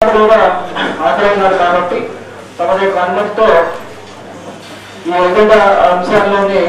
కూడా హాజరైనారు కాబట్టి తమ యొక్క అనుమతితో ఈ ఎజెండా అంశాల్లోని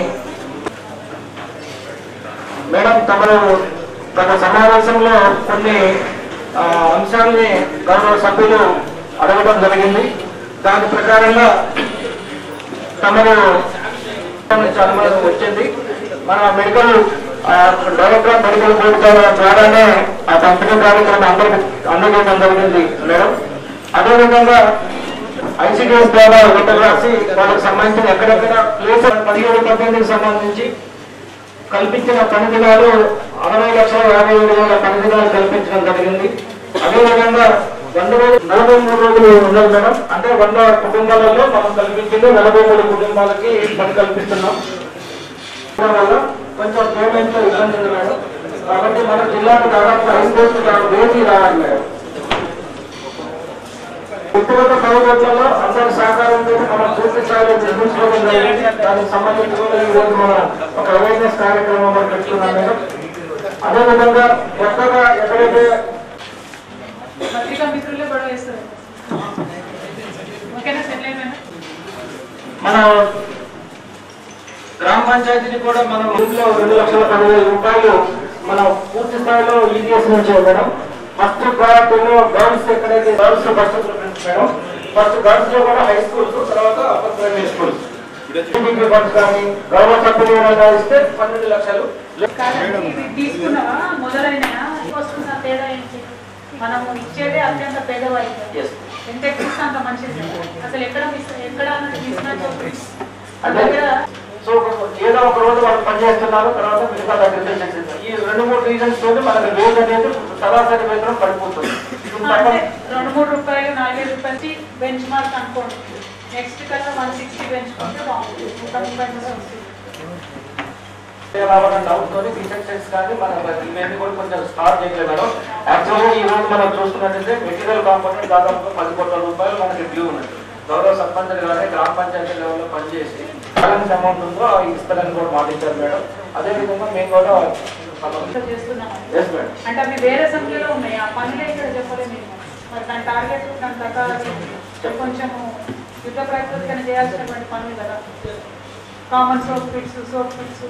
మేడం తమరు గత సమావేశంలో కొన్ని ఆ, అంశాలని గౌరవ సభ్యులు అడగడం జరిగింది దాని ప్రకారంగా తమరు నుంచి అనుమతి వచ్చింది మన మెడికల్ ఆ, డైరెక్టర్ మెడికల్ బోర్డు ద్వారా- ద్వారానే ఆ పంపిణీ కార్యక్రమం అందరికి అందజేయడం జరిగింది మేడం అదేవిధంగా ఐసీడీఎస్ ద్వారా లెటర్ రాసి వాళ్ళకి సంబంధించిన ఎక్కడెక్కడ ప్లేస్ పదిహేడు పద్దెనిమిదికి సంబంధించి కల్పించిన పని దినాలు అరవై లక్షల యాభై ఏడు వేల పని దినాలు కల్పించడం జరిగింది అదేవిధంగా వంద రోజులు నలభై మూడు రోజులు ఉన్నది మేడం అంటే వంద కుటుంబాలలో మనం కల్పించింది నలభై మూడు కుటుంబాలకి పని కల్పిస్తున్నాం దాని వల్ల కొంచెం పేమెంట్ ఇబ్బంది ఉంది మేడం కాబట్టి మన జిల్లాకు దాదాపు ఐదు కోట్లు వేసి రావాలి మేడం వ్యక్తిగత ప్రయోజనాలలో అందరి సహకారంతో మనం పూర్తి స్థాయిలో నిర్మించుకోవడం జరిగింది దానికి సంబంధించి కూడా ఈ రోజు మనం ఒక అవేర్నెస్ కార్యక్రమం మనం పెట్టుకున్నాం మేడం అదేవిధంగా కొత్తగా ఎక్కడైతే పత్రికా మిత్రులే గొడవ వేస్తారు ఓకేనా సెటిల్ అయిపోయినా మన గ్రామ పంచాయతీని కూడా మనం ఇంట్లో రెండు లక్షల పదివేల రూపాయలు మనం పూర్తి స్థాయిలో ఈడీఎస్ నుంచి మేడం ఫస్ట్ ప్రయారిటీలో గర్ల్స్ ఎక్కడైతే girls first preference madam first girls లో కూడా హై స్కూల్స్ తర్వాత upper primary schools TDP funds కానీ గౌరవ సభ్యులు ఏమైనా ఇస్తే పన్నెండు లక్షలు కాదండి, ఇది తీసుకున్నావా మొదలైన వస్తున్న తేడా ఏంటి మనము ఇచ్చేదే అత్యంత పేదవారికి Yes. ఎంత ఎక్కువ ఇస్తే అంత మంచిది అసలు ఎక్కడ మిస్ ఎక్కడ మిస్మ్యాచ్ అవుతుంది మన అంటే దగ్గర సో ఏదో ఒక రోజు వాళ్ళు పనిచేస్తున్నారు తర్వాత మిగతా దగ్గర చేసేస్తారు ఈ రెండు మూడు రీజన్స్ తోటి మనకు వేజ్ అనేది సరాసరి వేతనం పడిపోతుంది అంటే రెండు మూడు రూపాయలు నాలుగైదు రూపాయలకి బెంచ్ మార్క్ అనుకోండి నెక్స్ట్ కల్లా వన్ సిక్స్టీ పెంచుకుంటే బాగుంటుంది నూట ముప్పై మూడు వస్తుంది రావడం డౌట్ తోని రీసెక్షన్స్ కానీ మనం ఇవన్నీ కూడా కొంచెం స్టార్ట్ చేయలేదు మేడం యాక్చువల్గా ఈ రోజు మనం చూసుకున్నట్టయితే మెటీరియల్ కాంపోనెంట్ దాదాపు పది కోట్ల రూపాయలు మనకి డ్యూ ఉన్నది గౌరవ సర్పంచ్ కానీ గ్రామ పంచాయతీ లెవెల్లో పనిచేసి బ్యాలెన్స్ అమౌంట్ ఉందో అవి ఇస్తారని కూడా మాటించారు మేడం అదే విధంగా మేము కూడా ఇంట్లో చేస్తున్నాం ఎస్ మేడం అంటే అవి వేరే సంఖ్యలో ఉన్నాయి ఆ పనులే ఇక్కడ చెప్పలేదు నేను మరి దాని టార్గెట్ దాని ప్రకారం కొంచెము యుద్ధ ప్రయత్నం చేయాల్సినటువంటి పనులు కదా common soak pits soak pits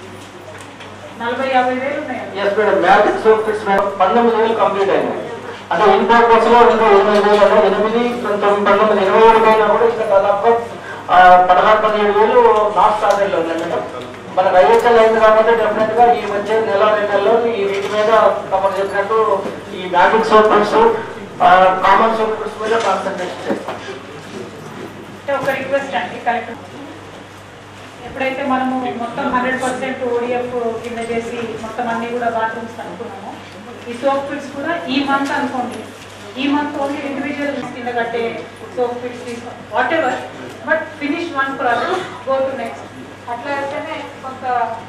నలభై యాభై వేలు ఉన్నాయి అవి. Yes madam magic soak pits madam పంతొమ్మిది వేలు కంప్లీట్ అయింది అంటే ఇన్ ప్రోగ్రెస్ లో ఇంకా ఎనిమిది వేలు అంటే ఎనిమిది తొమ్మిది పంతొమ్మిది ఇరవై ఏడు పైన కూడా ఇంకా దాదాపు ఆ, పదహారు పదిహేడు వేలు నాట్ స్టార్టెడ్ లో ఉన్నాయి మేడం మనకు ఐహెచ్ఎల్ అయింది కాబట్టి డెఫినెట్ గా ఈ వచ్చే నెల రెండు నెలల్లో ఈ వీటి మీద తమరు చెప్పినట్టు ఈ magic soak pits common soak pits మీద కాన్సన్ట్రేషన్ చేస్తాం అంటే ఒక రిక్వెస్ట్ అండి కలెక్టర్ ఎప్పుడైతే మనము మొత్తం హండ్రెడ్ పర్సెంట్ ఓడిఎఫ్ కింద చేసి మొత్తం అన్ని కూడా బాత్రూమ్స్ అనుకున్నాము ఈ సోప్ ఫిట్స్ కూడా ఈ మంత్ అనుకోండి ఈ మంత్ ఓన్లీ ఇండివిజువల్ కింద కట్టే సోప్ ఫిట్స్ తీసుకోండి whatever but finish one project go to next అట్లా అయితేనే కొంత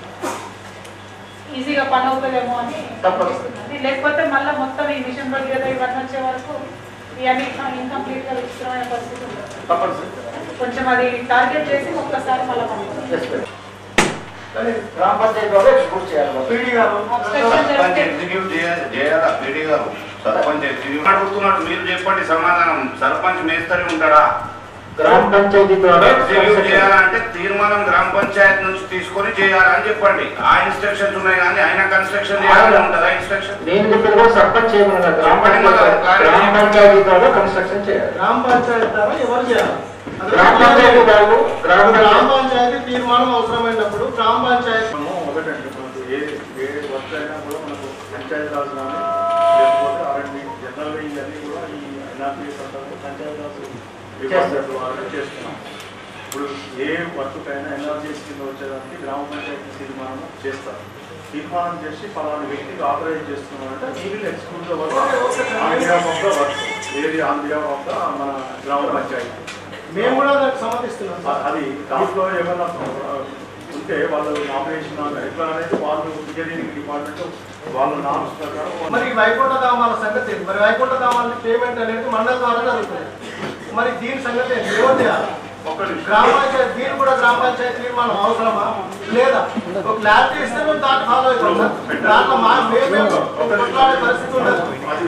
ఈజీగా పని అవుతుందేమో అని తప్పదు. అనిపిస్తుంది. లేకపోతే మళ్ళీ మొత్తం ఈ మిషన్ బడ్జెట్ ఇవన్నీ వచ్చే వరకు ఇవన్నీ ఇన్కంప్లీట్గా విచిత్రమైన పరిస్థితి ఉంటుంది తప్పనిసరి కొంచెం అది టార్గెట్ చేసి ఒక్కసారి మళ్ళీ పంపుతాం ఎస్ మేడం కానీ గ్రామ పంచాయతీ ద్వారా ఎగ్జిక్యూట్ చేయాలి మేడం. పీడీ గారు సర్పంచ్ ఎగ్జిక్యూట్ చేయాలి చేయాలా పీడీ గారు సర్పంచ్ ఎగ్జిక్యూట్ అడుగుతున్నాడు మీరు చెప్పండి సమాధానం సర్పంచ్ మేస్తరి ఉంటాడా గ్రామ పంచాయతీ ద్వారా ఎగ్జిక్యూట్ చేయాలంటే తీర్మానం గ్రామ పంచాయతీ నుంచి తీసుకొని చేయాలని చెప్పండి ఆ ఇన్స్ట్రక్షన్స్ ఉన్నాయి కానీ ఆయన కన్స్ట్రక్షన్ చేయాలని ఉంటుందా ఇన్స్ట్రక్షన్ నేను చెప్పేది కూడా సర్పంచ్ చేయమన్నా గ్రామ పంచాయతీ గ్రామ పంచాయతీ ద్వారా కన్స్ట్రక్షన్ చేయాలి గ్రామ పంచాయతీ ద్వారా ఎవరు చేయాలి అది గ్రామ పంచాయతీ వాళ్ళు గ్రామ గ్రామ పంచాయతీ పంచాయతీ తీర్మానం అవసరమైనప్పుడు గ్రామ పంచాయతీ ఒకటండి మనకు ఏ ఏ వర్క్ అయినా కూడా మనకు పంచాయతీ రాజు కానీ లేకపోతే ఆర్ఎండి జనరల్గా ఇవన్నీ కూడా ఈ ఎన్ఆర్పీఎస్ అంటారు పంచాయతీ రాజు డిపార్ట్మెంట్ వాళ్ళు చేస్తున్నాం ఇప్పుడు ఏ వర్క్ అయినా ఎన్ఆర్జీఎస్ కింద వచ్చేదానికి గ్రామ పంచాయతీ తీర్మానం చేస్తారు తీర్మానం చేసి ఫలానా వ్యక్తికి ఆథరైజ్ చేస్తున్నారంటే ఈ will exclude the work on behalf of the work ఏది ఆన్ బిహాఫ్ ఆఫ్ ద మన గ్రామ పంచాయతీ మేము కూడా దానికి సమర్థిస్తున్నాం సార్. అది దాంట్లో ఏమైనా ఆ, ఉంటే వాళ్ళు ఆపరేషన్ ఎట్లా అనేది వాళ్ళు ఇంజనీరింగ్ డిపార్ట్మెంట్ వాళ్ళ నామ్స్ ప్రకారం వాళ్ళు- మరి వైకుంఠ ధామాల సంగతి ఏంటి? మరి వైకుంఠ ధామాల పేమెంట్ అనేది మండల ద్వారా జరుగుతుంది మరి దీని సంగతి ఏంటి? ఎవరు చేయాలి ఒక్క నిమిషం. గ్రామ పంచాయతీ దీని కూడా గ్రామ పంచాయతీ తీర్మానం అవసరమా లేదా ఒక క్లారిటీ ఇస్తే మేము దాన్ని ఫాలో అవుతాం సార్ దాంట్లో మా మేము కొట్లాడే పరిస్థితి ఉండదు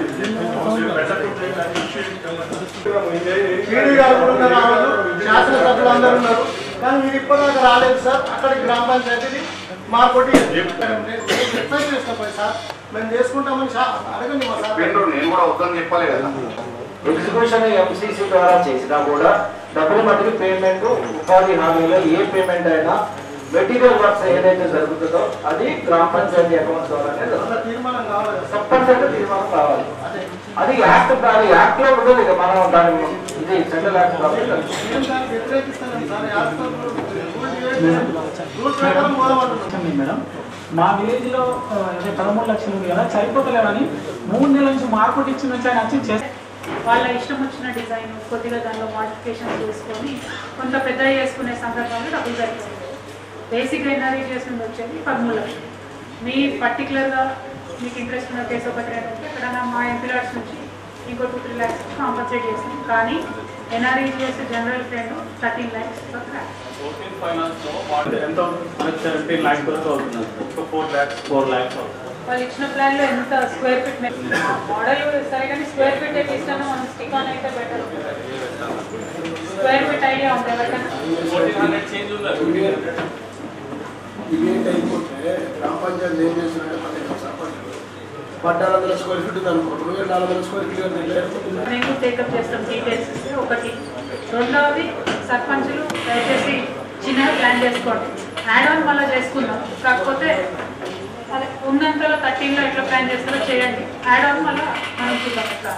టీడీ గారు కూడా ఉన్నారు ఆ రోజు శాసనసభ్యులు అందరూ ఉన్నారు కానీ మీరు ఇప్పటిదాకా రాలేదు సార్ అక్కడికి గ్రామ పంచాయతీని మా కొట్టి రిక్వెస్ట్ చేస్తాం సార్ మేము చేసుకుంటామని సా- అడగండి మా సార్ చెప్పిండ్రు నేను కూడా వద్దని చెప్పలే కదా ఎగ్జిక్యూషన్ ఎంసీసీ ద్వారా చేసినా కూడా డబ్బులు మట్టుకు పేమెంట్ ఉపాధి హామీలో ఏ పేమెంట్ అయినా మెటీరియల్ వర్క్స్ ఏదైతే జరుగుతుందో అది గ్రామ పంచాయతీ అకౌంట్ ద్వారానే జరుగుతుంది. అలా తీర్మానం కావాలి కదా సార్ తప్పనిసరిగా తీర్మానం కావాలి అదే అది యాక్ట్ అది యాక్ట్ లో ఉండదు ఇక మనం దాని ఇది సెంట్రల్ యాక్ట్ కాబట్టి మేము దానికి వ్యతిరేకిస్తాం సార్ యాక్షన్ రూల్ ప్రకారం పోదామంటున్నాం ఉంది మేడం మా విలేజ్ లో ఆ, అదే పదమూడు లక్షలు ఉంది కదా సరిపోతలేవని మూడు నెలల నుంచి మార్కెట్ ఇచ్చిన నుంచి ఆయన వచ్చి చేస్తే వాళ్ళ ఇష్టం వచ్చిన డిజైన్ కొద్దిగా దానిలో మోడిఫికేషన్ చేసుకొని కొంత పెద్ద చేసుకునే సందర్భంలో డబ్బులు సరిపోతుంది బేసిక్గా ఎన్ఆర్ఐ చేసింది వచ్చేది పదమూడు లక్షలు మీ పర్టికులర్గా మీకు ఇంట్రెస్ట్ ఉన్న కేసు ఒకటి రెండు ఉంటే ఎక్కడైనా మా ఎంపీలాడ్స్ నుంచి ఇంకో టూ త్రీ ల్యాక్స్ కాంపన్సేట్ చేస్తాం కానీ ఎన్ఆర్ఐ చేసే general friend thirteen lakhs fourteen finance లో వాడు ఎంత మనకి సెవెంటీన్ ల్యాక్స్ వరకు అవుతుంది ఒక ఫోర్ ల్యాక్స్ ఫోర్ ల్యాక్స్ అవుతుంది వాళ్ళు ఇచ్చిన ప్లాన్ లో ఎంత స్క్వేర్ ఫీట్ మోడల్ సరే కానీ స్క్వేర్ ఫీట్ అయితే ఇస్తాను మనం స్టిక్ ఆన్ అయితే బెటర్ స్క్వేర్ ఫీట్ ఐడియా ఉంది ఎవరికైనా ఫోర్టీన్ హండ్రెడ్ చేంజ్ ఉంది ఇవేంటి అయిపోతే గ్రామ పంచాయతీ ఏం చేస్తున్నారంటే పన్నెండు సర్పంచ్ పద్నాలుగు వందల స్క్వేర్ ఫీట్ అనుకో రెండు వేల నాలుగు వందల స్క్వేర్ ఫీట్ అంటే మేము టేకప్ చేస్తాం డీటెయిల్స్ ఇస్తే ఒకటి రెండవది సర్పంచులు దయచేసి చిన్నగా ప్లాన్ చేసుకోండి యాడ్ ఆన్ మళ్ళీ చేసుకుందాం కాకపోతే అదే ఉన్నంతలో థర్టీన్లో ఎట్లా ప్లాన్ చేస్తారో చేయండి యాడ్ ఆన్ మళ్ళీ మనం చూద్దాం ఎట్లా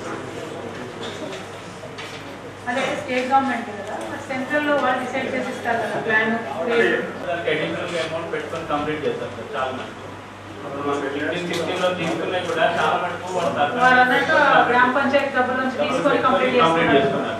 అదే స్టేట్ గవర్నమెంట్ కదా సెంట్రల్లో వాళ్ళు డిసైడ్ చేసి ఇస్తారు కదా ప్లాన్ దానికి అడిషనల్ అమౌంట్ పెట్టుకొని కంప్లీట్ చేస్తారు సార్ చాలా మంది ఫిఫ్టీన్ సిక్స్టీన్ లో తీసుకున్నాయి కూడా చాలా మటుకు వాళ్ళు వాళ్ళు సర్పంచ్ అన్నట్టు గ్రామ పంచాయతీ డబ్బుల నుంచి తీసుకొని కంప్లీట్ కంప్లీట్ చేస్తున్నారు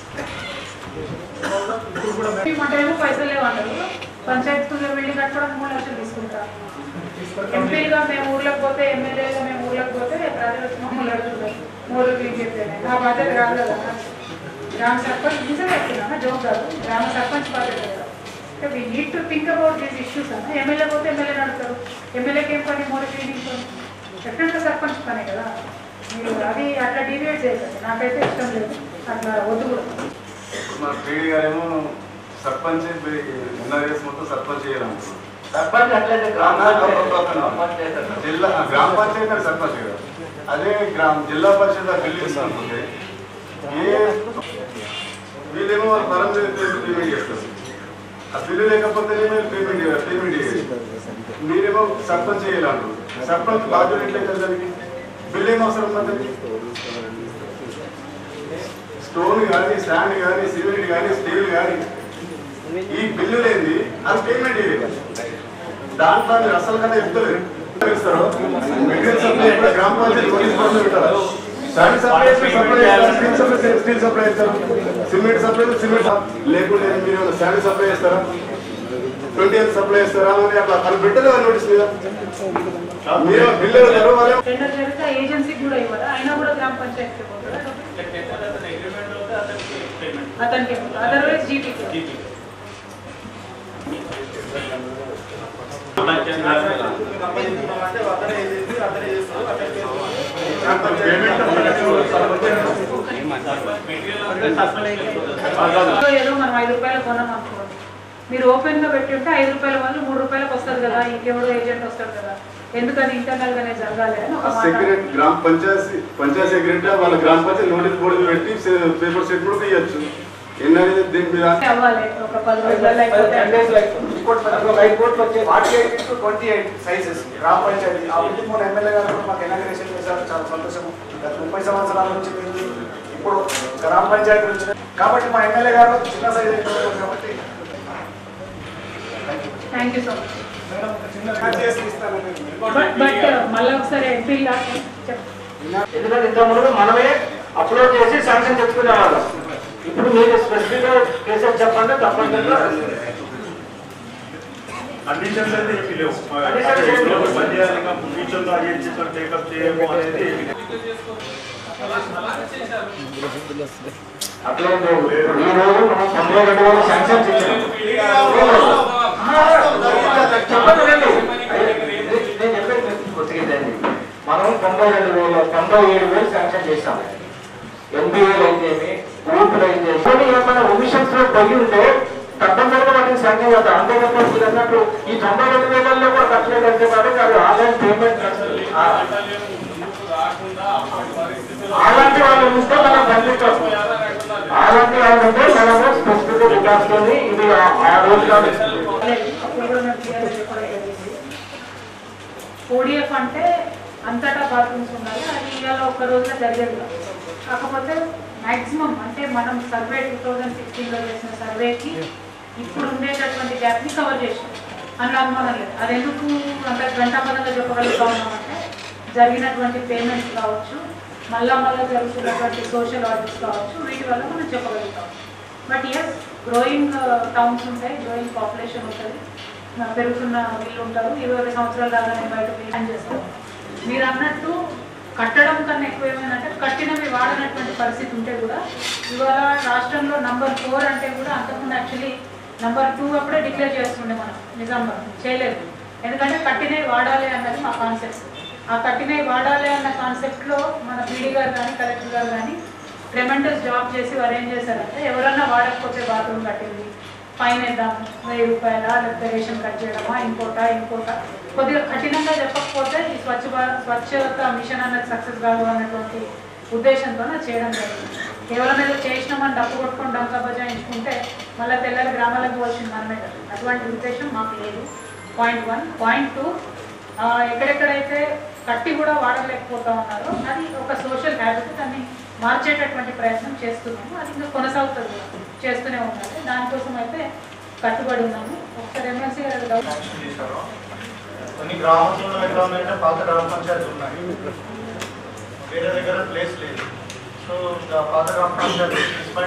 చేస్తున్నారు ఏమో పైసలు లేవు అంటారు పంచాయతీలో వెళ్ళి కట్టుకోవడం మూడు లక్షలు తీసుకుంటారు ఎంపీలుగా మేము ఊర్లోకి పోతే ఎమ్మెల్యేగా మేము ఊర్లోకి పోతే ప్రజలు వచ్చి మమ్మల్ని అడుగుతారు మూడు క్లీన్ చెప్పేది నా బాధ్యత కాదు కదా గ్రామ సర్పంచ్ నిజంగా చెప్తున్నా జోక్ కాదు గ్రామ సర్పంచ్ బాధ్యత కదా అంటే we need to think about these issues అన్న ఎమ్మెల్యే పోతే ఎమ్మెల్యేని అడుగుతారు ఎమ్మెల్యేకి ఏం పని మూడు క్లీనింగ్ పని డెఫినెట్గా సర్పంచ్ పనే కదా మీరు అది అట్లా డివేట్ చేయకండి నాకైతే ఇష్టం లేదు అట్లా వద్దు కూడా మా పీడి గారేమో సర్పంచ్ ఎన్ఆర్ఎస్ మొత్తం సర్పంచ్ చేయాలనుకున్నాం సర్పంచ్ అట్లయితే గ్రామ పంచాయతీ చేస్తారు. జిల్లా గ్రామ పంచాయతీ గారు సర్పంచ్ కదా అదే గ్రామ జిల్లా పరిషత్ బిల్లు తీసుకుంటుంటే ఏ వీళ్ళేమో వాళ్ళ పరం పేమెంట్ చేస్తారు ఆ బిల్లు లేకపోతే పేమెంట్ పేమెంట్ చేయాలి మీరేమో సర్పంచ్ చేయాలంటారు సర్పంచ్ బాధ్యత ఎట్లయితే దానికి బిల్లు ఏం అవసరం దానికి స్టోన్ కానీ స్టాండ్ కానీ సిమెంట్ కానీ స్టీల్ కానీ ఈ బిల్లు లేని అది పేమెంట్ చేయలేదు దాంట్లో మీరు అసలు కన్నా చెప్తలేదు ఇస్తారు మెటీరియల్ సప్లై ఎక్కడ గ్రామ పంచాయతీ పోలీస్ పనులు పెట్టారు శాండ్ సప్లై చేస్తే సప్లై చేస్తారు స్టీల్ సప్లై స్టీల్ సప్లై చేస్తారు సిమెంట్ సప్లై సిమెంట్ లేకుంటే మీరు శాండ్ సప్లై చేస్తారా ట్వంటీ ఎయిట్ సప్లై చేస్తారా అని అట్లా అది పెట్టలేదు నోటీస్ మీద మీరు బిల్లు అడుగుతారు వాళ్ళు టెండర్ జరిగితే ఏజెన్సీకి కూడా ఇవ్వరా అయినా కూడా గ్రామ పంచాయతీకి పోతారా అగ్రిమెంట్ అవుతే అతనికి పేమెంట్ అతనికి అదర్వైజ్ జీపీకి జీపీ ఏదో మనం ఐదు రూపాయలు కొన్నాం అనుకోండి మీరు ఓపెన్ గా పెట్టి ఉంటే ఐదు రూపాయల వాళ్ళు మూడు రూపాయలకు వస్తుంది కదా ఇంకెవడో ఏజెంట్ వస్తాడు కదా ఎందుకని ఇంటర్నల్ గానే జరగాలి అని ఒక మాట సెక్రటరీ గ్రామ పంచాయతీ పంచాయతీ సెక్రటరీ వాళ్ళ గ్రామ పంచాయతీ నోటీస్ బోర్డు పెట్టి పేపర్ సెట్ కూడా ఇవ్వచ్చు ఎన్ననేది దీని మీద అవ్వాలి ఒక పది రోజులు అయిపోతే ten days like like court వచ్చే forty eight to twenty eight sizes గ్రామ పంచాయతీ ఆ ఇంటి మూడు ఎమ్మెల్యే గారు కూడా మాకు ఇనాగ్రేషన్ చేశారు చాలా సంతోషం గత ముప్పై సంవత్సరాల నుంచి మేము ఇప్పుడు గ్రామ పంచాయతీ నుంచి కాబట్టి మా ఎమ్మెల్యే గారు చిన్న సైజ్ కాబట్టి thank you so much madam ఒక చిన్న చేసి ఇస్తానండి బట్ బట్ మళ్ళీ ఒకసారి ఎంపీ చెప్పండి ఎందుకంటే ఇంతకుముందు మనమే అప్లోడ్ చేసి శాంక్షన్ తెచ్చుకునే వాళ్ళం ఇప్పుడు మీరు స్పెసిఫిక్ గా కేసెస్ చెప్పండి తప్పనిసరిగా కండిషన్స్ అయితే ఏమీ లేవు Conditions ఏమీ లేవు. పని చేయాలి ఫ్యూచర్లో ఏజెన్సీతో టేకప్ చేయము అనేది ఏమీ లేదు. అట్లా ఏం లేదు. ఈ రోజు మనం తొంభై రెండు వేల శాంక్షన్స్ ఇచ్చాం జరిగిందా చెప్పండి రండి. నేను చెప్పేది మీరు కొద్దిగా ఇదండి. మనం తొంభై రెండు వేల తొంభై ఏడు వేలు శాంక్షన్ చేశాం ఎన్బిఏలు అయితేమి గ్రూపులు అయితే కొన్ని ఏమైనా ఒమిషన్స్ లో పోయి ఉంటే తప్పనిసరిగా వాటిని శాంక్షన్ చేద్దాం అంతే తప్ప మీరు అన్నట్టు ఈ తొంభై రెండు వేలలో కూడా కట్టలేదు అంటే కాబట్టి అది ఆన్లైన్ పేమెంట్ అలాంటి వాళ్ళు ఉంటే మనం పంపిస్తాం అలాంటి వాళ్ళు ఉంటే మనము స్పెసిఫిక్ రికార్డ్స్ తోని ఇది ఆ- ఆ రోజు కాదు అప్పుడు కూడా మేము క్లియర్గా చెప్పడం జరిగింది ఓడిఎఫ్ అంటే అంతటా బాత్రూమ్స్ ఉండాలి అది ఇవాళ ఒక్క రోజులో జరిగేది కాదు. కాకపోతే మ్యాక్సిమం అంటే మనం సర్వే టూ థౌజండ్ సిక్స్టీన్లో చేసిన సర్వేకి ఇప్పుడు ఉండేటటువంటి గ్యాప్ని కవర్ చేసాం అందులో అనుమానం లేదు అది ఎందుకు అంత గంటాపదంగా చెప్పగలుగుతా ఉన్నామంటే జరిగినటువంటి పేమెంట్స్ కావచ్చు మళ్ళా మళ్ళా జరుగుతున్నటువంటి సోషల్ ఆడిట్స్ కావచ్చు వీటి వల్ల మనం చెప్పగలుగుతాం బట్ ఎస్ గ్రోయింగ్ టౌన్స్ ఉంటాయి గ్రోయింగ్ పాపులేషన్ ఉంటుంది ఆ, పెరుగుతున్న వీళ్ళు ఉంటారు ఇరవై సంవత్సరాల దాకా నేను బయట ప్లాన్ చేస్తాను మీరు అన్నట్టు కట్టడం కన్నా ఎక్కువ ఏమైందంటే కట్టినవి వాడనటువంటి పరిస్థితి ఉంటే కూడా ఇవాళ రాష్ట్రంలో నంబర్ ఫోర్ అంటే కూడా అంతకుముందు యాక్చువల్లీ నంబర్ టూ అప్పుడే డిక్లేర్ చేస్తుండే మనం నిజామాబాద్ చేయలేదు ఎందుకంటే కట్టినవి వాడాలి అన్నది మా కాన్సెప్ట్ ఆ కట్టినవి వాడాలి అన్న కాన్సెప్ట్లో మన పీడీ గారు కానీ కలెక్టర్ గారు కానీ ట్రెమెంటస్ జాబ్ చేసి వారు ఏం చేశారంటే ఎవరన్నా వాడకపోతే బాత్రూమ్ కట్టింది ఫైన్ వేద్దాం వెయ్యి రూపాయల లేకపోతే రేషన్ కట్ చేయడమా ఇంకోట ఇంకోట కొద్దిగా కఠినంగా చెప్పకపోతే ఈ స్వచ్ఛ భారత్ స్వచ్ఛత మిషన్ అన్నది సక్సెస్ కాదు అన్నటువంటి ఉద్దేశంతో చేయడం జరిగింది కేవలం ఏదో చేసినామని డబ్బు కొట్టుకొని డంకా బజాయించుకుంటే మళ్ళీ తెల్లారి గ్రామాలకు పోవాల్సింది మనమే కదా అటువంటి ఉద్దేశం మాకు లేదు పాయింట్ వన్ పాయింట్ టూ ఎక్కడెక్కడైతే కట్టి కూడా వాడలేకపోతా ఉన్నారో అది ఒక సోషల్ హ్యాబిట్ దాన్ని మార్చేటటువంటి ప్రయత్నం చేస్తున్నాము అది ఇంకా కొనసాగుతుంది కూడా. చేస్తూనే ఉండాలి దానికోసం అయితే కట్టుబడి ఉన్నాము ఒకసారి ఎమ్మెల్సీ గారు డౌట్ శాంక్షన్ చేశారు కొన్ని గ్రామాల్లో ఎట్లా ఉన్నాయంటే పాత గ్రామ పంచాయతీలు ఉన్నాయి వేరే దగ్గర ప్లేస్ లేదు సో ఇంకా పాత గ్రామ పంచాయతీ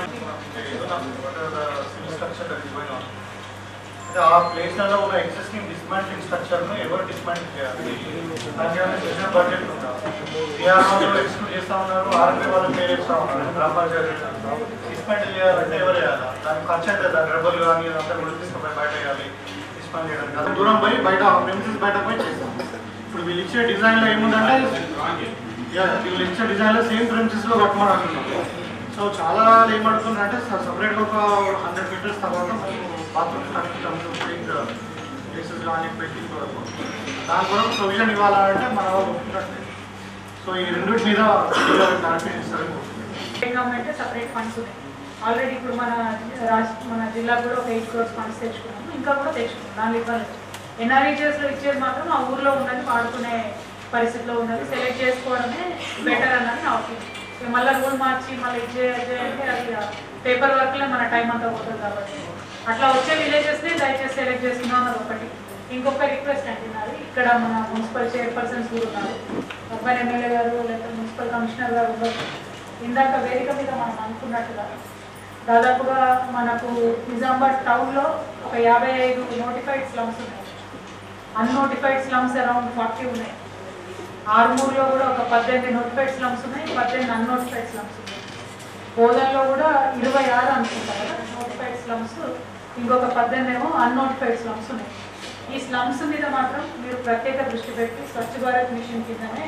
సివిల్ స్ట్రక్చర్ డిజైన్ అయితే ఆ ప్లేస్లలో ఉన్న ఎగ్జిస్టింగ్ డిస్మాంటింగ్ స్ట్రక్చర్ను ఎవరు డిస్మాంటిల్ చేయాలి దానికి ఏమైనా స్పెషల్ బడ్జెట్ ఉందా బీఆర్ఓలో ఎక్స్క్లూడ్ చేస్తా ఉన్నారు ఆర్ఎంపీ వాళ్ళు పేరు చేస్తా ఉన్నారు గ్రామ పంచాయతీ డిస్మాంటిల్ చేయాలంటే ఎవరు చేయాలి దానికి ఖర్చు అయితే దాని రెబల్ కానీ ఇదంతా కూడా తీసుకుపోయి బయట వేయాలి డిస్మాంటిల్ చేయడానికి అంత దూరం పోయి బయట ప్రెమిసెస్ బయట పోయి చేస్తాం ఇప్పుడు వీళ్ళు ఇచ్చే డిజైన్లో ఏముందంటే యా, వీళ్ళు ఇచ్చే డిజైన్లో సేమ్ ప్రెమిసెస్లో కట్టమని అంటున్నాం సో చాలా ఏమడుతున్నారు అంటే సపరేట్గా ఒక హండ్రెడ్ మీటర్స్ తర్వాత మేము బాత్రూమ్స్ కట్టుకుంటాం ప్లేసెస్ కానీ పెట్టి కొరకు దాని కొరకు ప్రొవిజన్ ఇవ్వాలంటే మన వాళ్ళు ఒప్పుకున్నట్టే సో ఈ రెండింటి మీద క్లారిఫికేషన్ ఇస్తారని కోరుకుంటున్నాను. స్టేట్ గవర్నమెంట్ సపరేట్ ఫండ్స్ ఉన్నాయి ఆల్రెడీ ఇప్పుడు మన రాష్ట్ర మన జిల్లాకు కూడా ఒక ఎయిట్ క్రోర్స్ ఫండ్స్ తెచ్చుకున్నాము ఇంకా కూడా తెచ్చుకున్నాం దాని ఇవ్వాలి ఎన్ఆర్ఈజెస్లో ఇచ్చేది మాత్రం ఆ ఊర్లో ఉన్నది వాడుకునే పరిస్థితిలో ఉన్నది సెలెక్ట్ చేసుకోవడమే బెటర్ అన్నది నా ఒపీనియన్ ఇక మళ్ళీ రూల్ మార్చి మళ్ళీ ఇచ్చే అంటే అది పేపర్ వర్క్లో మన టైం అంతా పోతుంది కాబట్టి అట్లా వచ్చే విలేజెస్ని దయచేసి సెలెక్ట్ చేసుకున్నాం అన్నది ఒకటి ఇంకొక రిక్వెస్ట్ అండి నాది ఇక్కడ మన మున్సిపల్ చైర్పర్సన్స్ కూడా ఉన్నారు అబ్బాయి ఎమ్మెల్యే గారు లేకపోతే మున్సిపల్ కమిషనర్ గారు ఉండొచ్చు ఇందాక వేదిక మీద మనం అనుకున్నట్టుగా దాదాపుగా మనకు నిజామాబాద్ టౌన్లో ఒక యాభై ఐదు నోటిఫైడ్ స్లమ్స్ ఉన్నాయి అన్నోటిఫైడ్ స్లమ్స్ అరౌండ్ ఫార్టీ ఉన్నాయి ఆరుమూరులో కూడా ఒక పద్దెనిమిది నోటిఫైడ్ స్లమ్స్ ఉన్నాయి పద్దెనిమిది అన్నోటిఫైడ్ స్లమ్స్ ఉన్నాయి బోధనలో కూడా ఇరవై ఆరు అనుకుంటారు కదా నోటిఫైడ్ స్లమ్స్ ఇంకొక పద్దెనిమిది ఏమో అన్నోటిఫైడ్ స్లమ్స్ ఉన్నాయి ఈ స్లమ్స్ మీద మాత్రం మీరు ప్రత్యేక దృష్టి పెట్టి స్వచ్ఛ భారత్ మిషన్ కిందనే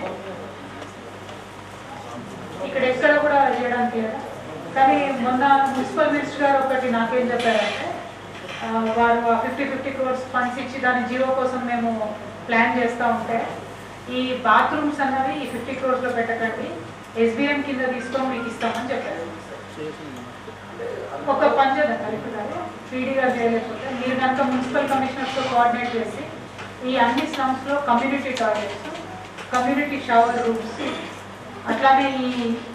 ఇక్కడ ఎక్కడ కూడా చేయడానికి లేదా కానీ మొన్న మున్సిపల్ మినిస్టర్ గారు ఒకటి నాకేం చెప్పారంటే ఆ, వారు ఫిఫ్టీ ఫిఫ్టీ క్రోర్స్ ఫండ్స్ ఇచ్చి దాని జీవో కోసం మేము ప్లాన్ చేస్తూ ఉంటే ఈ బాత్రూమ్స్ అన్నవి ఈ ఫిఫ్టీ క్రోర్స్లో పెట్టకండి ఎస్బీఎం కింద తీసుకొని మీకు ఇస్తామని చెప్పారు ఒక పని చేద్దాం కలెక్టర్ గారు పీడీ గారు చేయలేకపోతే మీరు కనుక మున్సిపల్ కమిషనర్తో కోఆర్డినేట్ చేసి ఈ అన్ని స్లమ్స్లో community toilets community shower rooms అట్లానే ఈ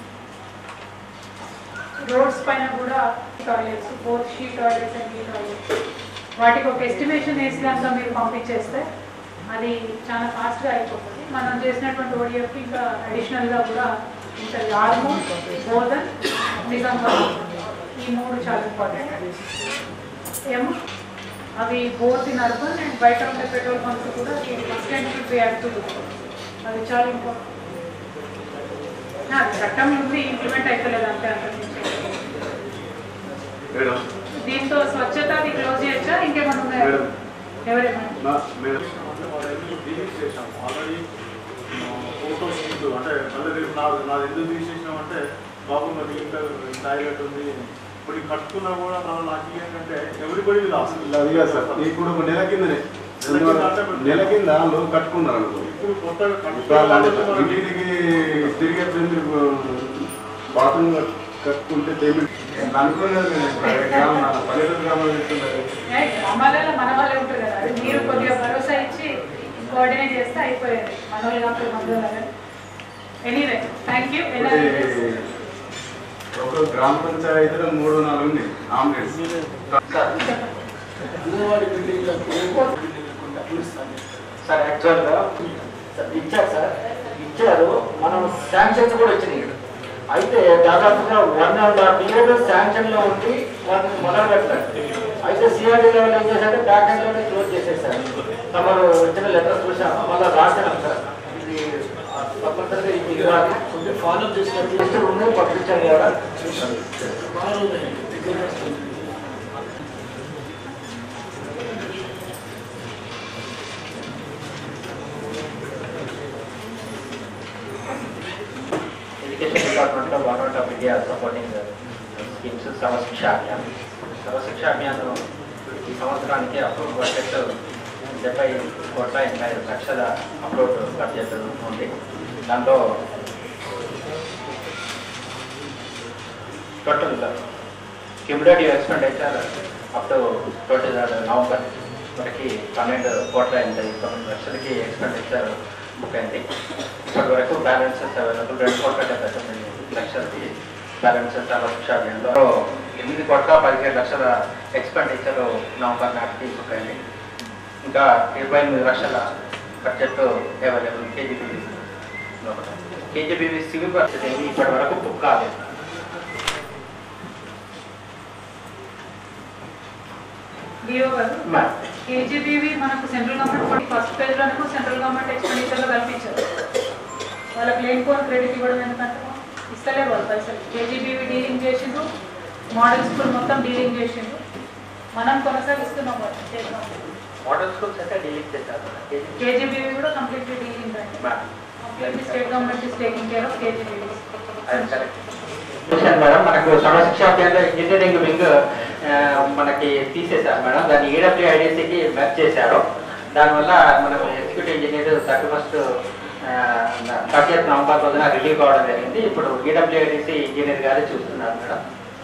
రోడ్స్ పైన కూడా toilets both she toilets and ఈ టాయిలెట్స్ వాటికి ఒక ఎస్టిమేషన్ వేసి కనుక మీరు పంపించేస్తే అది చాలా ఫాస్ట్గా అయిపోతుంది మనం చేసినటువంటి ఓడిఎఫ్కి ఇంకా అడిషనల్గా కూడా ఉంటుంది ఆర్మూ బోధన్ నిజామాబాద్ ఈ మూడు చాలా ఇంపార్టెంట్ ఏమో అవి బోత్ ఇన్ అర్బన్ అండ్ బయట ఉండే పెట్రోల్ పంప్స్ కూడా first time should be active అది చాలా ఇంపార్టెంట్ నా చట్టం ఉంది ఇంప్లిమెంట్ అయిపోలేదు అంతే అంత మేడం దీంతో స్వచ్ఛత అది క్లోజ్ చేయొచ్చా ఇంకేమైనా ఉన్నాయా మేడం ఎవరైనా నా- మేము డిలీట్ చేసాం ఆల్రెడీ ఫోటోస్ ముందు అంటే మళ్ళీ రేపు నా నాది ఎందుకు తీసేసినాం అంటే బాబు మరి ఇంకా టాయిలెట్ ఉంది ఇప్పుడు ఈ కట్టుకున్నా కూడా మనం నాకు ఏంటంటే ఎవ్రీబడి లాస్ అది కాదు సార్ ఇప్పుడు ఒక నెల కిందనే నెల కింద లోన్ కట్టుకున్నారు అనుకో ఇప్పుడు కొత్తగా ఇప్పుడు అలాంటి కట్టుకోవాలి ఇంటికి తిరిగే మీరు బాత్రూమ్ కట్టుకుంటే పేమెంట్ అనుకున్నది నేను ప్రైవేట్ గ్రామం నా పల్లెటూరు గ్రామంలో చెప్తున్నారు అమ్మాయిలలో మన వాళ్ళే ఉంటారు కదా అది మీరు కొద్దిగా భరోసా ఇచ్చి కోఆర్డినేట్ చేస్తే అయిపోయేది మన వాళ్ళు కాకపోతే మన వాళ్ళు ఎనీవే థ్యాంక్ యూ ఒకటి ఒక గ్రామ పంచాయతీలో మూడు నాలుగు ఉంది ఆంబులెన్స్ అంగన్వాడీ బిల్డింగ్లకు బిల్డింగ్లకు అప్పుడు ఇస్తాను సార్ యాక్చువల్గా సార్ ఇచ్చారు సార్ ఇచ్చారు మనం శాంక్షన్స్ కూడా వచ్చినాయి అయితే దాదాపుగా one and half year sanction లో ఉండి వన్ మొదలు పెట్టారు అయితే సిఆర్డీ లెవెల్ ఏం చేశారు బ్యాక్ ఎండ్ లోనే క్లోజ్ చేసేసారు తమరు వచ్చిన లెటర్ చూసాము మళ్ళీ రాసినాం సార్ ఇది ఆ, తప్పనిసరిగా ఇది ఇవ్వాలి కొంచెం ఫాలో చేసినప్పుడు లిస్ట్ ఉంది పంపించాను కదా బాగా ఉన్నాయి దగ్గర వస్తుంది ఎడ్యుకేషన్ డిపార్ట్మెంట్లో government of India supporting schemes Sarva Shiksha Abhiyan Sarva Shiksha Abhiyan ఈ సంవత్సరానికి అప్రూవ్ బడ్జెట్ డెబ్బై కోట్ల ఎనభై ఐదు లక్షల అప్రూవ్ బడ్జెట్ ఉంది దాంట్లో total cumulative expenditure up to twenty November వరకు పన్నెండు కోట్ల ఎనభై తొమ్మిది లక్షలకి ఎక్స్పెండిచర్ బుక్ అయింది ఇప్పటి వరకు బ్యాలెన్సెస్ అవైలబుల్ రెండు కోట్ల డెబ్బై తొమ్మిది లక్షలకి బ్యాలెన్సెస్ సర్వశిక్ష అభియాన్లో ఎనిమిది కోట్ల పదిహేడు లక్షల ఎక్స్పెండిచర్ నవంబర్ నాటికి బుక్ అయింది ఇంకా ఇరవై ఎనిమిది లక్షల బడ్జెట్ అవైలబుల్ కేజీబీవీ లోపల కేజీబీవీ సివిల్ పరిస్థితి ఏమి ఇప్పటి వరకు బుక్ కాలేదు డిఓ గారు మ్యామ్ కేజీబీవి మనకు సెంట్రల్ గవర్నమెంట్ ఫస్ట్ పేజ్ లోనేమో సెంట్రల్ గవర్నమెంట్ ఎక్స్పెండిచర్ లో కల్పించారు వాళ్ళకి లేని కోన్ క్రెడిట్ ఇవ్వడం ఎందుకంటే ఇస్తలేరు వాళ్ళు పైసలు కేజీబీవి డీలింగ్ చేసిండ్రు మోడల్ స్కూల్ మొత్తం డీలింగ్ చేసిండ్రు మనం కొనసాగిస్తున్నాం వాళ్ళు స్టేట్ గవర్నమెంట్ మోడల్ స్కూల్స్ అయితే డీలింగ్ చేశారు కేజీ కేజీబీవి కూడా కంప్లీట్లీ డీలింగ్ అండి ma'am completely state government is taking care of KGBV అది కరెక్ట్ చూశాను మేడం మనకు సర్వశిక్ష అభియాన్లో ఇంజనీరింగ్ వింగ్ ఆ, మనకి తీసేశారు మేడం దాన్ని ఈడబ్ల్యూఐడిసికి మెర్జ్ చేశారు దానివల్ల మనకు executive engineer thirty first thirty November రోజున రిలీవ్ కావడం జరిగింది ఇప్పుడు ఈడబ్ల్యూఐడిసి ఇంజనీర్ గారే చూస్తున్నారు మేడం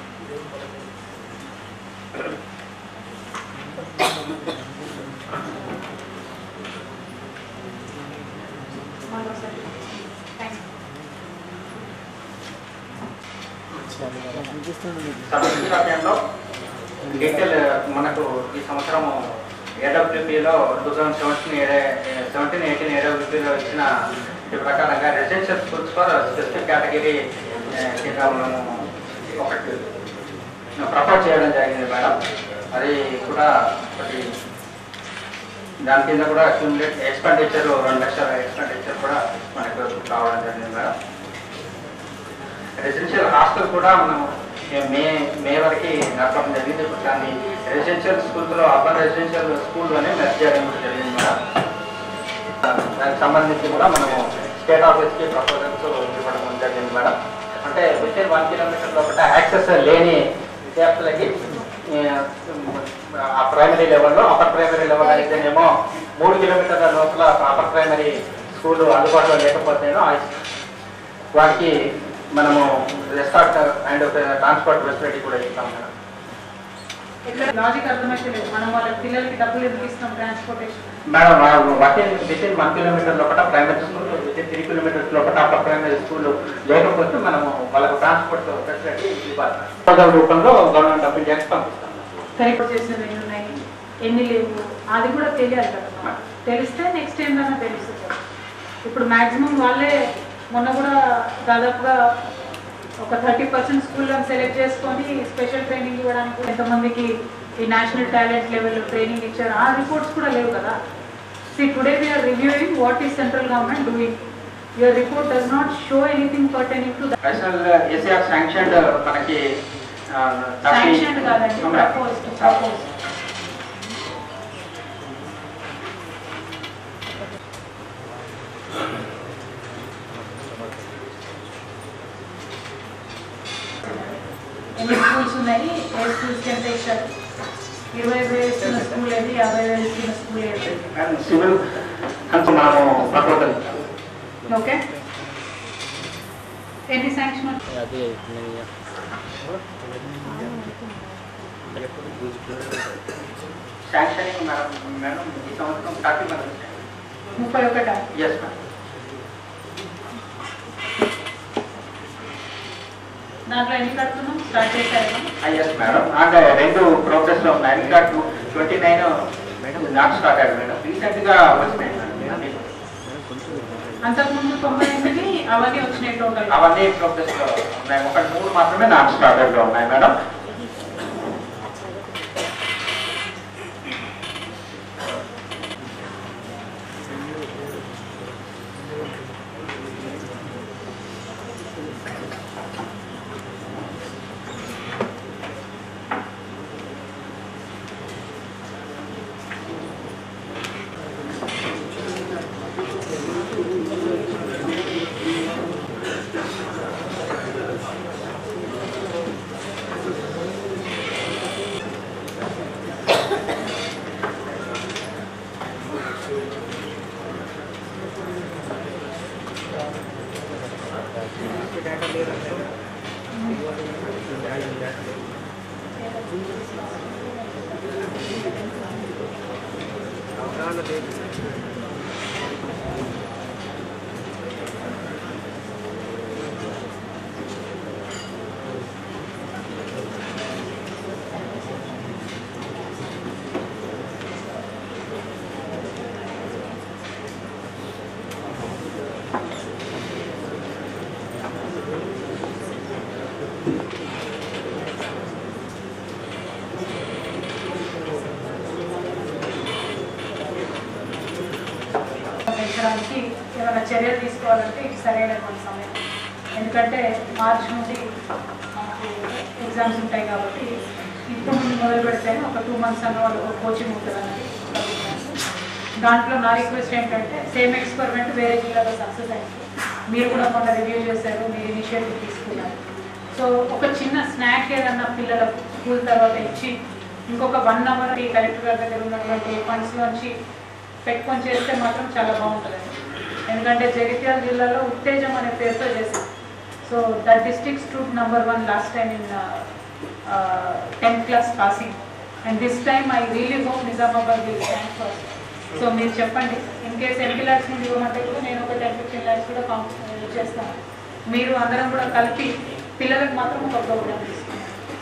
థ్యాంక్ యూ సర్వశిక్ష అభియాన్లో డీటెయిల్ మనకు ఈ సంవత్సరం ఏడబ్ల్యూపీలో two thousand seventeen seventeen eighteen ఏడబ్ల్యూపీలో ఇచ్చిన ఈ ప్రకారంగా residential schools for specific category కింద మనము ఒకటి ప్రపోజ్ చేయడం జరిగింది మేడం అది కూడా ఒకటి దాని కింద కూడా అక్యూములేట్ ఎక్స్పెండిచర్ రెండు లక్షల ఎక్స్పెండిచర్ కూడా మనకు రావడం జరిగింది మేడం రెసిడెన్షియల్ హాస్టల్ కూడా మనం మే మే వరకు నడపడం జరిగింది ఇప్పుడు దాన్ని రెసిడెన్షియల్ స్కూల్స్లో అర్బన్ రెసిడెన్షియల్ స్కూల్లోనే మెర్జ్ చేయడం జరిగింది మేడం దానికి సంబంధించి కూడా మనము స్టేట్ ఆఫీస్కి ప్రపోజల్స్ ఇవ్వడం జరిగింది మేడం అంటే విత్ ఇన్ వన్ కిలోమీటర్ లోపల యాక్సెస్ లేని విద్యార్థులకి ఆ ప్రైమరీ లెవెల్లో అప్పర్ ప్రైమరీ లెవెల్ అయితేనేమో మూడు కిలోమీటర్ల లోపల అప్పర్ ప్రైమరీ స్కూల్ అందుబాటులో లేకపోతేనో ఆ- వాటికి మనము రెస్టార్ట్ అండ్ ట్రాన్స్పోర్ట్ ఫెసిలిటీ కూడా ఇస్తాం మేడం ఇక్కడ లాజిక్ అర్థమైతే లేదు మనం వాళ్ళ పిల్లలకి డబ్బులు ఎందుకు ఇస్తాం ట్రాన్స్పోర్టేషన్ మేడం వాటిని విత్ ఇన్ వన్ కిలోమీటర్ లోపల primary school within three kilometres లోపల అప్పర్ ప్రైమరీ స్కూల్ లేకపోతే మనము వాళ్ళకు ట్రాన్స్పోర్ట్ ఫెసిలిటీ ఇవ్వాలి పదవ రూపంలో గవర్నమెంట్ ఆఫ్ ఇండియాకి పంపిస్తాం కరెక్ట్ చేసినవి ఎన్ని ఉన్నాయి ఎన్ని లేవు అది కూడా తెలియాలి కదా తెలిస్తే నెక్స్ట్ టైం కన్నా తెలుస్తుంది కదా. ఇప్పుడు మాక్సిమం వాళ్ళే మొన్న కూడా దాదాపుగా ఒక థర్టీ పర్సెంట్ స్కూళ్ళని సెలెక్ట్ చేసుకొని స్పెషల్ ట్రైనింగ్ ఇవ్వడానికి కూడా ఎంతమందికి ఈ నేషనల్ టాలెంట్ లెవెల్ ట్రైనింగ్ ఇచ్చారు ఆ రిపోర్ట్స్ కూడా లేవు కదా see today we're reviewing what is central government doing your report does not show anything pertaining to అసలు ఏసీఆర్ శాంక్షన్డ్ మనకి ఆ, thirty- శాంక్షన్ కాదండి మేడం. ప్రపోజ్డ్ ప్రపోజ్డ్ ఎన్ని స్కూల్స్ ఉన్నాయి ఏ స్కూల్స్కి ఎంత ఇచ్చారు ఇరవై వేలు ఇస్తున్న స్కూల్ ఏది యాభై వేలు ఇస్తున్న స్కూల్ ఏది అండ్ సివిల్ అంత మనము ప్రపోజల్ ఓకే ఎన్ని శాంక్షన్ శాంక్షనింగ్ మేడం మేడం ఈ సంవత్సరం థర్టీ మేడం ముప్పై ఒకటా ఎస్ మేడం దాంట్లో ఎన్ని కడుతున్నాం స్టార్ట్ చేశారు ఎస్ మేడం అంటే రెండు ప్రోగ్రెస్ లో ఉన్నాయి ఇంకా two twenty nine not start అయ్యారు మేడం రీసెంట్ గా వచ్చినాయి మేడం అంతకుముందు తొంభై ఎనిమిది అవన్నీ వచ్చినాయి టోటల్ అవన్నీ ప్రోగ్రెస్ లో ఉన్నాయి ఒక మూడు మాత్రమే నాట్ స్టార్టెడ్ లో ఉన్నాయి మేడం పెంచడానికి ఏమైనా చర్యలు తీసుకోవాలంటే ఇది సరైనటువంటి సమయం ఎందుకంటే మార్చి నుండి మనకు ఎగ్జామ్స్ ఉంటాయి కాబట్టి ఇప్పుడు నుండి మొదలు పెడితేనే ఒక టూ మంత్స్ అన్న వాళ్ళకి కోచింగ్ ఉంటుంది అన్నది దాంట్లో నా రిక్వెస్ట్ ఏంటంటే సేమ్ ఎక్స్పెరిమెంట్ వేరే జిల్లాలో సక్సెస్ అయింది మీరు కూడా మొన్న రివ్యూ చేశారు మీరు ఇనిషియేటివ్ తీసుకున్నారు సో ఒక చిన్న స్నాక్ ఏదన్నా పిల్లలకు స్కూల్ తర్వాత ఇచ్చి ఇంకొక వన్ అవర్ ఈ కలెక్టర్ గారి దగ్గర ఉన్నటువంటి ఫండ్స్లోంచి పెట్టుకొని చేస్తే మాత్రం చాలా బాగుంటుంది ఎందుకంటే జగిత్యాల జిల్లాలో ఉత్తేజం అనే పేరుతో చేశాం so that district stood number one last time in tenth class passing and this time I really hope Nizamabad will stand first so మీరు చెప్పండి ఇన్ కేస్ ఎంపీ ల్యాక్స్ నుండి ఇవ్వమంటే కూడా నేను ఒక టెన్ ఫిఫ్టీన్ ల్యాక్స్ కూడా కాంప్ చేస్తాను మీరు అందరం కూడా కలిపి పిల్లలకు మాత్రం ఒక ప్రోగ్రామ్ తీసుకున్నాం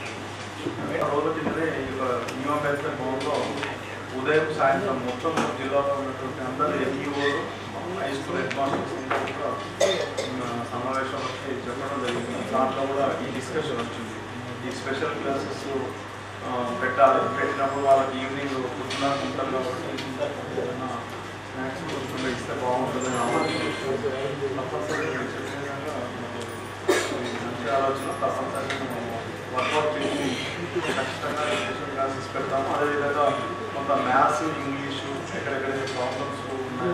రోజు కిందనే ఈ యొక్క న్యూ అంబేద్కర్ భవన్లో ఉదయం సాయంత్రం మొత్తం జిల్లాలో ఉన్నటువంటి అందరు ఎంఈఓలు హై స్కూల్ హెడ్ మాస్టర్స్ అందరూ కూడా ఉన్న సమావేశం వచ్చి చెప్పడం జరిగింది దాంట్లో కూడా ఈ డిస్కషన్ వచ్చింది ఈ స్పెషల్ క్లాసెస్ పెట్టాలి పెట్టినప్పుడు వాళ్ళకి ఈవినింగ్ పొద్దున ఉంటారు కాబట్టి ఏదైనా స్నాక్స్ కొంచెం ఇస్తే బాగుంటుందని ఆలోచన తప్పనిసరిగా మీరు చెప్పిన విధంగా మనకు మంచి ఆలోచన తప్పనిసరిగా మనం వర్కౌట్ చేసి ఖచ్చితంగా స్పెషల్ క్లాసెస్ పెడతాము అదేవిధంగా కొంత మ్యాథ్స్ ఇంగ్లీషు ఎక్కడెక్కడైతే ప్రాబ్లమ్స్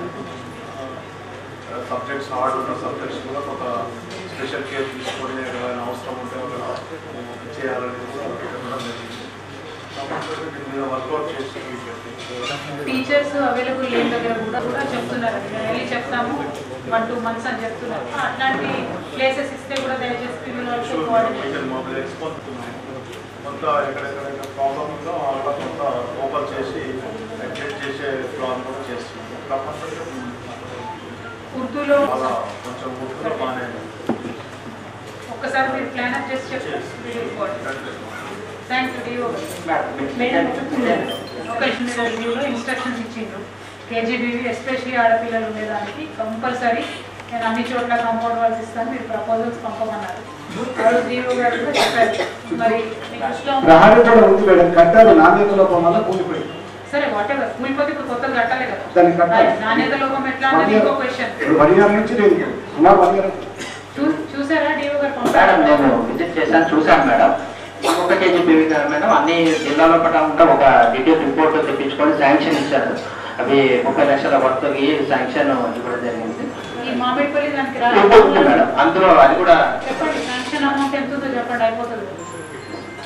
సబ్జెక్ట్స్ హార్డ్ ఉన్న సబ్జెక్ట్స్ కూడా కొంత స్పెషల్ కేర్ తీసుకొని ఏదైనా అవసరం ఉంటే అక్కడ చేయాలని కూడా పెట్టడం జరిగింది తప్పనిసరిగా దీని మీద వర్కౌట్ చేసి టీచర్స్ అవైలబుల్ లేని దగ్గర కూడా కూడా చెప్తున్నారు మేము వెళ్ళి చెప్తాము వన్ టూ మంత్స్ అని చెప్తున్నారు అట్లాంటి ప్లేసెస్ ఇస్తే కూడా దయచేసి పిల్లలు వాళ్ళతో కోఆర్డినేట్ మొబైల్ పొందుతున్నాము కొంత ఎక్కడెక్కడైతే ప్రాబ్లం ఉందో అలా కొంత ఓపెన్ చేసి అడ్జస్ట్ చేసే ప్లాన్ కూడా చేస్తున్నాము తప్పనిసరిగా ఉర్దూలో అలా కొంచెం ఉర్దూలో బాగానే ఒక్కసారి మీరు ప్లాన్ అప్ చేసి చెప్తే థ్యాంక్ యూ డిఓ మేడం ఒక రివ్యూలో ఇన్స్ట్రక్షన్స్ ఇచ్చిండ్రు కేజీబీవీ ఎస్పెషలీ ఆడపిల్లలు ఉండేదానికి కంపల్సరీ నేను అన్ని చోట్ల కాంపౌండ్ వాల్స్ ఇస్తాను మీరు ప్రపోజల్స్ పంపమన్నారు ఆ రోజు డిఓ గారు కూడా చెప్పారు మరి మీకు ఇష్టం ప్రహారీ కూడా ఉంది మేడం కట్టారు నాణ్యత లోపం వల్ల కూలిపోయింది సరే వాట్ ఎవర్ కూలిపోతే ఇప్పుడు కొత్తగా కట్టాలి కదా దాన్ని కట్టాలి. నాణ్యత లోపం ఎట్లా అన్నది ఇంకో క్వశ్చన్ ఇప్పుడు వన్ ఇయర్ నుంచి నేను సుమారు వన్ ఇయర్ చూసారా డిఓ గారు మేడం పంపారు నేను విజిట్ చేశాను చూశాను మేడం ఒక కేజీ బేబీ గారు మేడం అన్ని జిల్లాలో పట్ల ఉంటే ఒక డీటెయిల్ రిపోర్ట్ తెప్పించుకొని శాంక్షన్ ఇచ్చారు అవి ముప్పై లక్షల వర్తకి శాంక్షన్ ఇవ్వడం జరిగింది ఈ మామిడిపల్లి దానికి ఉంటుంది రా మేడం అందులో అది కూడా చెప్పండి శాంక్షన్ అమౌంట్ ఎంత ఉందో చెప్పండి అయిపోతుంది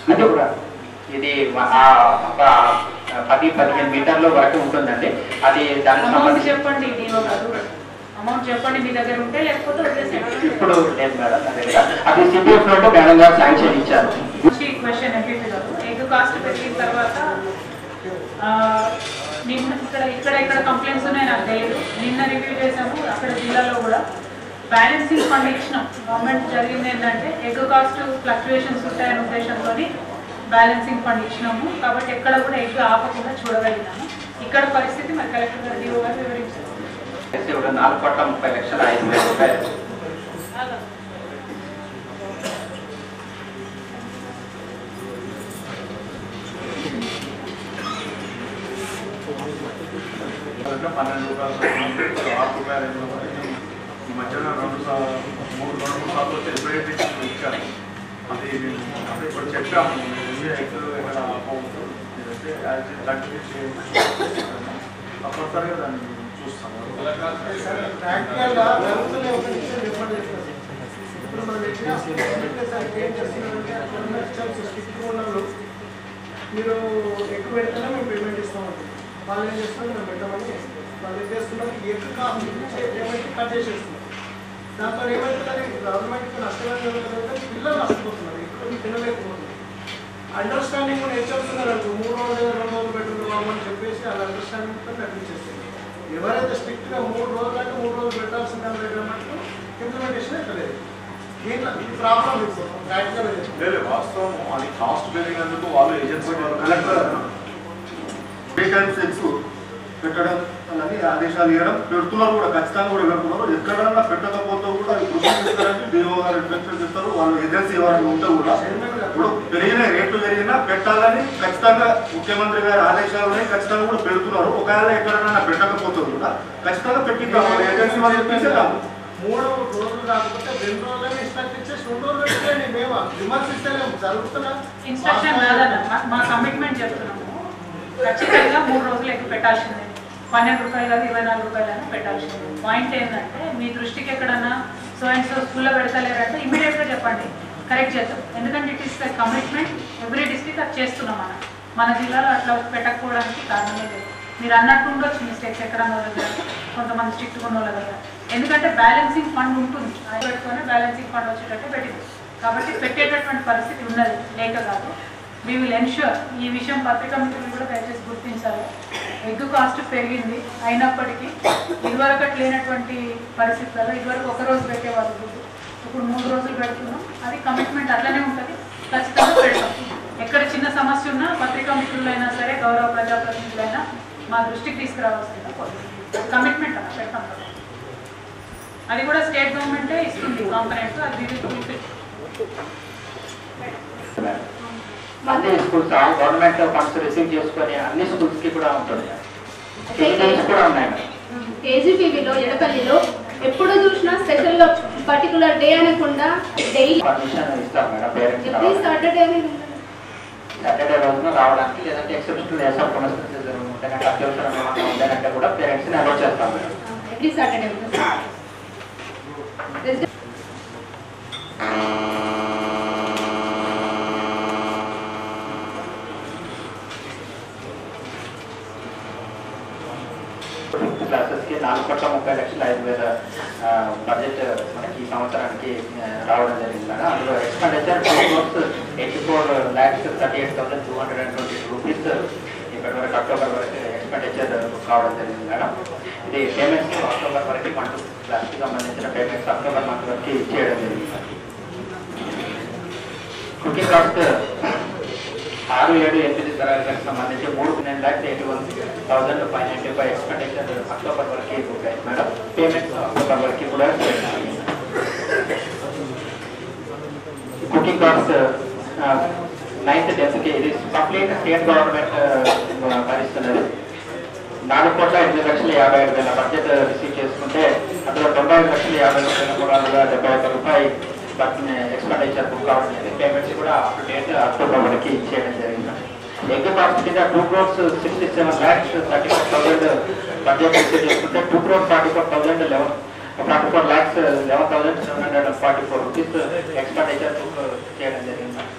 అది కూడా ఇది మ- ఆ ఒక పది పదిహేను మీటర్ల వరకు ఉంటుందండి అది దానికి అమౌంట్ సంబంధించి చెప్పండి డిఓ గారు అమౌంట్ చెప్పండి మీ దగ్గర ఉంటే లేకపోతే వదిలేసేయండి ఇప్పుడు లేదు మేడం నా దగ్గర అది సిపిఎఫ్ నుండి మేడం గారు శాంక్షన్ ఇచ్చారు క్వశ్చన్ ఎంపీపీ గారు ఎగ్ కాస్ట్ పెరిగిన తర్వాత ఆ, నిన్న ఇక్కడ ఇక్కడ ఇక్కడ కంప్లైంట్స్ ఉన్నాయి నాకు తెలియదు నిన్న రివ్యూ చేసాము అక్కడ జిల్లాలో కూడా బ్యాలెన్సింగ్ ఫండ్ ఇచ్చినాం గవర్నమెంట్ జరిగింది ఏంటంటే ఎగ్ కాస్ట్ ఫ్లక్చుయేషన్స్ ఉంటాయనే ఉద్దేశంతో బ్యాలెన్సింగ్ ఫండ్ ఇచ్చినాము కాబట్టి ఎక్కడ కూడా ఎగ్ ఆపకుండా చూడగలిగినాము ఇక్కడ పరిస్థితి మరి కలెక్టర్ గారు డిఓ గారు వివరించారు చేసి ఒక నాలుగు కోట్ల ముప్పై లక్షల ఐదు వేల రూపాయలు దాంట్లో పన్నెండు రూపాయలు ఆరు రూపాయలు ఎనిమిది రూపాయలు ఈ మధ్యన రెండు సార్లు మూడు రెండు మూడు సార్లు వచ్చి రిప్రజెంటేషన్ ఇచ్చాను అది మేము అంటే ఇప్పుడు చెప్పాము ఇండియా ఎక్కడ ఎక్కడ ఆపవద్దు ఇదైతే యాజ్ కంటిన్యూ చేయండి తప్పనిసరిగా దాన్ని చూస్తాము ప్రాక్టికల్గా జరుగుతున్న ఒక విషయం చెప్పండి ఇప్పుడు మనం ఇచ్చిన స్టేట్మెంట్ ఏం చేస్తున్నారంటే అక్కడ ఇచ్చాల్సి స్ట్రిక్ట్ ఉన్నప్పుడు మీరు ఎక్కువ పెడితేనే మేము పేమెంట్ ఇస్తామండి వాళ్ళు ఏం చేస్తారు మేము పెట్టమని వాళ్ళు ఏం చేస్తున్నారు ఎక్కువ కాస్ట్ ఇచ్చే పేమెంట్ కట్ చేసేస్తున్నారు దాంతో ఏమవుతుందని గవర్నమెంట్కి నష్టమే జరుగుతుందంటే పిల్లలు నష్టపోతున్నారు ఎక్కువ తినలేకపోతున్నారు అండర్స్టాండింగ్ కూడా ఏం చెప్తున్నారు అనుకో మూడు రోజులు రెండు రోజులు పెట్టుకున్నాము అని చెప్పేసి వాళ్ళ అండర్స్టాండింగ్ తో నడిపించేస్తారు ఎవరైతే స్ట్రిక్ట్ గా మూడు రోజులు అంటే మూడు రోజులు పెట్టాల్సిన దాని దగ్గర మటుకు ఇంప్లిమెంటేషన్ ఎక్కలేదు దీంట్లో ఇది ప్రాబ్లం మీకు ప్రాక్టికల్ లేదు వాస్తవం అది కాస్ట్ పెరిగినందుకు వాళ్ళు ఏజెన్సీ వాళ్ళు కలెక్టర్ వేకెంట్ సెక్స్ పెట్టడం అనేది ఆదేశాలు ఇవ్వడం పెడుతున్నారు కూడా ఖచ్చితంగా కూడా పెడుతున్నారు ఎక్కడన్నా పెట్టకపోతే కూడా అది ప్రొసీజ్ చేస్తారంటే డిఓ గారు ఇన్స్పెక్షన్ చేస్తారు వాళ్ళు ఏజెన్సీ ఎవరైనా ఉంటే కూడా ఇప్పుడు పెరిగిన రేట్లు పెరిగినా పెట్టాలని ఖచ్చితంగా ముఖ్యమంత్రి గారి ఆదేశాలు ఉన్నాయి ఖచ్చితంగా కూడా పెడుతున్నారు ఒకవేళ ఎక్కడైనా పెట్టకపోతే కూడా ఖచ్చితంగా పెట్టిద్దాం వాళ్ళ ఏజెన్సీ వాళ్ళు చెప్పేసేదాము మూడు రోజులు కాకపోతే రెండు రోజులనే ఇన్స్ట్రక్ట్ ఇచ్చేసి రెండు రోజులు పెట్టండి మేము విమర్శిస్తలేము జరుగుతున్నా ఇన్స్ట్రక్షన్ కాదన్న మా- మా కమిట్మెంట్ చెప్తున్నాము ఖచ్చితంగా మూడు రోజులు ఎక్కువ పెట్టాల్సిందే పన్నెండు రూపాయలు కాదు ఇరవై నాలుగు రూపాయలు అయినా పెట్టాల్సిందే పాయింట్ ఏంటంటే మీ దృష్టికి ఎక్కడన్నా సో అండ్ సో స్కూల్లో పెడతలేరంటే ఇమీడియట్ గా చెప్పండి కరెక్ట్ చేద్దాం ఎందుకంటే it is commitment every district అది చేస్తున్నాం మనం మన జిల్లాలో అట్లా పెట్టకపోవడానికి కారణమే లేదు మీరు అన్నట్టు ఉండొచ్చు మిస్టేక్స్ ఎక్కడ వాళ్ళ దగ్గర కొంతమంది స్ట్రిక్ట్ ఉన్న వాళ్ళ దగ్గర ఎందుకంటే బ్యాలెన్సింగ్ ఫండ్ ఉంటుంది అది పెట్టుకొని బ్యాలెన్సింగ్ ఫండ్ వచ్చేటట్టు పెట్టింది కాబట్టి పెట్టేటటువంటి పరిస్థితి ఉన్నది లేక కాదు వీ విల్ ఎన్ష్యూర్ ఈ విషయం పత్రికా మిత్రులు కూడా దయచేసి గుర్తించాలి ఎగ్ కాస్ట్ పెరిగింది అయినప్పటికీ ఇదివరకు లేనటువంటి పరిస్థితులలో ఇదివరకు ఒక రోజు పెట్టేవాళ్ళు గుడ్డు ఇప్పుడు మూడు రోజులు పెడుతున్నాం అది కమిట్మెంట్ అట్లనే ఉంటుంది ఖచ్చితంగా పెడతాం ఎక్కడ చిన్న సమస్య ఉన్నా పత్రికా మిత్రులైనా సరే గౌరవ ప్రజాప్రతినిధులైనా మా దృష్టికి తీసుకురావాల్సిందిగా కోరుతున్నాం కమిట్మెంట్ అన్న పెడతాం కదా. అది కూడా స్టేట్ గవర్నమెంటే ఇస్తుంది కాంపనెంట్స్ అది we will fulfill. అన్ని స్కూల్స్ గవర్నమెంట్ ఫండ్స్ రిసీవ్ చేసుకొని అన్ని స్కూల్స్ కి కూడా ఉంటుంది కేజీస్ కూడా ఉన్నాయి మేడం. కేజీపీవీలో ఎడపల్లిలో ఎప్పుడు చూసినా స్పెషల్ పర్టికులర్ డే అనకుండా డైలీ పర్మిషన్ ఇస్తాం madam parents every Saturday Saturday రోజున రావడానికి లేదంటే ఎక్సెప్షనల్ డేస్ ఆఫ్ కన్స్ట్రక్షన్ ఉంటే అత్యవసరం ఏమైనా ఉందంటే కూడా పేరెంట్స్ని అలౌ చేస్తాం మేడం ఎవ్రీ సాటర్డే క్లాసెస్ కి నాలుగు కోట్ల ముప్పై లక్షల ఐదు వేల బడ్జెట్ మనకి ఈ సంవత్సరానికి ఆ, రావడం జరిగింది మేడం అందులో expenditure two crores eighty four lakhs thirty eight thousand two hundred and twenty rupees ఇప్పటి వరకు అక్టోబర్ వరకు ఎక్స్పెండిచర్ కావడం జరిగింది మేడం ఇది పేమెంట్స్ అక్టోబర్ వరకు మంత్ క్లాస్కి సంబంధించిన పేమెంట్స్ అక్టోబర్ మంత్ వరకు చేయడం జరిగింది మేడం. కుకింగ్ కాస్ట్ ఆరు ఏడు ఎనిమిది తరగతికి సంబంధించి మూడు nine lakhs eighty one thousand five ninety five expenditure October వరకు బుక్ అయింది మేడం పేమెంట్స్ అక్టోబర్ వరకు కూడా కుకింగ్ కాస్ట్ నైన్త్ టెన్త్కి ఇది కంప్లీట్ స్టేట్ గవర్నమెంట్ భరిస్తున్నది నాలుగు కోట్ల ఎనిమిది లక్షల యాభై ఐదు వేల బడ్జెట్ రిసీవ్ చేసుకుంటే అందులో తొంభై ఐదు లక్షల యాభై ఒక వేల మూడు వందల డెబ్బై ఒక్క రూపాయి ఎక్స్పెండిచర్ బుక్ కావడం జరిగింది పేమెంట్స్ కూడా అప్ టు డేట్ అక్టోబర్ వరకు ఇచ్చేయడం జరిగింది ఎగ్ కాస్ట్ కింద two crores sixty seven lakhs thirty four thousand budget receive చేసుకుంటే two crores forty four thousand eleven forty four lakhs eleven thousand seven hundred and forty four rupees expenditure book చేయడం జరిగింది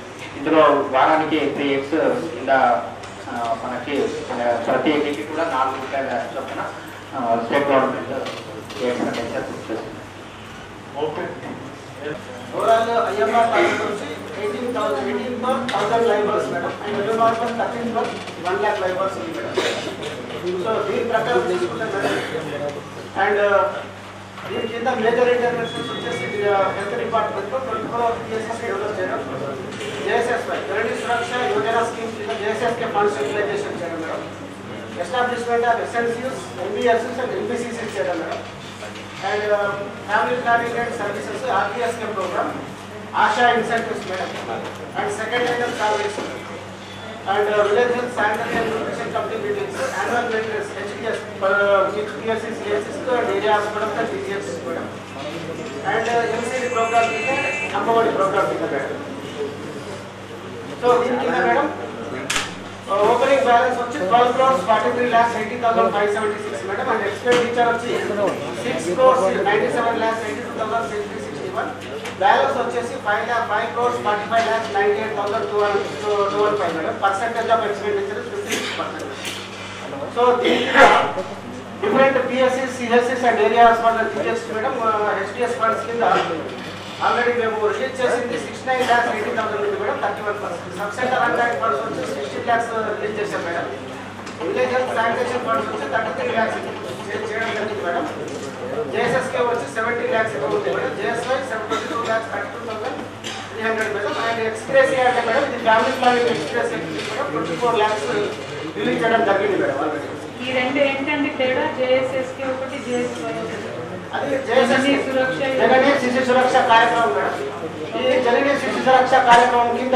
ఇందులో వారానికి three eggs కింద ఆ, మనకి ఆ, ప్రతి ఎగ్కి కూడా నాలుగు రూపాయల చొప్పున స్టేట్ గవర్నమెంట్ ఎగ్స్ కండక్టర్ చేస్తుంది ఓకే ఓవరాల్ ఐఎంఆర్ టార్గెట్ వచ్చి eighteen thousand eighteen for thousand లైబర్స్ madam and MMR for thirteen for one lakh లైబర్స్ ఉంది మేడం సో దీని ప్రకారం తీసుకుంటే మేడం అండ్ దీని కింద మేజర్ ఇంటర్వెన్షన్స్ వచ్చేసి హెల్త్ డిపార్ట్మెంట్లో ట్వంటీ ఫోర్ కేసెస్ డెవలప్ చేయడం జేఎస్ఎస్వై గరణి సురక్ష యోజన స్కీమ్ కింద జేఎస్ఎస్కే ఫండ్స్ యూటిలైజేషన్ చేయడం madam establishment of SNCs MBSS and MBCCs చేయడం madam and family planning and services RTSK programme ASHA incentives madam and second item salaries and village health sanitary and nutrition committee meetings annual maintenance HDS PSC CSS and area hospitals and DGS madam and MCD programme కింద Amma Vodi programme కింద madam so దీని కింద madam opening balance వచ్చి twelve crores forty three lakhs eighty thousand five seventy six madam and expenditure వచ్చి six crores ninety seven lakhs eighty two thousand six three sixty one balance వచ్చేసి five lakh five crores forty five lakhs ninety eight thousand two two one five madam percentage of expenditure fifty six percent so దీంట్లో different పిఎస్సీస్ CHS and area hospital teachers madam HDS funds కింద already మేము release చేసింది six nine lakhs eighty thousand ఉంది madam thirty one percent sub centre and funds వచ్చి sixty lakhs release చేశాం madam village health sanitation funds వచ్చి thirty three lakhs చేయడం జరిగింది madam JSSK వచ్చి సెవెంటీ ల్యాక్స్ ఎక్కువ ఉంది madam JSY seventy two lakhs thirty two thousand three hundred madam and express అంటే madam ఇది family planning express madam twenty four lakhs release చేయడం జరిగింది మేడం ఆల్రెడీ ఈ రెండు ఏంటండి తేడా జేఎస్ఎస్కి ఒకటి జేఎస్వై అది జననీ జేఎస్ఎస్ సురక్ష జననీ శిశు సురక్ష కార్యక్రమం మేడం ఈ జననీ శిశు సురక్ష కార్యక్రమం కింద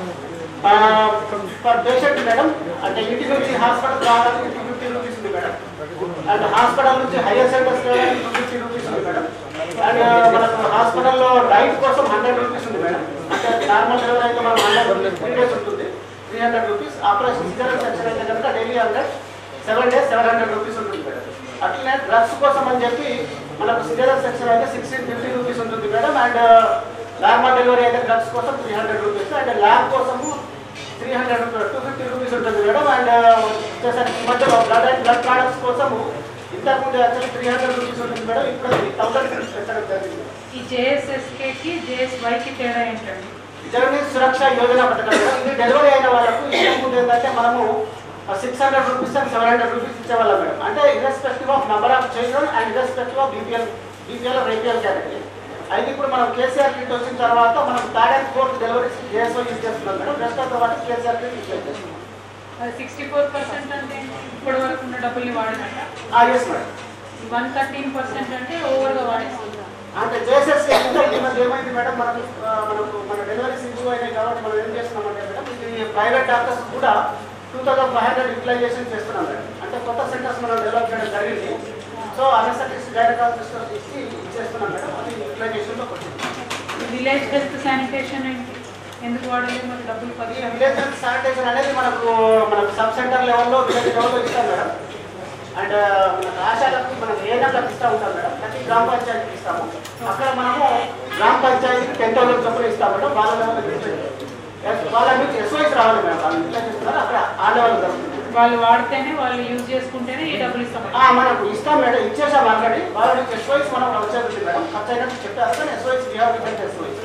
పర్ పేషెంట్ మేడం అంటే ఇంటి నుంచి హాస్పిటల్ రావడానికి టూ ఫిఫ్టీ రూపీస్ ఉంది మేడం అండ్ హాస్పిటల్ నుంచి హైయర్ సెంటర్స్ రావడానికి టూ ఫిఫ్టీ రూపీస్ ఉంది మేడం అండ్ మనకు హాస్పిటల్లో డైట్ కోసం హండ్రెడ్ రూపీస్ ఉంది మేడం అంటే నార్మల్ డెలివరీ అయితే మనం హండ్రెడ్ త్రీ డేస్ ఉంటుంది three hundred rupees operation caesarean section అయితే కనుక daily hundred seven days seven hundred rupees ఉంటుంది మేడం అట్లనే డ్రగ్స్ కోసం అని చెప్పి మనకు సిజరల్ సెక్షన్ అయితే సిక్స్టీన్ ఫిఫ్టీ రూపీస్ ఉంటుంది మేడం అండ్ నార్మల్ డెలివరీ అయితే డ్రగ్స్ కోసం three hundred rupees and lab కోసము three hundred two fifty rupees ఉంటుంది మేడం అండ్ వచ్చేసరికి ఈ మధ్యలో బ్లడ్ అండ్ బ్లడ్ ప్రొడక్ట్స్ కోసము ఇంతకుముందు యాక్చువల్లీ త్రీ హండ్రెడ్ రూపీస్ ఉంటుంది మేడం ఇప్పుడు థౌసండ్ రూపీస్ పెట్టడం జరిగింది ఈ జేఎస్ఎస్కేకి జేఎస్వైకి తేడా ఏంటండి జననీ సురక్ష యోజన పథకం మేడం ఇది డెలివరీ అయిన వాళ్ళకు ఇంతకుముందు ఏంటంటే మనము six hundred rupees and seven hundred rupees ఇచ్చేవాళ్ళం మేడం అంటే irrespective of number of children and irrespective of BPL BPL రేపీఎల్ కేటగిరీ అయితే ఇప్పుడు మనం కేసీఆర్ కిట్ వచ్చిన తర్వాత మనం third and fourth delivery JSO use చేస్తున్నాం మేడం రెస్ట్ ఆఫ్ ద వాటి కేసీఆర్ కిట్ యూజ్ చేస్తున్నాం సిక్స్టీ ఫోర్ పర్సెంట్ అంటే ఇప్పటి వరకు ఉన్న డబ్బుల్ని వాడినట్ట yes madam one thirteen percent అంటే ఓవర్గా వాడేస్తుంది అంటే జేఎస్ఎస్ ఈ మధ్య ఏమైంది మేడం మనకు ఆ, మనకు మన డెలివరీస్ ఇంప్రూవ్ అయినాయి కాబట్టి మనం ఏం చేస్తున్నామంటే మేడం ఇది ప్రైవేట్ డాక్టర్స్ కూడా two thousand five hundred utilisation చేస్తున్నాం మేడం అంటే కొత్త సెంటర్స్ మనం డెవలప్ చేయడం జరిగింది సో అనస్థెటిక్స్ గైనకాలజిస్ట్ ఇచ్చి ఇచ్చేస్తున్నాం మేడం అది యూటిలైజేషన్లోకి వచ్చింది విలేజ్ హెల్త్ శానిటేషన్ ఏంటి ఎందుకు వాడలేదు మరి డబ్బులు ఈ పది విలేజ్ హెల్త్ శానిటేషన్ అనేది మనకు మనకు సబ్ సెంటర్ లెవెల్లో విలేజ్ లెవెల్లో ఇస్తాం మేడం అండ్ మనకు ఆశాలకు మనం ఏఎన్ఎంలకు ఇస్తూ ఉంటాం మేడం ప్రతి గ్రామ పంచాయతీకి ఇస్తాము అక్కడ మనము గ్రామ పంచాయతీకి టెన్ థౌసండ్ చొప్పున ఇస్తాం మేడం వాళ్ళ లెవెల్ వాళ్ళ నుంచి ఎస్ఓఎస్ రావాలి మేడం వాళ్ళు ఇట్లా చేస్తున్నారు అక్కడ ఆ లెవెల్ జరుగుతుంది వాళ్ళు వాడితేనే వాళ్ళు యూజ్ చేసుకుంటేనే ఈ డబ్బులు ఇస్తాం ఆ, మనకు ఇస్తాం మేడం ఇచ్చేసాం ఆల్రెడీ వాళ్ళ నుంచి ఎస్ఓఎస్ మనం వచ్చేది మేడం ఖర్చు అయినట్టు చెప్పారు కానీ SOS we have different SOS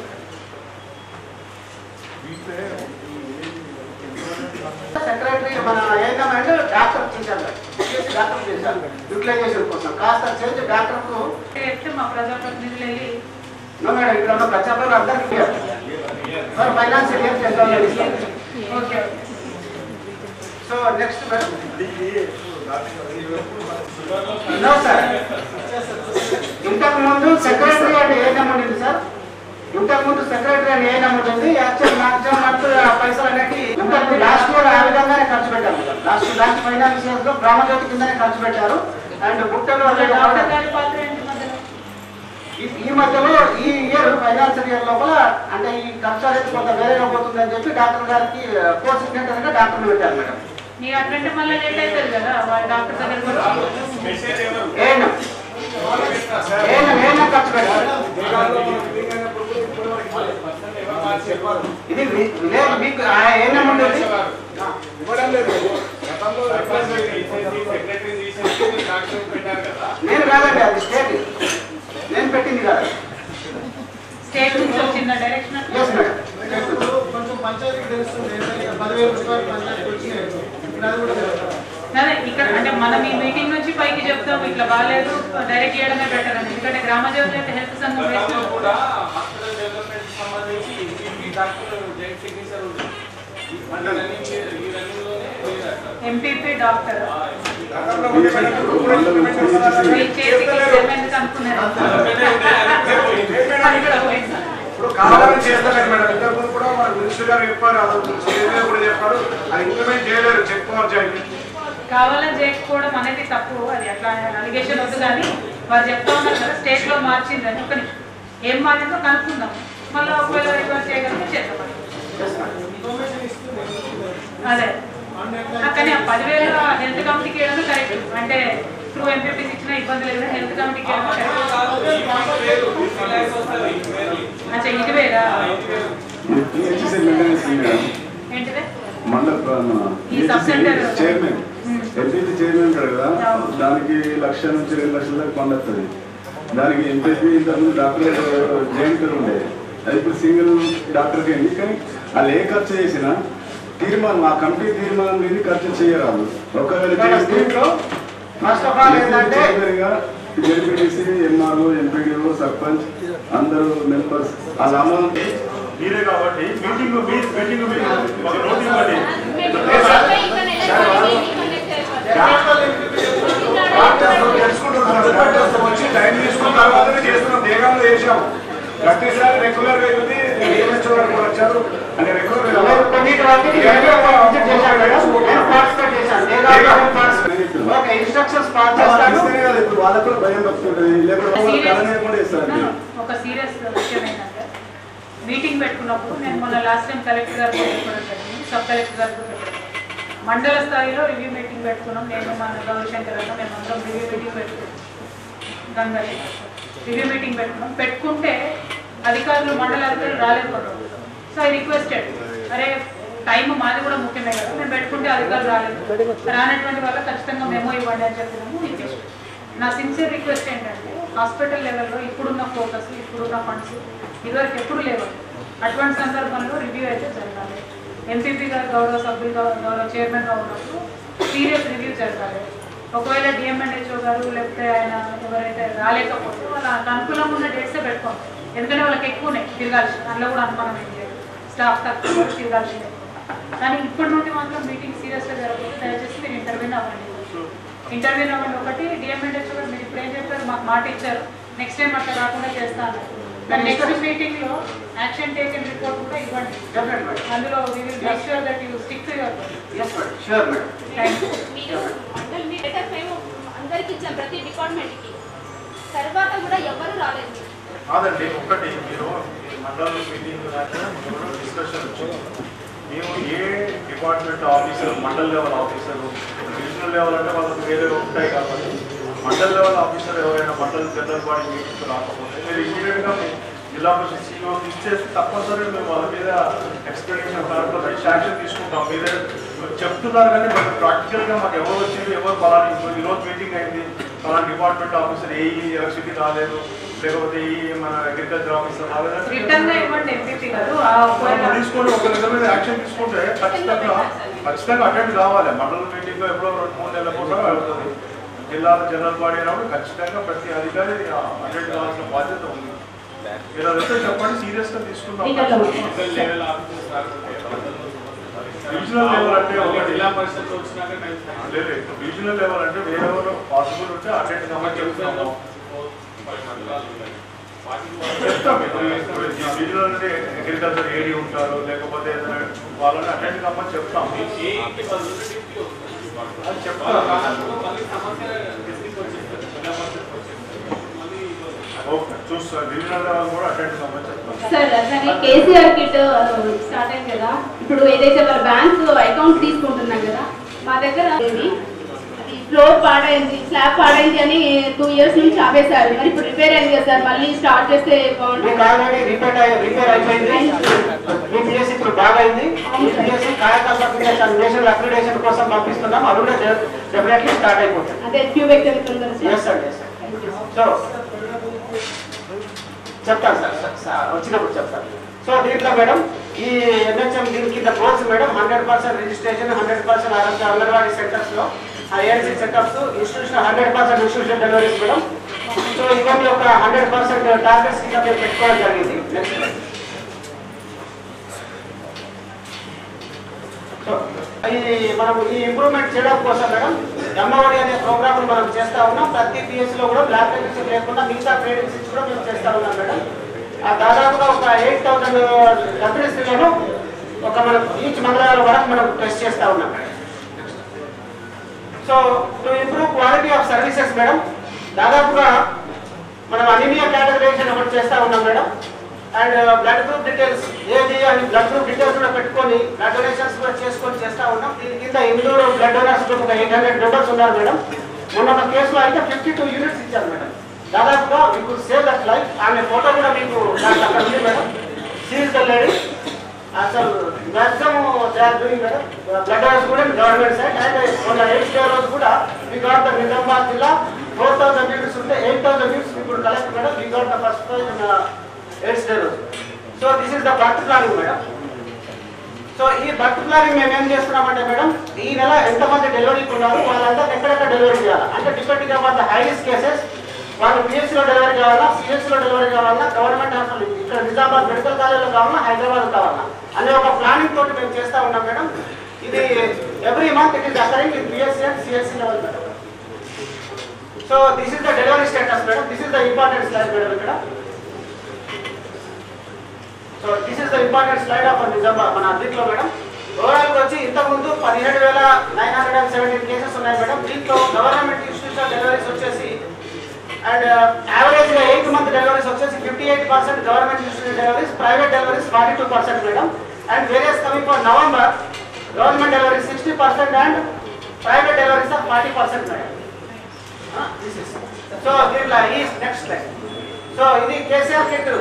secretary మన ఏఎన్ఎం అండ్ డాక్టర్ చేశారు చేసి డాక్టర్ చేశారు యూటిలైజేషన్ కోసం కాస్త చేంజ్ డాక్టర్కు చెప్తే మా ప్రజాప్రతినిధులు వెళ్ళి నో మేడం ఇక్కడ ఉన్న ప్రజాపతి అందరికీ for financial year ten thousand ఇస్తాం okay so next madam no sir ఇంతకు ముందు సెక్రటరీ అండ్ ఏఎన్ఎం ఉండింది సార్ ఇంతకు ముందు సెక్రటరీ అండ్ ఏఎన్ఎం ఉంటుంది యాక్చువల్ మాక్సిమం మంత్ ఆ పైసలు అనేవి ఇంతకు లాస్ట్ ఇయర్ ఆ విధంగానే ఖర్చు పెట్టారు లాస్ట్ లాస్ట్ ఫైనాన్స్ ఇయర్ లో గ్రామజ్యోతి కిందనే ఖర్చు పెట్టారు అండ్ బుట్టలు డాక్టర్ అదే గారి పాత్ర ఏంటి మధ్యలో ఈ- ఈ మధ్యలో ఈ ఇయర్ ఫైనాన్షియల్ ఇయర్ లోపల అంటే ఈ ఖర్చు అనేది కొంత వేరేగా పోతుందని చెప్పి డాక్టర్ గారికి కోర్స్ సిగ్నేటర్ డాక్టర్ పెట్టారు మేడం నీ అట్లంటే మళ్ళీ లేట్ అవుతుంది కదా వాళ్ళ డాక్టర్ దగ్గరికి వచ్చి ఏనా ఏనా ఏనా ఖర్చు పెట్టారు ఇది వి- విలేజ్ మీకు ఆ, ఏ నెంబర్ ఉండేది ఇవ్వడం లేదు నేను కాదండి అది స్టేట్ నేను పెట్టింది కాదు స్టేట్ నుంచి వచ్చిన డైరెక్షన్ ఎస్ మేడం ఇప్పుడు కొంచెం పంచాయతీకి తెలుస్తుంది ఏంటంటే పదివేల రూపాయలు పంచాయతీకి వచ్చినాయి ఇప్పుడు అది కూడా తెలుస్తుంది అదే ఇక్కడ అంటే మనం ఈ మీటింగ్ నుంచి పైకి చెప్తాం ఇట్లా బాగాలేదు డైరెక్ట్ చేయడమే బెటర్ అని ఎందుకంటే గ్రామ జ్యోతి అయితే హెల్త్ సంఘం వేస్తే కూడా హాస్పిటల్ డెవలప్మెంట్ సంబంధించి ఈ డాక్టర్ జాయింట్ సిగ్నేచర్ ఉంది మన రన్నింగ్ ఈ రన్నింగ్ లోనే ఎంపీపీ డాక్టర్ గతంలో ఉండే మేడం, ఇప్పుడు కూడా implement చేస్తున్నారు. మీ చేతికి ఎందుకు అనుకున్నారు అది కూడా పోయింది. ఇప్పుడు కావాలని చేస్తలేదు మేడం ఇంతకుముందు కూడా మన మినిస్టర్ గారు చెప్పారు అది స్టేజ్ మీద కూడా చెప్పారు అది ఇంప్లిమెంట్ చేయలేరు చెక్ పవర్ చేయండి కావాలని చేయకపోవడం అనేది తప్పు అది అట్లా అలిగేషన్ వద్దు కానీ వారు చెప్తా ఉన్నారు కదా స్టేట్ లో మార్చిందని ఒక నిమిషం. ఏం మారిందో కనుక్కుందాం మళ్ళీ ఒకవేళ రిక్వెస్ట్ చేయగలిగితే చేద్దాం ఇన్ఫర్మేషన్ ఇస్తుంది అదే కానీ ఆ పదివేల హెల్త్ కమిటీకి వేయడం కరెక్ట్ అంటే త్రూ ఎంపీపీస్ ఇచ్చిన ఇబ్బంది లేదు హెల్త్ కమిటీకి వేయడం కరెక్ట్ అచ్చా ఇది వేరా పిహెచ్సి మెయింటెనెన్స్ మేడం ఏంటిదే మండల ఈ sub centre chairman MPC chairman ఉంటాడు కదా దానికి లక్ష నుంచి రెండు లక్షల దాకా ఫండ్ వస్తుంది దానికి ఎంపీసీ ఇంతకుముందు డాక్టర్ జాయింట్ ఉండే అది ఇప్పుడు సింగిల్ డాక్టర్కి అయింది కానీ వాళ్ళు ఏ ఖర్చు చేసినా తీర్మానం ఆ కమిటీ తీర్మానం మీద ఖర్చు చేయరాదు ఒకవేళ చేస్తే దీంట్లో ఫస్ట్ ఆఫ్ ఆల్ ఏంటంటే జెడ్పీటీసీ ఎంఆర్ఓ ఎంపీడీఓ సర్పంచ్ అందరూ మెంబర్స్ వాళ్ళ అమౌంట్ మీరే కాబట్టి మీటింగ్ మీటింగ్ మీరు ఒక నోట్ ఇవ్వండి తెలుసుకుంటున్నాం వచ్చి టైం తీసుకున్న తర్వాతనే చేస్తున్నాం వేగంగా చేసాం ప్రతిసారి రెగ్యులర్ గా ఇది ఏమొచ్చే వరకు వచ్చారు అంటే రెగ్యులర్ కొన్నిటి వరకు విజిట్ చేశాను మేడం నేను పార్టిసిపేట్ చేశాను నేను కాదు, participate. ఓకే ఇన్స్ట్రక్షన్స్ పాస్ చేస్తాను ఇస్తేనే కదా ఇప్పుడు వాళ్ళకు కూడా భయం వస్తుంటుంది లేకపోతే వాళ్ళు కలనే కూడా ఇస్తారు ఒక సీరియస్ విషయం ఏంటంటే మీటింగ్ పెట్టుకున్నప్పుడు నేను మొన్న లాస్ట్ టైం కలెక్టర్ గారు కూడా జరిగింది సబ్ కలెక్టర్ గారు కూడా పెట్టాను మండల స్థాయిలో రివ్యూ మీటింగ్ పెట్టుకున్నాం నేను మన గౌరీశంకర్ అన్న మేము అందరం రివ్యూ మీటింగ్ పెట్టుకున్నాం గంగని రివ్యూ మీటింగ్ పెట్టుకున్నాం పెట్టుకుంటే అధికారులు మండల అధికారులు రాలేకపోవడం సో ఐ రిక్వెస్టెడ్ అరే టైం మాది కూడా ముఖ్యమే కదా మేము పెట్టుకుంటే అధికారులు రాలేదు రానటువంటి వాళ్ళకి ఖచ్చితంగా మెమో ఇవ్వండి అని చెప్పినాము ఇచ్చేసి నా సిన్సియర్ రిక్వెస్ట్ ఏంటంటే హాస్పిటల్ లెవెల్లో ఇప్పుడున్న ఫోకస్ ఇప్పుడున్న ఫండ్స్ ఇదివరకు ఎప్పుడు లేవు అటువంటి సందర్భంలో రివ్యూ అయితే జరగాలి ఎంపీపీ గారు గౌరవ సభ్యులు గౌరవ గౌరవ చైర్మన్గా ఉన్నప్పుడు సీరియస్ రివ్యూ జరగాలి ఒకవేళ డిఎంఎన్హెచ్ఓ గారు లేకపోతే ఆయన ఎవరైతే రాలేకపోతే వాళ్ళ అనుకూలంగా ఉన్న డేట్సే పెట్టుకోండి ఎందుకంటే వాళ్ళకి ఎక్కువ ఉన్నాయి తిరగాల్సి అందులో కూడా అనుమానం ఏం లేదు స్టాఫ్ తక్కువ కూడా తిరగాల్సిందే కానీ ఇప్పటి నుండి మాత్రం మీటింగ్ సీరియస్గా జరగకపోతే దయచేసి మీరు ఇంటర్వ్యూని అవ్వండి ఇంటర్వ్యూ అవ్వండి ఒకటి డిఎంఎన్హెచ్ఓ గారు మీరు ఇప్పుడు ఏం చెప్పారు మాకు మాట ఇచ్చారు నెక్స్ట్ టైం అట్లా రాకుండా చేస్తాను కానీ నెక్స్ట్ మీటింగ్ లో యాక్షన్ టేకన్ రిపోర్ట్ కూడా ఇవ్వండి డెఫినెట్ మేడం అందులో we will make sure that you stick to your yes madam sure madam thank you మీరు మండల్ మీ లెటర్ మేము అందరికి ఇచ్చాం ప్రతి డిపార్ట్మెంట్కి తర్వాత కూడా ఎవరు రాలేదు కాదండి ఒకటి మీరు మండల మీటింగ్ డిస్కషన్ వచ్చింది మేము ఏ department officer mandal level officer divisional level అంటే వాళ్ళకి వేరే ఉంటాయి కాబట్టి మండల్ లెవెల్ ఆఫీసర్ ఎవరైనా మండల్ జనరల్ బాడీ మీటింగ్ రాకపోతే మీరు ఇమీడియట్గా జిల్లా పరిషత్ సీఓ ఇచ్చేసి తప్పనిసరిగా మేము వాళ్ళ మీద ఎక్స్ప్లెనేషన్ దాంట్లో శాంక్షన్ తీసుకుంటాం మీరే చెప్తున్నారు కానీ మాకు ప్రాక్టికల్గా మాకు ఎవరు వచ్చింది ఎవరు పలాని ఇప్పుడు ఈరోజు మీటింగ్ అయింది పలానా డిపార్ట్మెంట్ ఆఫీసర్ ఏ ఎలక్ట్రిసిటీ రాలేదు లేకపోతే ఈ మన అగ్రికల్చర్ ఆఫీసర్ రాలేదు రిటర్న్ గా ఇవ్వండి ఎంపీపీ గారు ఆ ఒకవేళ మనం తీసుకొని ఒక దగ్గర మీద యాక్షన్ తీసుకుంటే ఖచ్చితంగా ఖచ్చితంగా అటెండ్ కావాలి మండల మీటింగ్ ఎప్పుడో రెండు మూడు నెలల కూడా అవుతుంది జిల్లాల జనరల్ బాడీ అయినప్పుడు ఖచ్చితంగా ప్రతి అధికారి అటెండ్ కావాల్సిన బాధ్యత ఉంది మీరు అదైతే చెప్పండి సీరియస్ గా తీసుకుంటాం లెవెల్ ఆఫీసర్స్ రాకపోతే రీజనల్ లెవెల్ అంటే ఒకటి జిల్లా పరిషత్ వచ్చినాక లేదు రీజనల్ లెవెల్ అంటే వేరే పాసిబుల్ ఉంటే అటెండ్ కావాలి చెప్తున్నాము చెప్తాం ఇప్పుడు రీజనల్ అంటే అగ్రికల్చర్ ఏడీ ఉంటారు లేకపోతే ఏదైనా వాళ్ళని అటెండ్ కమ్మని చెప్తాం ఏ ఇంటి వాళ్ళు అది చెప్తాం మళ్ళీ సమస్య డిస్ట్రిక్ట్ వచ్చేస్తారు జిల్లా పరిషత్ వచ్చేస్తారు మళ్ళీ ఓకే చూస్తాం రీజనల్ లెవెల్ కూడా అటెండ్ కమ్మని చెప్తాం సార్ అట్లనే కేసీఆర్ కిట్ స్టార్ట్ అయింది కదా ఇప్పుడు ఏదైతే వాళ్ళ బ్యాంక్ అకౌంట్ తీసుకుంటున్నాం కదా మా దగ్గర ఇది అది ఫ్లోర్ పాడైంది స్లాబ్ పాడైంది అని టూ ఇయర్స్ నుంచి ఆపేశారు మరి ఇప్పుడు రిపేర్ అయింది కదా సార్ మళ్ళీ స్టార్ట్ చేస్తే బాగుంటుంది మీకు ఆల్రెడీ రిపేర్ అయ్యి- రిపేర్ అయిపోయింది మీ పిఎస్సి ఇప్పుడు బాగా అయింది మీ పిఎస్సి కాయకల్ప నేషనల్ అక్రిడేషన్ కోసం పంపిస్తున్నాం అది కూడా డెఫినెట్లీ స్టార్ట్ అయిపోతుంది అదే క్యూబెక్ వెళ్తుంది ఎస్ సార్ ఎస్ సో చెప్తాను సార్ సార్, సార్ వచ్చినప్పుడు చెప్తాను సో దీంట్లో మేడం ఈ ఎన్హెచ్ఎం దీని కింద course madam hundred percent registration hundred percent ఆరోగ్య అంగన్వాడీ సెంటర్స్ లో INC setups institution hundred percent institution deliveries madam so ఇవన్నీ ఒక హండ్రెడ్ పర్సెంట్ టార్గెట్స్ కింద మేము పెట్టుకోవడం జరిగింది నెక్స్ట్ సో ఇది మనం ఈ ఇంప్రూవ్మెంట్ చేయడం కోసం మేడం అమ్మఒడి అనే ప్రోగ్రామ్ మనం చేస్తా ఉన్నాం ప్రతి పిఎస్ లో కూడా బ్లాక్ టెక్నిక్స్ లేకుండా మిగతా ట్రైనింగ్స్ ఇచ్చి కూడా మేము చేస్తా ఉన్నాం మేడం ఆ దాదాపుగా ఒక ఎయిట్ థౌసండ్ కంపెనీస్లను ఒక మనం ఈచ్ మంగళవారం వరకు మనం టెస్ట్ చేస్తా ఉన్నాం madam so to improve quality of services madam దాదాపుగా మనం అనిమియా కేటగరైజేషన్ ఒకటి చేస్తా ఉన్నాం madam and blood group details ఏది అని బ్లడ్ గ్రూప్ డీటెయిల్స్ కూడా పెట్టుకొని బ్లడ్ డొనేషన్స్ కూడా చేసుకొని చేస్తా ఉన్నాం దీని కింద ఇందూరు బ్లడ్ డొనర్స్ గ్రూప్ ఒక ఎయిట్ హండ్రెడ్ మెంబర్స్ ఉన్నారు మేడం మొన్న ఒక కేసులో అయితే ఫిఫ్టీ టూ యూనిట్స్ ఇచ్చారు మేడం దాదాపుగా మీకు సేవ్ దట్ లైఫ్ ఆమె ఫోటో కూడా మీకు నాకు అక్కడ ఉంది మేడం సీజ్ ద లేడీ అసలు maximum they are doing madam blood donation కూడా గవర్నమెంట్ సైడ్ అండ్ మొన్న ఎయిట్ డే రోజు కూడా మీ గాట్ ద నిజామాబాద్ జిల్లా ఫోర్ థౌసండ్ యూనిట్స్ ఉంటే ఎయిట్ థౌసండ్ యూనిట్స్ ఇప్పుడు కలెక్ట్ మేడం మీ got the first prize AIDS day రోజు so this is the birth planning madam so ఈ బర్త్ ప్లానింగ్ మేము ఏం చేస్తున్నామంటే మేడం ఈ నెల ఎంతమంది డెలివరీ ఉన్నారు వాళ్ళందరూ ఎక్కడెక్కడ డెలివరీ చేయాలి అంటే depending upon the highest cases వాళ్ళు పిహెచ్ లో డెలివరీ కావాలా సిహెచ్ లో డెలివరీ కావాలా గవర్నమెంట్ హాస్పిటల్ ఇక్కడ నిజామాబాద్ మెడికల్ కాలేజ్లో కావాలా హైదరాబాద్ కావాలా అనే ఒక ప్లానింగ్ తోటి మేము చేస్తా ఉన్నాం మేడం ఇది every month it is occurring in PSC and CSC level madam so this is the delivery status madam this is the important slide madam ఇక్కడ so this is the important slide of Nizamabad మన దీంట్లో madam overall వచ్చి ఇంతకుముందు పదిహేడు వేల nine hundred and seventeen cases ఉన్నాయి madam దీంట్లో government institution deliveries వచ్చేసి అండ్ యావరేజ్ గా ఎయిట్ మంత్ డెలివరీస్ వచ్చేసి fifty eight percent government institution deliveries private deliveries forty two percent madam and various coming for November government deliveries sixty percent and private deliveries are forty percent madam so దీంట్లో ఈ next slide so ఇది KCR kit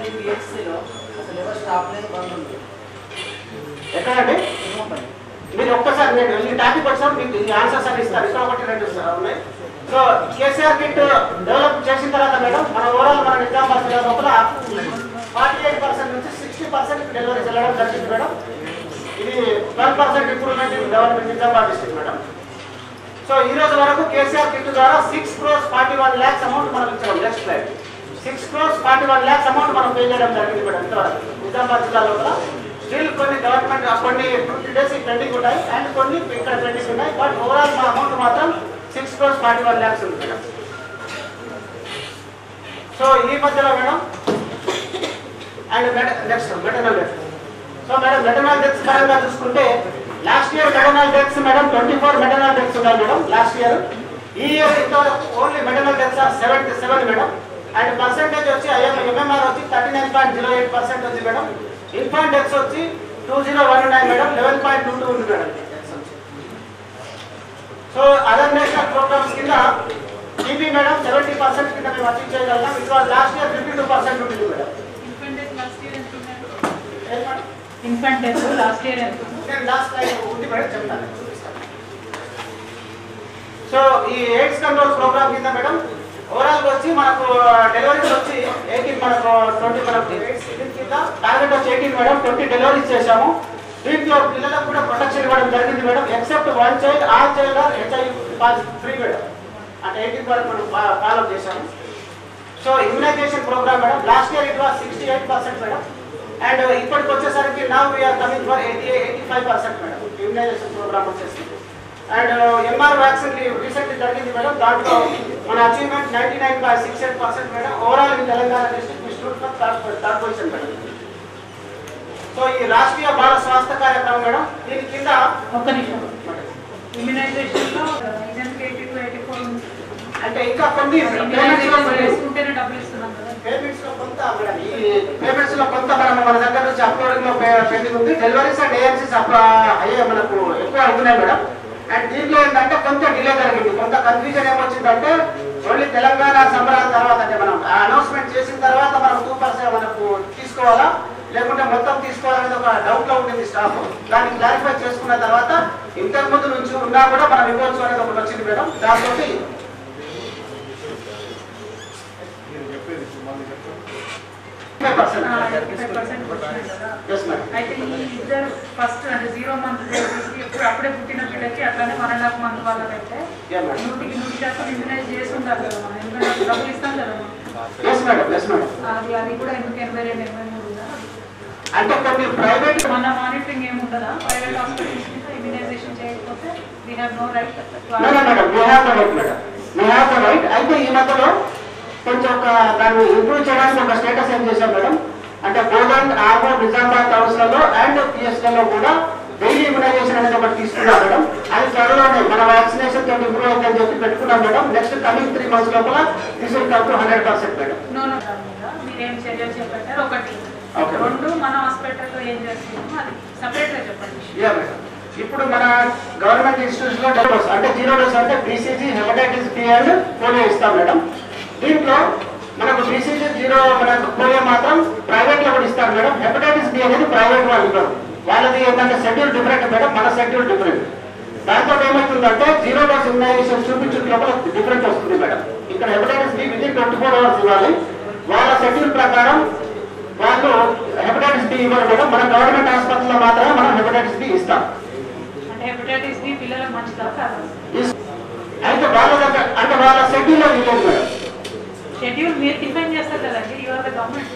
ఎక్కడండి మీరు ఒక్కసారి నేను ఈ topic వచ్చాము మీకు ఈ ఆన్సర్స్ అన్ని ఇస్తారు ఇక్కడ ఒకటి రెండు సార్ ఉన్నాయి సో కేసీఆర్ కిట్ డెవలప్ చేసిన తర్వాత మేడం మన ఓవరాల్ మన నిజామాబాద్ జిల్లా లోపల ఫార్టీ ఎయిట్ పర్సెంట్ నుంచి సిక్స్టీ పర్సెంట్ డెలివరీస్ వెళ్ళడం జరిగింది మేడం ఇది twelve percent improvement in government Nizamabad district madam so ఈ రోజు వరకు కేసీఆర్ కిట్ ద్వారా six crores forty one lakhs amount మనం ఇచ్చాం next slide six crores forty one lakhs amount మనం పే చేయడం జరిగింది మేడం ఇంతవరకు నిజామాబాద్ జిల్లా లోపల స్టిల్ కొన్ని గవర్నమెంట్ కొన్ని ట్వంటీ డేస్ పెండింగ్ ఉన్నాయి అండ్ కొన్ని ఇక్కడ పెండింగ్ ఉన్నాయి బట్ ఓవరాల్ మా అమౌంట్ మాత్రం six crores forty one lakhs ఉంది మేడం సో ఈ మధ్యలో madam and next maternal death so madam maternal deaths పరంగా చూసుకుంటే last year maternal deaths madam twenty four maternal deaths ఉన్నాయి మేడం లాస్ట్ ఇయర్ ఈ ఇయర్ ఇంతవరకు only maternal deaths are seventy seven madam and percentage వచ్చి IM MMR వచ్చి thirty nine point zero eight percent ఉంది madam infant deaths వచ్చి two zero one nine madam eleven point two two ఉంది madam so other national programmes కింద TB madam seventy percent కింద మేము achieve చేయగలిగాం it was last year fifty two percent ఉంటుంది madam infant death last year ఎంత నేను last time ఉంది madam చెప్తాను సో ఈ ఎయిడ్స్ కంట్రోల్ ప్రోగ్రామ్ కింద మేడం ఓవరాల్ వచ్చి మనకు డెలివరీస్ వచ్చి ఎయిటీన్ మనకు ట్వంటీ మనకు ఎయిడ్స్ కింద టార్గెట్ వచ్చి ఎయిటీన్ మేడం ట్వంటీ డెలివరీస్ చేశాము దీంట్లో పిల్లలకు కూడా ప్రొటెక్షన్ ఇవ్వడం జరిగింది madam except one child all child are HI free madam అంటే ఎయిటీన్ వరకు మనం ఫాలో చేశాము so immunisation programme madam last year it was sixty eight percent madam and ఇప్పటికి వచ్చేసరికి now we're coming for eighty eighty five percent madam immunisation programme వచ్చేసి and MR vaccine recently జరిగింది madam దాంట్లో మన achievement ninety nine point six eight percent madam overall in Telangana district మీ student for third third position madam so ఈ రాష్ట్రీయ బాల స్వాస్థ్య కార్యక్రమం madam దీని కింద ఒక్క నిమిషం ఇమ్యునైజేషన్ లో ఇజెంట్ ఎయిటీ టు ఎయిటీ ఫోర్ అంటే ఇంకా కొన్ని payments లో ఇమ్యునైజేషన్ కొన్ని- చేసుకుంటేనే డబ్బులు ఇస్తున్నాం కదా పేమెంట్స్ లో కొంత మేడం ఈ పేమెంట్స్ లో కొంత మనం మన దగ్గర నుంచి అప్లోడింగ్ లో పెండింగ్ ఉంది డెలివరీస్ అండ్ ఏఎన్సీస్ అయ్యే మనకు ఎక్కువ అవుతున్నాయి మేడం అండ్ దీంట్లో ఏంటంటే కొంచెం డిలే జరిగింది కొంత కన్ఫ్యూజన్ ఏమొచ్చిందంటే ఓన్లీ తెలంగాణ సంబరాల తర్వాత అంటే మనం అనౌన్స్మెంట్ చేసిన తర్వాత మనం టూ పర్సెంట్ మనకు తీసుకోవాలా లేకుంటే మొత్తం తీసుకోవాలనేది ఒక డౌట్ లో ఉండింది స్టాఫ్ దాన్ని క్లారిఫై చేసుకున్న తర్వాత ఇంతకు ముందు నుంచి ఉన్నా కూడా మనం ఇవ్వచ్చు అనేది ఒకటి వచ్చింది మేడం దాంతో ఎస్ మేడం అయితే ఈ ఇద్దరు ఫస్ట్ అంటే జీరో మంత్ బేబీకి ఇప్పుడు అప్పుడే పుట్టిన బిడ్డకి అట్లానే వన్ అండ్ హాఫ్ మంత్ వాళ్ళకైతే Yeah, madam. నూటికి నూరు శాతం ఇమ్యునైజ్ చేసి ఉండాలి కదా మనం ఎందుకంటే డబ్బులు ఇస్తాం కదా మనం. ఎస్ మేడం ఎస్ మేడం అది అది కూడా ఎందుకు ఎనభై రెండు ఎనభై మూడు ఉందా? అంటే కొన్ని ప్రైవేట్ మన మానిటరింగ్ ఏమి ఉండదా ప్రైవేట్ హాస్పిటల్స్ మీద ఇమ్యునైజేషన్ చేయకపోతే we have no right madam madam we have the right madam we have the right అయితే ఈ మధ్యలో కొంచెం ఒక దాన్ని ఇంప్రూవ్ చేయడానికి ఒక స్టేటస్ ఏం చేశాం మేడం అంటే బోధన్ ఆర్మూర్ నిజామాబాద్ టౌన్స్లలో అండ్ పిఎస్లలో కూడా డైలీ ఇమ్యునైజేషన్ అనేది ఒకటి తీసుకున్నాం మేడం అది త్వరలోనే మన వ్యాక్సినేషన్ తోటి ఇంప్రూవ్ అవుతుందని చెప్పి పెట్టుకున్నాం madam next coming three months లోపల this will come to hundred percent madam no no మీరేం చర్యలు చెప్పారు ఒకటి Okay. రెండు మన హాస్పిటల్లో ఏం చేస్తున్నామో అది సపరేట్ గా చెప్పండి యా మేడం ఇప్పుడు మన గవర్నమెంట్ ఇన్స్టిట్యూట్స్ లో డోస్ అంటే జీరో డోస్ అంటే BCG hepatitis B and polio ఇస్తాం మేడం దీంట్లో మనకు బీసీజీ జీరో మనకు పోలియో మాత్రం ప్రైవేట్ లో కూడా ఇస్తారు మేడం హెపటైటిస్ బి అనేది ప్రైవేట్ వాళ్ళు ఇవ్వరు వాళ్ళది ఏంటంటే షెడ్యూల్ డిఫరెంట్ మేడం మన షెడ్యూల్ డిఫరెంట్ దాంతో ఏమవుతుందంటే జీరో డోస్ ఇమ్యునైజేషన్ చూపించిన లోపల డిఫరెంట్ వస్తుంది మేడం ఇక్కడ hepatitis B with twenty four hours ఇవ్వాలి వాళ్ళ షెడ్యూల్ ప్రకారం వాళ్ళు హెపటైటిస్ బి ఇవ్వరు మేడం మన గవర్నమెంట్ ఆసుపత్రిలో మాత్రమే మనం హెపటైటిస్ బి ఇస్తాం అంటే హెపటైటిస్ బి పిల్లలకు మంచిదా కాదా ఇస్- అయితే వాళ్ళ దగ్గర అంటే వాళ్ళ షెడ్యూల్లో ఇవ్వలేదు మేడం షెడ్యూల్ మీరు డిఫైన్ చేస్తారు కదండి you are the government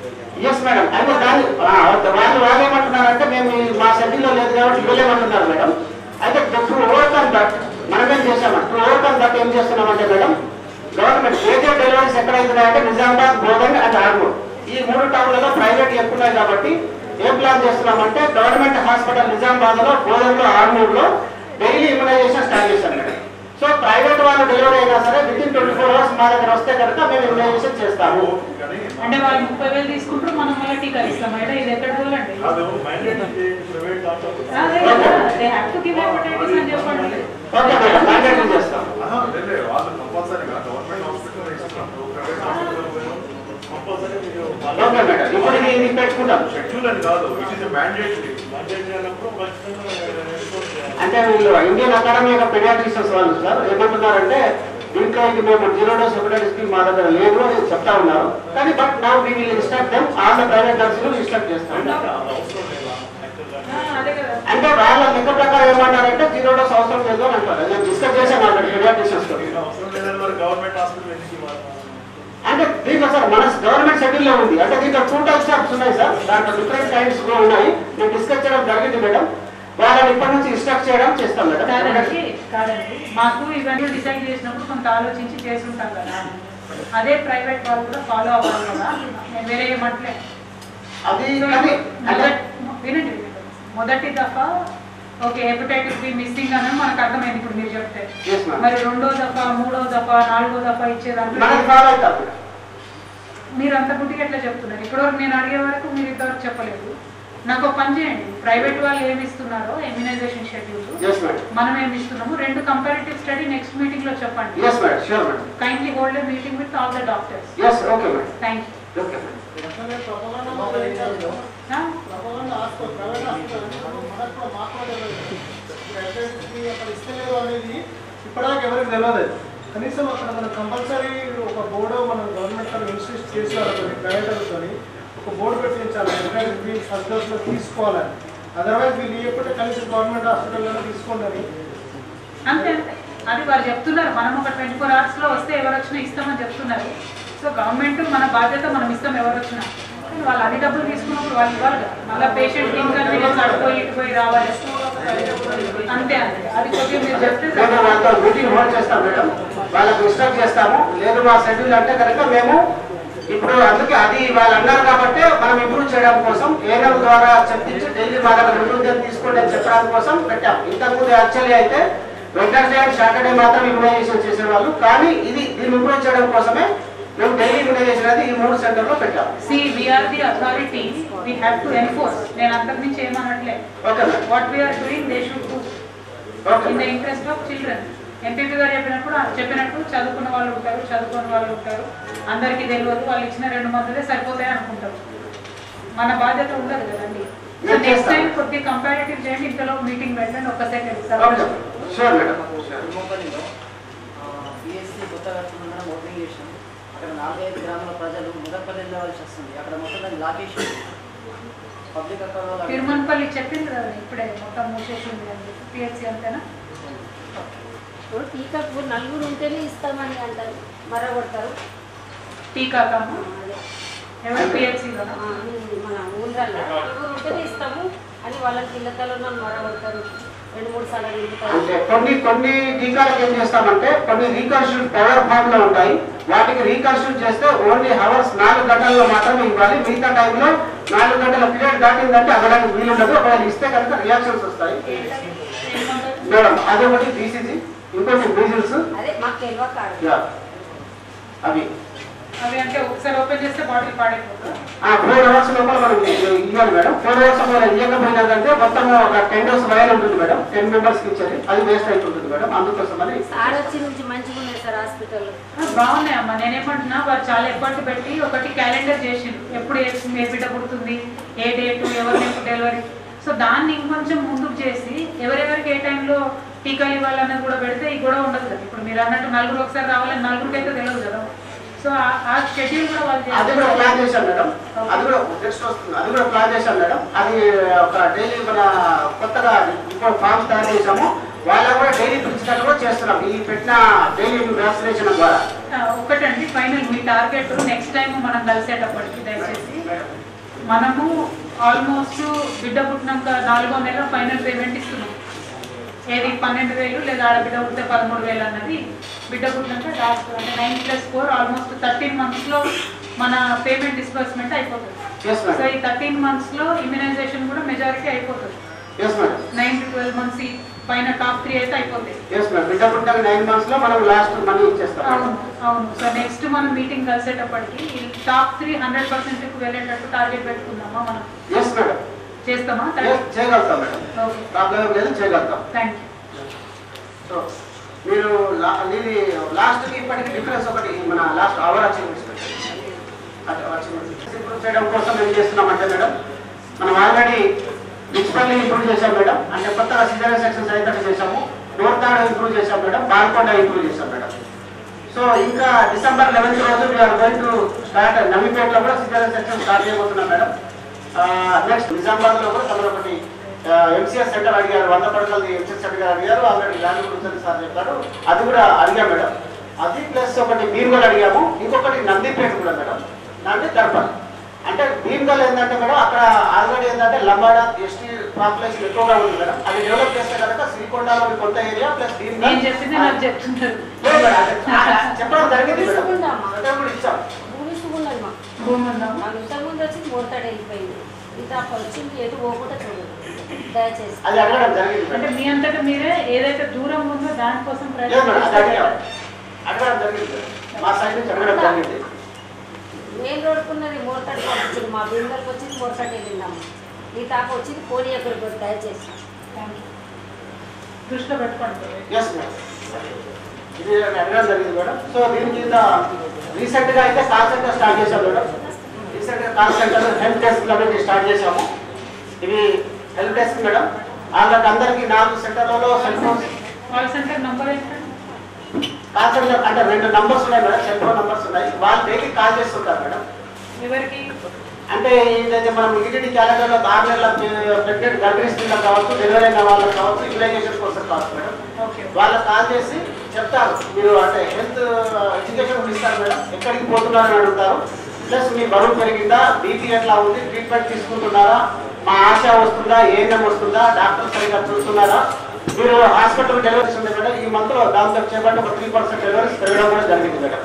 yes madam అయితే దాని ఆ, వాళ్ళు వాళ్ళు ఏమంటున్నారంటే మేము ఈ- మా షెడ్యూల్లో లేదు కాబట్టి ఇవ్వలేమంటున్నారు మేడం అయితే టు ఓవర్కమ్ దట్ మనమేం చేసామంటే టు ఓవర్కమ్ దట్ ఏం చేస్తున్నామంటే మేడం గవర్నమెంట్ ఏజే డెలివరీస్ ఎక్కడ అవుతున్నాయంటే నిజామాబాద్ బోధన్ అండ్ ఆర్మూర్ ఈ మూడు టౌన్లలో ప్రైవేట్ ఎక్కువ ఉన్నాయి కాబట్టి ఏం ప్లాన్ చేస్తున్నామంటే గవర్నమెంట్ హాస్పిటల్ నిజామాబాద్ లో బోధన్ లో ఆర్మూర్ లో డైలీ ఇమ్యునైజేషన్ స్టార్ట్ చేశాం మేడం సో ప్రైవేట్ వాళ్ళు డెలివరీ అయినా సరే with in twenty four hours మా దగ్గర వస్తే కనుక మేము ఇమ్యునైజేషన్ చేస్తాము అంటే వాళ్ళు ముప్పై వేలు తీసుకుంటారు మనం మళ్ళీ టీకా ఇస్తాం అయితే ఇది ఎక్కడ పోలండి కాదు మైండెడ్ ప్రైవేట్ డాక్టర్ అదే కదా they have to give hepatitis అని చెప్పండి ఓకే మేడం మ్యాండేటరీ చేస్తాం లేదు వాళ్ళు కంపల్సరీగా గవర్నమెంట్ హాస్పిటల్ ఇస్తున్నప్పుడు ప్రైవేట్ హాస్పిటల్ కంపల్సరీ మీరు ఓకే మేడం ఇప్పుడు ఇది ఇది పెట్టుకుంటాం షెడ్యూల్ అని కాదు ఇట్ ఇస్ మ్యాండేటరీ మ్యాండేటరీ అన్నప్పుడు ఖచ్చితంగా enforce చేయాలి. అంటే వీళ్ళు ఇండియన్ అకాడమీ ఆఫ్ పెడియాట్రిషియన్స్ వాళ్ళు సార్ ఏమంటున్నారంటే దీంట్లో ఇది మేము జీరో డోస్ హెపటైటిస్ బి మా దగ్గర లేదు అని చెప్తా ఉన్నారు కానీ బట్ నా we will instruct them all the private నర్సులు ఇన్స్ట్రక్ట్ చేస్తాం అది అవసరం లేదా యాక్చువల్గా అదే కదా అంటే వాళ్ళ లెక్క ప్రకారం ఏమంటారంటే జీరో డోస్ అవసరం లేదు అని అంటారు నేను డిస్కస్ చేశాను అక్కడ పెడియాట్రిషియన్స్ తో అవసరం లేదని మరి గవర్నమెంట్ హాస్పిటల్ ఎందుకు ఇవ్వాలి అంటే దీంట్లో సార్ మన గవర్నమెంట్ షెడ్యూల్ లో ఉంది అంటే దీంట్లో టూ టైప్స్ ఆఫ్స్ ఉన్నాయి సార్ దాంట్లో డిఫరెంట్ టైప్స్ కూడా ఉన్నాయి నేను డిస్కస్ చేయడం జరిగింది మేడం వాళ్ళని ఇప్పటి నుంచి ఇన్స్ట్రక్ట్ చేయడం చేస్తాం మేడం కాదండి కాదండి మాకు ఇవన్నీ డిసైడ్ చేసినప్పుడు కొంత ఆలోచించి చేసి ఉంటాం కదా అదే ప్రైవేట్ వాళ్ళు కూడా ఫాలో అవ్వాలి కదా నేను వేరే ఏమంటలే అది సో కానీ అంటే మొదటి- వినండి వినండి. మొదటి దఫా ఓకే హెపటైటిస్ బి మిస్సింగ్ అని మనకు అర్థమైంది ఇప్పుడు మీరు చెప్తే Yes, ma'am. మరి రెండో దఫా మూడో దఫా నాలుగో దఫా ఇచ్చేదాంట్లో మనకి ఫాలో అవుతారు మేడం మీరు అంత గుడ్డిగా ఎట్లా చెప్తున్నారు ఇప్పటివరకు నేను అడిగే వరకు మీరు ఇంతవరకు చెప్పలేదు నాకు ఒక పని చేయండి ప్రైవేట్ వాళ్ళు ఏమి ఇస్తున్నారో ఇమ్యునైజేషన్ షెడ్యూల్ ఎస్ మేడం మనం ఏమి ఇస్తున్నాము రెండు కంపారిటివ్ స్టడీ నెక్స్ట్ మీటింగ్ లో చెప్పండి yes madam sure madam kindly hold a meeting with all the doctors yes okay madam thank okay madam అసలే తప్పకుండా మనం ఏం చేస్తాం? యూ తప్పకుండా హాస్పిటల్ ప్రైవేట్ హాస్పిటల్ మనకు కూడా మాట్లాడలేదు ఎక్కడికి అక్కడ ఇస్తలేదు అనేది ఇప్పటిదాకా ఎవరికి తెలియదు కనీసం అక్కడ మనం కంపల్సరీ ఒక బోర్డు మనం గవర్నమెంట్ తరఫు ఇన్స్టిట్యూట్ చేసినారు ప్రైవేట్ అనుకొని ఒక బోర్డు పెట్టించాలి ఎందుకంటే వీళ్ళు ఫస్ట్ డోస్లో తీసుకోవాలని అదర్వైజ్ వీళ్ళు ఇవ్వకపోతే కనీసం గవర్నమెంట్ హాస్పిటల్లోనే తీసుకోండి అంతే అంతే అది వారు చెప్తున్నారు మనం ఒక ట్వంటీ ఫోర్ అవర్స్ లో వస్తే ఎవరు వచ్చినా ఇస్తామని చెప్తున్నారు సో గవర్నమెంట్ మన బాధ్యత మనం ఇస్తాం ఎవరు వచ్చినా కానీ వాళ్ళు అన్ని డబ్బులు తీసుకున్నప్పుడు వాళ్ళు ఇవ్వాలి కదా మళ్ళీ పేషెంట్ ఇన్కన్వీనియన్స్ అడిపోయి ఇటు పోయి రావాలి అంతే అంతే అది కొద్దిగా మీరు చెప్తే మేము వాళ్ళతో మీటింగ్ హోల్డ్ చేస్తాం మేడం వాళ్ళకి ఇన్స్ట్రక్ట్ చేస్తాము లేదు మా షెడ్యూల్ అంటే కనుక మేము ఇప్పుడు అందుకే అది వాళ్ళు అన్నారు కాబట్టి మనం ఇంప్రూవ్ చేయడం కోసం ఏఎన్ఎం ద్వారా చెప్పించి డైలీ మా దగ్గర రెండు ఉద్యోగం తీసుకోండి అని చెప్పడం కోసం పెట్టాం ఇంతకుముందు యాక్చువల్లీ అయితే వెడ్నెస్డే అండ్ సాటర్డే మాత్రం ఇమ్యునైజేషన్ చేసేవాళ్ళు కానీ ఇది దీన్ని ఇంప్రూవ్ చేయడం కోసమే మేము డైలీ ఇమ్యునైజేషన్ అనేది ఈ మూడు సెంటర్లో పెట్టాం see we are the authority we have to enforce నేను అంతకు మించి ఏమనట్లే okay madam what we are doing they should do in the interest of children MPP గారు చెప్పినప్పుడు చెప్పినట్టు చదువుకున్న వాళ్ళు ఉంటారు చదువుకున్న వాళ్ళు ఉంటారు అందరికీ తెలియదు వాళ్ళు ఇచ్చిన రెండు మందులే సరిపోతాయి అనుకుంటారు మన బాధ్యత ఉండదు కదండి నేను నెక్స్ట్ చేస్తాను. టైం కొద్దిగా కంపారిటివ్ చేయండి ఇంతలో మీటింగ్ పెట్టండి ఒక second okay sure madam BSC కొత్త కట్టుకున్న ఓపెనింగ్ చేసాం అక్కడ నాలుగైదు గ్రామాల ప్రజలు ముదపల్లి వెళ్ళవలసి వస్తుంది అక్కడ మొత్తం దాన్ని లాకేసి పబ్లిక్ అక్కడ తిరుమలపల్లి చెప్పింది కదా ఇప్పుడే మొత్తం మూసేసింది అని చెప్పి పిహెచ్సి అంతేనా ఇప్పుడు టీకాకు నలుగురు ఉంటేనే ఇస్తామని అంటారు మరగొడతారు టీకాకమ్మ ఎవరు పిహెచ్సిలో ఆ, మన ఊళ్ళల్లో నలుగురు ఉంటేనే ఇస్తాము అని వాళ్ళకి ఇళ్ళతలో మరగొడతారు రెండు మూడు సార్లు నింపుతారు అంటే కొన్ని కొన్ని టీకాలకు ఏం చేస్తామంటే కొన్ని రీకన్స్ట్రక్ట్ పవర్ ఫామ్ లో ఉంటాయి వాటికి రీకన్స్ట్రక్ట్ చేస్తే ఓన్లీ హవర్స్ నాలుగు గంటల్లో మాత్రమే ఇవ్వాలి మిగతా టైంలో నాలుగు గంటల పీరియడ్ దాటిందంటే అవ్వడానికి వీలుండదు ఒకవేళ ఇస్తే కనుక రియాక్షన్స్ వస్తాయి మేడం అదొకటి బీసీజీ ఇంకోటి మీజిల్స్ అదే మాకు తెలియక కాదు యా అవి అవి అంటే ఒకసారి ఓపెన్ చేస్తే బాటిల్ పాడైపోతుంది ఆ ఫోర్ అవర్స్ లోపల మనం ఇవ్వాలి మేడం ఫోర్ అవర్స్ మనం ఇవ్వకపోయినాకంటే మొత్తం ఒక టెన్ డేస్ వైర్ ఉంటుంది మేడం టెన్ మెంబర్స్ కి ఇచ్చేది అది వేస్ట్ అయిపోతుంది మేడం అందుకోసమని సార్ వచ్చి నుంచి మంచిగా ఉన్నాయి సార్ హాస్పిటల్లో బాగున్నాయి అమ్మా నేనేమంటున్నా వారు చాలా ఎఫర్ట్ పెట్టి ఒకటి క్యాలెండర్ చేసిండు ఎప్పుడు ఏ ఏ బిడ్డ పుడుతుంది ఏ డేటు ఎవరు ఎప్పుడు డెలివరీ సో దాన్ని ఇంకొంచెం ముందుకు చేసి ఎవరెవరికి ఏ టైంలో టీకాలు ఇవ్వాలన్నది కూడా పెడితే ఈ గొడవ ఉండదు కదా ఇప్పుడు మీరు అన్నట్టు నలుగురు ఒకసారి రావాలని నలుగురికి అయితే తెలియదు కదా సో ఆ- ఆ షెడ్యూల్ కూడా వాళ్ళు అది కూడా ప్లాన్ చేశాం మేడం అది కూడా నెక్స్ట్ వస్తుంది అది కూడా ప్లాన్ చేశాం మేడం అది ఒక డైలీ మన కొత్తగా ఇప్పుడు ఫామ్స్ తయారు చేశాము వాళ్ళకు కూడా డైలీ పిలిచినట్టు కూడా చేస్తున్నాం ఈ పెట్టిన డైలీ వ్యాక్సినేషన్ ద్వారా ఆ, ఒకటండి ఫైనల్ మీ టార్గెట్ నెక్స్ట్ టైం మనం కలిసేటప్పటికి దయచేసి మనము ఆల్మోస్ట్ బిడ్డ పుట్టినాక నాలుగో నెల ఫైనల్ పేమెంట్ ఇస్తున్నాం ఏది పన్నెండు వేలు లేదా ఆడబిడ్డ పుడితే పదమూడు వేలు అన్నది బిడ్డ పుట్టినాక లాస్ట్ అంటే nine plus four almost thirteen months లో మన పేమెంట్ డిస్బర్స్మెంట్ అయిపోతుంది Yes, madam. సో ఈ థర్టీన్ మంత్స్ లో ఇమ్యునైజేషన్ కూడా మెజారిటీ అయిపోతుంది yes madam nine to twelve months పైన టాప్ త్రీ అయితే అయిపోతాయి ఎస్ మేడం బిడ్డ పుట్టిన నైన్ మంత్స్ లో మనం లాస్ట్ మనీ ఇచ్చేస్తాం అవును అవును సో నెక్స్ట్ మనం మీటింగ్ కలిసేటప్పటికి ఈ టాప్ త్రీ హండ్రెడ్ పర్సెంట్ వెళ్ళేటట్టు టార్గెట్ పెట్టుకుందామా మనం ఎస్ మేడం చేస్తామా Yes, చేయగలుగుతాం మేడం ఓకే ప్రాబ్లం లేదు చేయగలుగుతాం థ్యాంక్ యూ సో మీరు లా- ఇది లాస్ట్ కి ఇప్పటికి డిఫరెన్స్ ఒకటి మన లాస్ట్ అవర్ అచీవ్మెంట్స్ ఇంప్రూవ్ చేయడం కోసం ఏం చేస్తున్నామంటే మేడం మనం ఆల్రెడీ మున్సిపల్ని ఇంప్రూవ్ చేశాం మేడం అంటే కొత్తగా సిజర్ సెక్షన్స్ అయ్యేటట్టు చేశాము నోర్త్ ఆడ ఇంప్రూవ్ చేశాం మేడం బాల్కొండ ఇంప్రూవ్ చేశాం మేడం సో ఇంకా డిసెంబర్ లెవెన్త్ రోజు వీఆర్ గోయింగ్ టు స్టార్ట్ నవీపేటలో కూడా సిజర్ సెక్షన్ స్టార్ట్ చేయబోతున్నాం మేడం నెక్స్ట్ నిజామాబాద్ లో కూడా తమరు ఒకటి ఎంసీఎస్ సెంటర్ అడిగారు వంద పడకలది ఎంసీఎస్ సెంటర్ అడిగారు ఆల్రెడీ ల్యాండ్ గురించి సార్ చెప్పారు అది కూడా అడిగాం మేడం అది ప్లస్ ఒకటి బీర్గల్ అడిగాము ఇంకొకటి నందిపేట కూడా మేడం నంది దర్పల్ అంటే భీమ్గల్ ఏంటంటే మేడం అక్కడ ఆల్రెడీ ఏంటంటే లంబాడ ఎస్టీ పాపులేషన్ ఎక్కువగా ఉంది మేడం అది డెవలప్ చేస్తే కనుక శ్రీకొండలోని కొంత ఏరియా ప్లస్ భీమ్గల్ నేను చెప్పింది నాకు చెప్తున్నారు లేదు మేడం, అది చెప్పడం జరిగింది మేడం తీసుకుందామా? అక్కడ కూడా ఇచ్చాం భూమి ఉన్నది మాకు భూమి ఉందా మాకు ఇంతకుముందు వచ్చి మోతాడు వెళ్ళిపోయింది ఇంత వచ్చింది ఎటు పోకుండా చూడదు దయచేసి అది అడగడం జరిగింది అంటే మేడం మీ అంతటా మీరే ఏదైతే దూరం ఉందో దానికోసం లేదు మేడం అది అడిగాం ప్రయత్నం అడగడం జరిగింది మా సైడ్ నుంచి అడగడం జరిగింది మెయిన్ రోడ్కున్నది మోతాడు వచ్చింది మా బిందెలకు వచ్చింది మోతాడు వెళ్ళిందమ్మ ఈ తాక వచ్చింది కోడి ఎక్కడికి దయచేసి దృష్టిలో పెట్టుకోండి ఎస్ మేడం ఇది అడగడం జరిగింది మేడం సో దీని కింద రీసెంట్ గా అయితే కాల్ సెంటర్ స్టార్ట్ చేశాం మేడం రీసెంట్ గా కాల్ సెంటర్ హెల్ప్ డెస్క్ అనేది స్టార్ట్ చేశాము ఇవి హెల్ప్ డెస్క్ మేడం వాళ్ళకి అందరికి నాలుగు సెంటర్లలో cell phones call centre number ఏంటండి కాల్ సెంటర్ అంటే రెండు నంబర్స్ ఉన్నాయి మేడం సెల్ ఫోన్ నంబర్స్ ఉన్నాయి వాళ్ళు డైలీ కాల్ చేస్తుంటారు మేడం ఎవరికి అంటే ఏదైతే మనం ఈటీడీ క్యాలెండర్ లో ఆరు నెలల ప్రెగ్నెంట్ గర్భిణీ స్త్రీలకు కావచ్చు డెలివరీ అయిన వాళ్ళకి కావచ్చు యూటిలైజేషన్ కోసం కావచ్చు మేడం ఓకే వాళ్ళకి కాల్ చేసి చెప్తారు మీరు అంటే హెల్త్ ఎడ్యుకేషన్ కూడా ఇస్తారు మేడం ఎక్కడికి పోతున్నారని అడుగుతారు ప్లస్ మీ బరువు పెరిగిందా బీపీ ఎట్లా ఉంది ట్రీట్మెంట్ తీసుకుంటున్నారా మా ఆశ వస్తుందా ఏఎన్ఎం వస్తుందా డాక్టర్ సరిగ్గా చూస్తున్నారా మీరు హాస్పిటల్ డెలివరీస్ ఉంది మేడం ఈ మంత్ లో దాంతో చేపట్టి ఒక త్రీ పర్సెంట్ డెలివరీస్ పెరగడం కూడా జరిగింది మేడం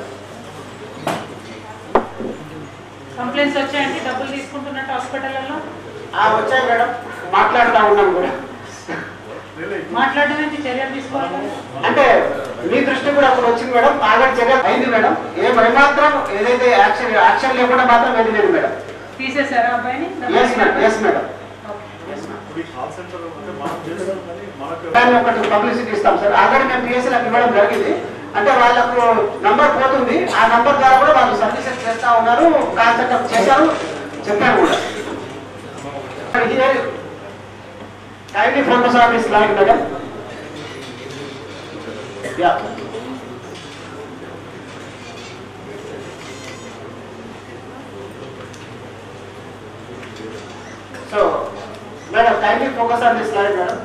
కంప్లైంట్స్ వచ్చాయండి డబ్బులు తీసుకుంటున్నట్టు హాస్పిటల్లో ఆ వచ్చాయి మేడం మాట్లాడుతూ ఉన్నాం కూడా మాట్లాడడం ఏంటి చర్యలు తీసుకోవాలి కదా? అంటే మీ దృష్టి కూడా అప్పుడు వచ్చింది మేడం ఆగటి చర్య అయింది మేడం ఏ మాత్రం ఏదైతే యాక్షన్ యాక్షన్ లేకుండా మాత్రం ఏది లేదు మేడం తీసేశారా అబ్బాయిని yes madam yes madam okay. ఈ కాల్ సెంటర్ అంటే మనం చేస్తాం కానీ మనకు దాన్ని ఒకటి పబ్లిసిటీ ఇస్తాం సార్ ఆల్రెడీ మేము పిఎస్సీలకు ఇవ్వడం జరిగింది అంటే వాళ్ళకు నంబర్ పోతుంది ఆ నంబర్ ద్వారా కూడా వాళ్ళు సర్వీసెస్ చేస్తా ఉన్నారు కాల్ సెటప్ చేశారు చెప్పారు కూడా kindly focus on this line madam yeah so madam kindly focus on this line madam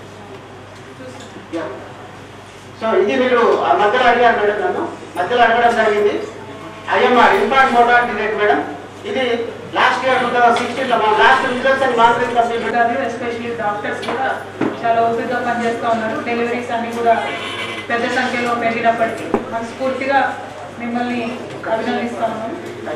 yeah so ఇది మీరు ఆ మధ్యలో అడిగారు మేడం నన్ను మధ్యలో అడగడం జరిగింది IMR infant mortality rate madam ఇది last year two thousand sixteen లో last results and monitoring complete ఉంటారు ఎస్పెషల్లీ డాక్టర్స్ కూడా చాలా ఓపికగా పనిచేస్తూ ఉన్నారు డెలివరీస్ అన్ని కూడా పెద్ద సంఖ్యలో పెరిగినప్పటికీ మనస్ఫూర్తిగా మిమ్మల్ని అభినందిస్తా ఉన్నాం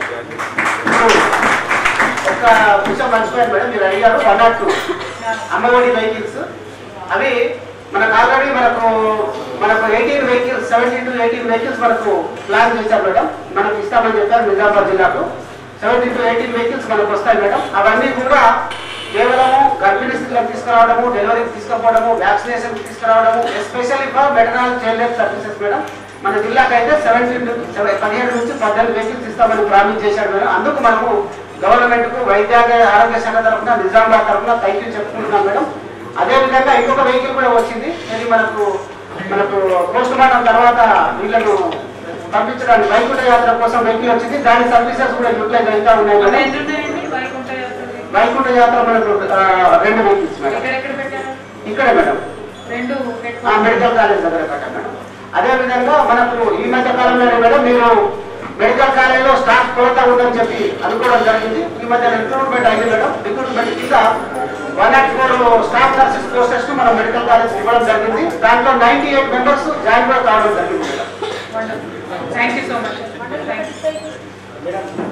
ఒక విషయం మర్చిపోయారు మేడం మీరు అడిగారు one nought two Ammavodi vehicles అవి మనకు ఆల్రెడీ మనకు మనకు eighteen vehicles seventeen to eighteen vehicles మనకు ప్లాన్ చేశారు మేడం మనకు ఇస్తామని చెప్పారు నిజామాబాద్ జిల్లాకు సెవెంటీన్ టు ఎయిటీన్ వెహికల్స్ మనకు వస్తాయి మేడం అవన్నీ కూడా కేవలము గర్భిణీ స్త్రీలకు తీసుకురావడము డెలివరీకి తీసుకుపోవడము వ్యాక్సినేషన్ తీసుకురావడము especially for maternal child health services madam మన జిల్లాకి అయితే సెవెంటీన్ పదిహేడు నుంచి పద్దెనిమిది వెహికల్స్ ఇస్తామని ప్రామిస్ చేశాడు మేడం అందుకు మనము గవర్నమెంట్ కు వైద్య ఆరోగ్య శాఖ తరఫున నిజామాబాద్ తరఫున థ్యాంక్ యూ చెప్పుకుంటున్నాం మేడం అదే విధంగా ఇంకొక వెహికల్ కూడా వచ్చింది ఇది మనకు మనకు పోస్ట్ మార్టం తర్వాత వీళ్ళను పంపించడానికి వైకుంఠ యాత్ర కోసం వెహికల్ వచ్చింది దాని సర్వీసెస్ కూడా యూటిలైజ్ అవుతా ఉన్నాయి అవి మేడం ఎన్ని ఉన్నాయండి వైకుంఠ యాత్రలు? వైకుంఠ యాత్ర మనకు ఆ, రెండు వెహికల్స్ మేడం ఎక్కడెక్కడ పెట్టారు ఇక్కడే మేడం రెండు ఆ పెట్టుకోండి మెడికల్ కాలేజ్ దగ్గర కట్టాం మేడం అదే విధంగా మనకు ఈ మధ్య కాలంలోనే మేడం మీరు మెడికల్ కాలేజ్ స్టాఫ్ కొరత ఉందని చెప్పి అనుకోవడం జరిగింది ఈ మధ్య రిక్రూట్మెంట్ అయింది మేడం రిక్రూట్మెంట్ కింద one nought four staff nurses courses ను మనం మెడికల్ కాలేజ్ ఇవ్వడం జరిగింది దాంట్లో నైన్టీ ఎయిట్ మెంబర్స్ జాయిన్ కూడా కావడం జరిగింది madam thank you so much thank you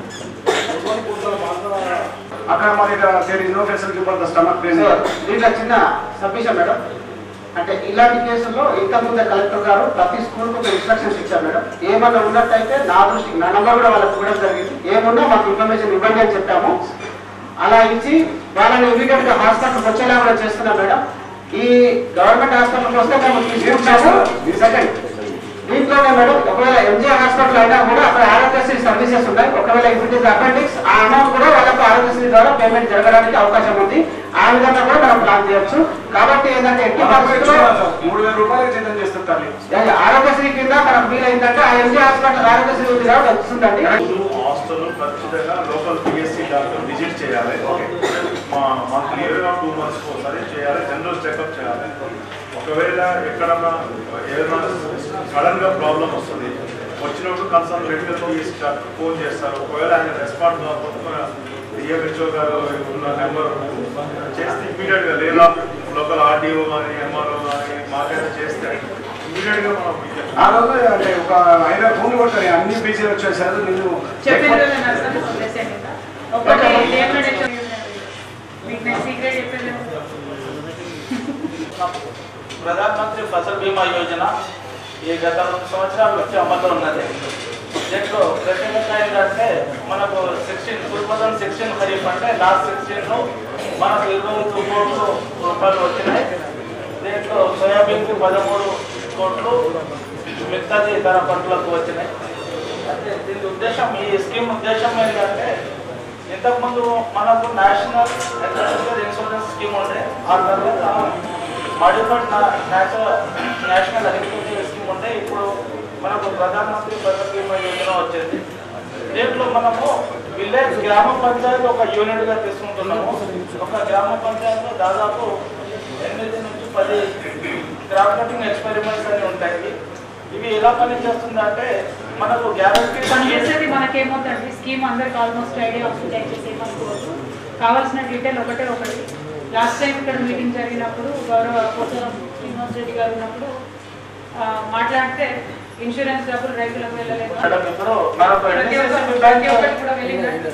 అక్కడ మరి there is no facility for the stomach pain so దీంట్లో చిన్న సబ్మిషన్ మేడం అంటే ఇలాంటి కేసుల్లో ఇంతకుముందే కలెక్టర్ గారు ప్రతి స్కూల్ ఒక ఇన్స్ట్రక్షన్స్ ఇచ్చారు మేడం ఏమన్నా ఉన్నట్టయితే నా దృష్టికి నా నంబర్ కూడా వాళ్ళకి ఇవ్వడం జరిగింది ఏమున్నా మాకు ఇన్ఫర్మేషన్ ఇవ్వండి అని చెప్పాము అలా ఇచ్చి వాళ్ళని ఇమీడియట్ గా హాస్పిటల్కి వచ్చేలా కూడా చేస్తున్నాం మేడం ఈ గవర్నమెంట్ హాస్పిటల్కి వస్తే మేము తీసుకుంటాము సెకండ్ దీంట్లోనే మేడం ఒకవేళ ఎంజిఆర్ హాస్పిటల్ అయినా కూడా అక్కడ ఆరోగ్యశ్రీ సర్వీసెస్ ఉన్నాయి ఒకవేళ ఇఫ్ ఇట్ ఇస్ అపెండిక్స్ ఆ అమౌంట్ కూడా వాళ్ళకు ఆరోగ్యశ్రీ ద్వారా పేమెంట్ జరగడానికి అవకాశం ఉంది ఆ విధంగా కూడా మనం ప్లాన్ చేయొచ్చు కాబట్టి ఏంటంటే ఎట్టి పరిస్థితుల్లో మూడు వేల రూపాయలు జీతం చేస్తారు తల్లి అది ఆరోగ్యశ్రీ కింద మనకు వీలైందంటే ఆ ఎంజీ హాస్పిటల్ ఆరోగ్యశ్రీ ఉంది కాబట్టి వస్తుందండి హాస్టల్ ఖచ్చితంగా లోకల్ పిఎస్సి డాక్టర్ విజిట్ చేయాలి మా మా క్లియర్గా టూ మంత్స్ ఒకసారి చేయాలి జనరల్ చెకప్ చేయాలి ఒకవేళ ఎక్కడన్నా ఏదైనా సడన్ గా ప్రాబ్లం వస్తుంది వచ్చినప్పుడు concern medical PSC doctor phone చేస్తారు ఒకవేళ ఆయన రెస్పాండ్ కాకపోతే డిఎంహెచ్ఓ గారు ఉన్న నెంబర్ చేస్తే ఇమీడియట్ గా లేదా లోకల్ ఆర్డీఓ కానీ ఎంఆర్ఓ కానీ మాకైనా చేస్తే ఇమీడియట్ గా మనం ఆ రోజు అంటే ఒక ఆయన ఫోన్ కొట్టారు అన్ని పీసీలు వచ్చేసారు నేను చెప్పిన కదా నర్సరీ వదిలేసేయండి ఇంకా. ఒకటి డేబ్లెట్ మీకు నేను సీక్రెట్ చెప్పేది ప్రధానమంత్రి ఫసల్ బీమా యోజన ఈ గత రెండు సంవత్సరాల నుంచి అమల్లో ఉన్నది దీంట్లో ప్రత్యేకత ఏంటంటే మనకు sixteen two thousand sixteen kharif అంటే లాస్ట్ సిక్స్టీన్లో మనకు ఇరవై ఐదు కోట్లు రూపాయలు వచ్చినాయి దీంట్లో సోయాబీన్కి పదమూడు కోట్లు మిగతాది ఇతర పంటలకు వచ్చినాయి అంటే దీని ఉద్దేశం ఈ స్కీమ్ ఉద్దేశం ఏంటంటే ఇంతకుముందు మనకు నేషనల్ అగ్రికల్చర్ ఇన్సూరెన్స్ స్కీమ్ ఉండే ఆ తర్వాత modified national national agriculture scheme ఉంటే ఇప్పుడు మనకు ప్రధానమంత్రి ఫసల్ బీమా యోజన వచ్చింది దీంట్లో మనము విలేజ్ గ్రామ పంచాయతీ ఒక యూనిట్ గా తీసుకుంటున్నాము ఒక గ్రామ పంచాయతీలో దాదాపు ఎనిమిది నుంచి పది క్రాప్ కటింగ్ ఎక్స్పెరిమెంట్స్ అని ఉంటాయి ఇవి ఎలా పనిచేస్తుందంటే మనకు గ్యారంటీ పనిచేసేది మనకేమవుతుంది స్కీమ్ అందరికి ఆల్మోస్ట్ ఐడియా వస్తుంది దయచేసి ఏమనుకోవచ్చు కావాల్సిన డీటెయిల్ ఒకటే ఒకటి లాస్ట్ టైం ఇక్కడ మీటింగ్ జరిగినప్పుడు గౌరవ పోచారం శ్రీనివాస్ రెడ్డి గారు ఉన్నప్పుడు ఆ, మాట్లాడితే ఇన్సూరెన్స్ డబ్బులు రైతులకు వెళ్ళలేదు మేడం ఇప్పుడు మనకు ప్రతి ఒక్క- NSSB ప్రతి బ్యాంక్ ఒక్కటి కూడా వెళ్ళిందండి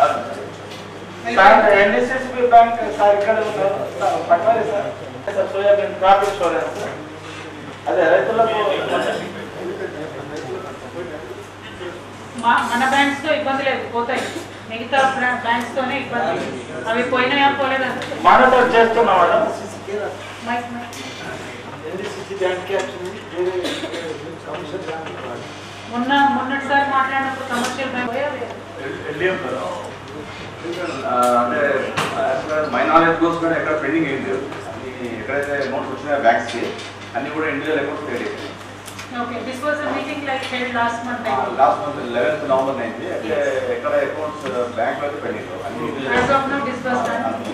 సార్ ఎన్ఎస్ఎస్బి బ్యాంక్ సార్ ఇక్కడ ఉన్నారు సార్ పట్వాలి sir sir soybean crop insurance అదే రైతులకు మా మన బ్యాంక్స్ లో ఇబ్బంది లేదు పోతాయి మిగతా బ్యాంక్స్ తోనే ఇబ్బంది అవి పోయినాయా పోలేదా మానిటర్ చేస్తున్నాం మేడం మైక్ మైక్ మొన్న మొన్నటిసారి మాట్లాడినప్పుడు కమర్షియల్ బ్యాంక్ పోయా లేదా? ఎల్డిఎం కదా ఆ, అంటే as far my knowledge goes కూడా ఎక్కడ పెండింగ్ ఏం లేదు అన్ని ఎక్కడైతే అమౌంట్స్ వచ్చినాయో బ్యాంక్స్కి అన్ని కూడా ఇండివిజువల్ అకౌంట్స్ క్రియేట్ అయిపోయాయి okay this was a meeting like held last month last month eleventh November అయింది అంటే ఎక్కడ అకౌంట్స్ బ్యాంక్ అయితే పెండింగ్ అన్ని as of no disburse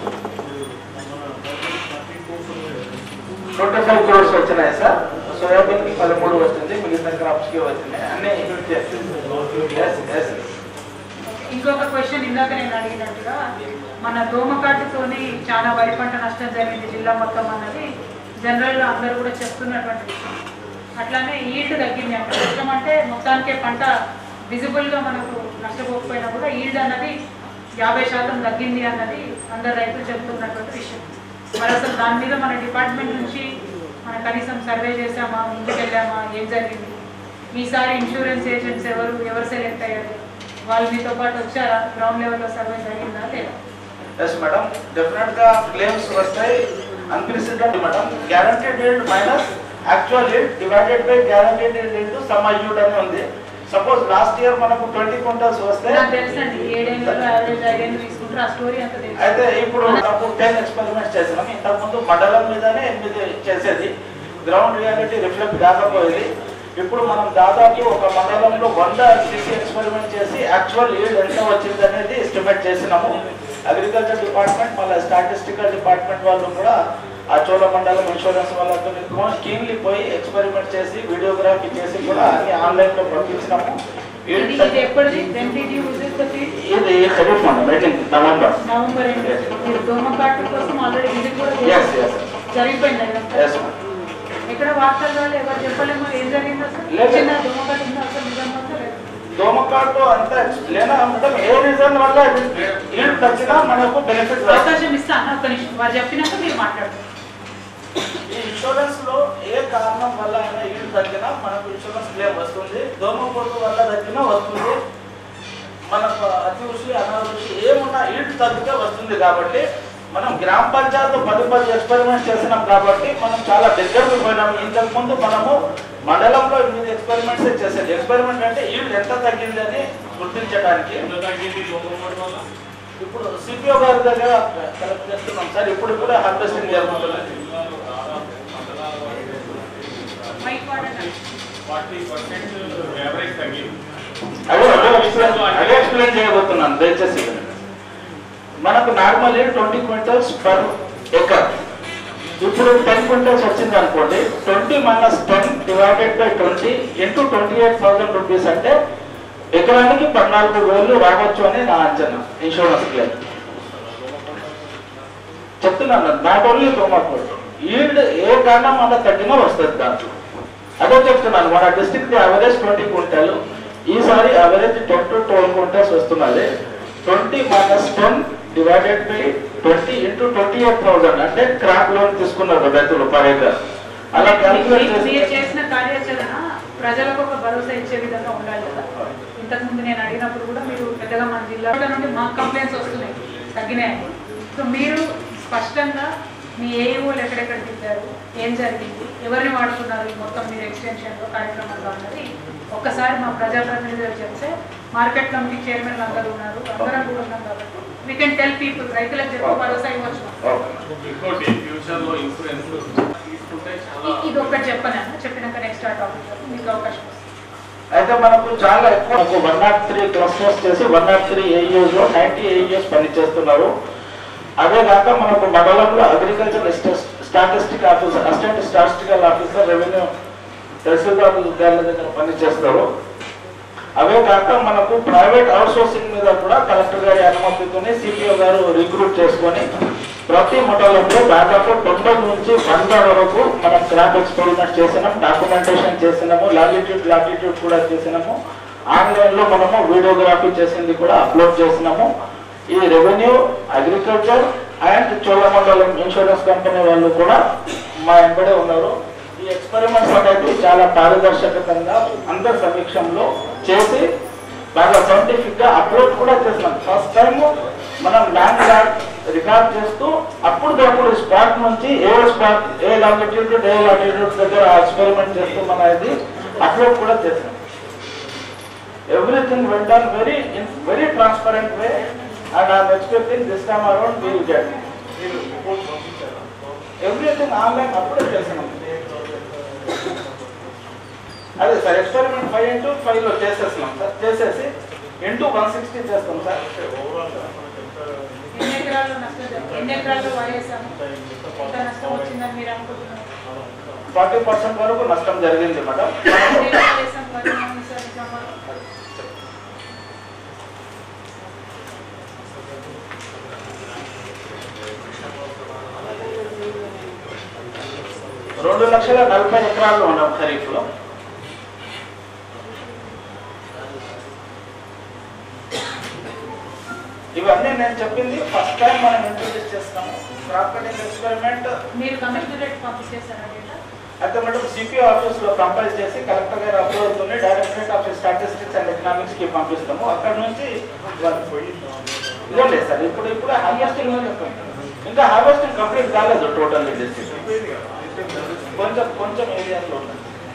twenty five crores వచ్చినాయి సార్ సోయాబీన్ కి పదమూడు వచ్చింది మిగతా క్రాప్స్ కి వచ్చినాయి అన్ని Yes, yes. ఇంకొక క్వశ్చన్ ఇందాక నేను అడిగినట్టుగా మన దోమకాటుతోని చాలా వరి పంట నష్టం జరిగింది జిల్లా మొత్తం అన్నది జనరల్గా అందరూ కూడా చెప్తున్నటువంటి విషయం అట్లానే ఈల్డ్ తగ్గింది అంటే నష్టం అంటే మొత్తానికే పంట విజిబుల్గా మనకు నష్టపోకపోయినా కూడా ఈల్డ్ అన్నది యాభై శాతం తగ్గింది అన్నది అందరు రైతులు చెప్తున్నటువంటి విషయం మరి అసలు దాని మీద మన డిపార్ట్మెంట్ నుంచి మన కనీసం సర్వే చేసామా ముందుకు వెళ్ళామా ఏం జరిగింది ఈసారి ఇన్సూరెన్స్ ఏజెంట్స్ ఎవరు ఎవరు సెలెక్ట్ అయ్యారు వాళ్ళు మీతో పాటు వచ్చారా గ్రౌండ్ లెవెల్లో సర్వే జరిగిందా లేదా ఎస్ మేడం డెఫినెట్ గా క్లెయిమ్స్ వస్తాయి unprecedented madam guaranteed yield minus actual yield divided by guaranteed yield into sum అయ్యూడ్ అని ఉంది సపోజ్ లాస్ట్ ఇయర్ మనకు ట్వంటీ క్వింటల్స్ వస్తే నాకు తెలుసండి ఏడేళ్ళలో యావరేజ్ ఐదేళ్ళు తీసుకుంటారు ఆ స్టోరీ అంత తెలుసు అయితే ఇప్పుడు నాకు టెన్ ఎక్స్పెరిమెంట్స్ చేసినాం ఇంతకుముందు మండలం మీదనే ఎనిమిది చేసేది గ్రౌండ్ రియాలిటీ రిఫ్లెక్ట్ కాకపోయేది ఇప్పుడు మనం దాదాపు ఒక మండలంలో వంద సిసి ఎక్స్పెరిమెంట్ చేసి యాక్చువల్ ఈల్డ్ ఎంత వచ్చింది అనేది ఎస్టిమేట్ చేసినాము అగ్రికల్చర్ డిపార్ట్మెంట్ మళ్ళీ స్టాటిస్టికల్ డిపార్ట్మెంట్ వాళ్ళు కూడా ఆ చోళ మండలం ఇన్సూరెన్స్ వాళ్ళతో కీన్లీ పోయి ఎక్స్పెరిమెంట్ చేసి వీడియోగ్రఫీ చేసి కూడా అన్ని ఆన్లైన్ లో పంపించినాము ఇది ఇది ఎప్పటిది when did you use the field ఇది ఖరీఫ్ మండలం మీటింగ్ నవంబర్ నవంబర్ ఎండ్ మీరు దోమకాటు కోసం ఆల్రెడీ ఇది కూడా Yes, yes. జరిగిపోయింది ఇదంతా. Yes, ma'am. ఎక్కడ వార్తల్లో ఎవరు చెప్పలేమో ఏం జరిగింది అసలు లేదు. చిన్న దోమకాటు ఉందా అసలు నిజంగా ఉందా లేదా? దోమకాటు అంత లేనా మేడం ఏ రీజన్ వల్ల ఈల్డ్ తగ్గినా మనకు బెనిఫిట్ అవకాశం ఇస్తాను ఒక నిమిషం వారు చెప్పినాక మీరు మాట్లాడతారు ఈ ఇన్సూరెన్స్ లో ఏ కారణం వల్ల అయినా ఈల్డ్ తగ్గినా మనకు ఇన్సూరెన్స్ క్లెయిమ్ వస్తుంది దోమపోటు వల్ల తగ్గినా వస్తుంది మనకు అతివృష్టి అనావృష్టి ఏమున్నా ఈల్డ్ తగ్గితే వస్తుంది కాబట్టి మనం గ్రామ పంచాయత్ పది పది ఎక్స్పెరిమెంట్స్ చేసినాం కాబట్టి మనం చాలా దగ్గరకు పోయినాం ఇంతకు ముందు మనము మండలంలో ఎనిమిది ఎక్స్పెరిమెంట్స్ చేసేది ఎక్స్పెరిమెంట్ అంటే ఈల్డ్ ఎంత తగ్గింది అని గుర్తించడానికి ఇప్పుడు సిపిఓ గారి దగ్గర కలెక్ట్ చేస్తున్నాం సార్ ఇప్పుడు కూడా హార్వెస్టింగ్ జరుగుతున్నది మైక్ వాడండి ఫార్టీ పర్సెంట్ యావరేజ్ తగ్గింది అదే అదే explain- అదే ఎక్స్ప్లెయిన్ చేయబోతున్నాను దయచేసి వినండి. మనకు normally twenty quintals per acre ఇప్పుడు టెన్ క్వింటల్స్ వచ్చింది అనుకోండి twenty minus ten divided by twenty into twenty eight thousand rupees అంటే ఎకరానికి పద్నాలుగు వేలు రావచ్చు అని నా అంచనా ఇన్సూరెన్స్ క్లెయిమ్ చెప్తున్నాను నాట్ ఓన్లీ టొమాటో ఈల్డ్ ఏ కారణం మన తగ్గినా వస్తుంది దాంట్లో అదే చెప్తున్నాను మన డిస్ట్రిక్ట్ అవరేజ్ ట్వంటీ క్వింటాలు ఈసారి average ten to twelve quintals వస్తున్నది twenty minus ten divided by twenty into twenty eight thousand అంటే క్రాప్ లోన్ తీసుకున్నారు రైతులు పర్ ఎకర్ అలా క్యాల్కులేట్ మీరు- మీరు చేసి చేసిన కార్యాచరణ ప్రజలకు ఒక భరోసా ఇచ్చే విధంగా ఉండాలి కదా ఇంతకు ముందు నేను అడిగినప్పుడు కూడా మీరు పెద్దగా మన జిల్లా నుండి మాకు కంప్లైంట్స్ వస్తున్నాయి తగ్గినాయని సో మీరు స్పష్టంగా మీ ఏఈఓలు ఎక్కడెక్కడ తిప్పారు ఏం జరిగింది ఎవరిని వాడుతున్నారు ఈ మొత్తం మీరు ఎక్స్టెన్షన్లో కార్యక్రమంలో అన్నది ఒక్కసారి మా ప్రజాప్రతినిధులు చెప్తే మార్కెట్ కమిటీ చైర్మన్ అందరూ ఉన్నారు అందరం కూడా ఉన్నాం కాబట్టి వీ కెన్ టెల్ పీపుల్ రైతులకు చెప్పి భరోసా ఇవ్వచ్చు ఇంకోటి ఫ్యూచర్ లో ఇన్సూరెన్స్ తీసుకుంటే చాలా ఇ- ఇది ఒక్కటి చెప్పను చెప్పినాక నెక్స్ట్ ఆ టాపిక్ మీకు అవకాశం వస్తుంది అయితే మనకు చాలా ఎక్కువ మనకు వన్ నాట్ త్రీ క్లస్టర్స్ చేసి వన్ నాట్ త్రీ ఏఈఎస్ లో నైన్టీ ఏఈఎస్ పనిచేస్తున్నారు అదే కాక మనకు మండలంలో agriculture statistic officer assistant statistical officer revenue tahsildar గారి దగ్గర పనిచేస్తారు అవే కాక మనకు ప్రైవేట్ అవుట్ సోర్సింగ్ మీద కూడా కలెక్టర్ గారి అనుమతితోనే సిపిఓ గారు రిక్రూట్ చేసుకొని ప్రతి మండలంలో దాదాపు తొంభై నుంచి వంద వరకు మనం క్రాప్ ఎక్స్పెరిమెంట్ చేసినాం డాక్యుమెంటేషన్ చేసినాము లాటిట్యూడ్ లాటిట్యూడ్ కూడా చేసినాము ఆన్లైన్ లో మనము వీడియోగ్రఫీ చేసింది కూడా అప్లోడ్ చేసినాము ఈ revenue agriculture and Cholamandalam insurance company వాళ్ళు కూడా మా వెంబడే ఉన్నారు ఈ ఎక్స్పెరిమెంట్స్ అనేది చాలా పారదర్శకంగా అందరి సమీక్షంలో చేసి బాగా సైంటిఫిక్ గా అప్లోడ్ కూడా చేస్తున్నాం ఫస్ట్ టైం మనం ల్యాండ్ రికార్డ్ రికార్డ్ చేస్తూ అప్పుడు అప్పుడు స్పాట్ నుంచి ఏ స్పాట్ ఏ లాంగిట్యూడ్ ఏ లాటిట్యూడ్ దగ్గర ఎక్స్పెరిమెంట్ చేస్తూ మన ఇది అప్లోడ్ కూడా చేస్తాం everything well done very in very transparent way and I'm expecting this time around will get everything online అప్పుడే చేస్తున్నాం అదే sir experiment five into five లో చేసేస్తున్నాం సార్ చేసేసి ఇంటూ వన్ సిక్స్టీ చేస్తాం సార్ ఎన్ని ఎకరాల్లో నష్టం జరిగింది? ఎన్ని ఎకరాల్లో వాడేసాము ఎంత నష్టం వచ్చిందని మీరు అనుకుంటున్నారు ఫార్టీ పర్సెంట్ వరకు నష్టం జరిగింది మేడం ఎన్ని ఎకరాలు వేసాం పరిమాణం సార్ నిజామాబాద్? రెండు లక్షల నలభై ఎకరాల్లో ఉన్నాం ఖరీఫ్ లో ఇవన్నీ నేను చెప్పింది ఫస్ట్ టైం మనం ఇంట్రొడ్యూస్ చేస్తాము క్రాప్ కటింగ్ ఎక్స్పెరిమెంట్ మీరు కమిషనరేట్ పంపించేశారా డేటా అయితే మేడం సిపిఓ ఆఫీస్ లో కంపైల్ చేసి కలెక్టర్ గారు అప్రూవ్ అవుతుంది directorate of statistics and economics కి పంపిస్తాము అక్కడ నుంచి ఇదే సార్ ఇప్పుడు ఇప్పుడు హార్వెస్టింగ్ ఇంకా హార్వెస్టింగ్ కంప్లీట్ కాలేదు టోటల్ డిస్ట్రిక్ట్ కొంచెం కొంచెం ఏరియాలో ఉన్నది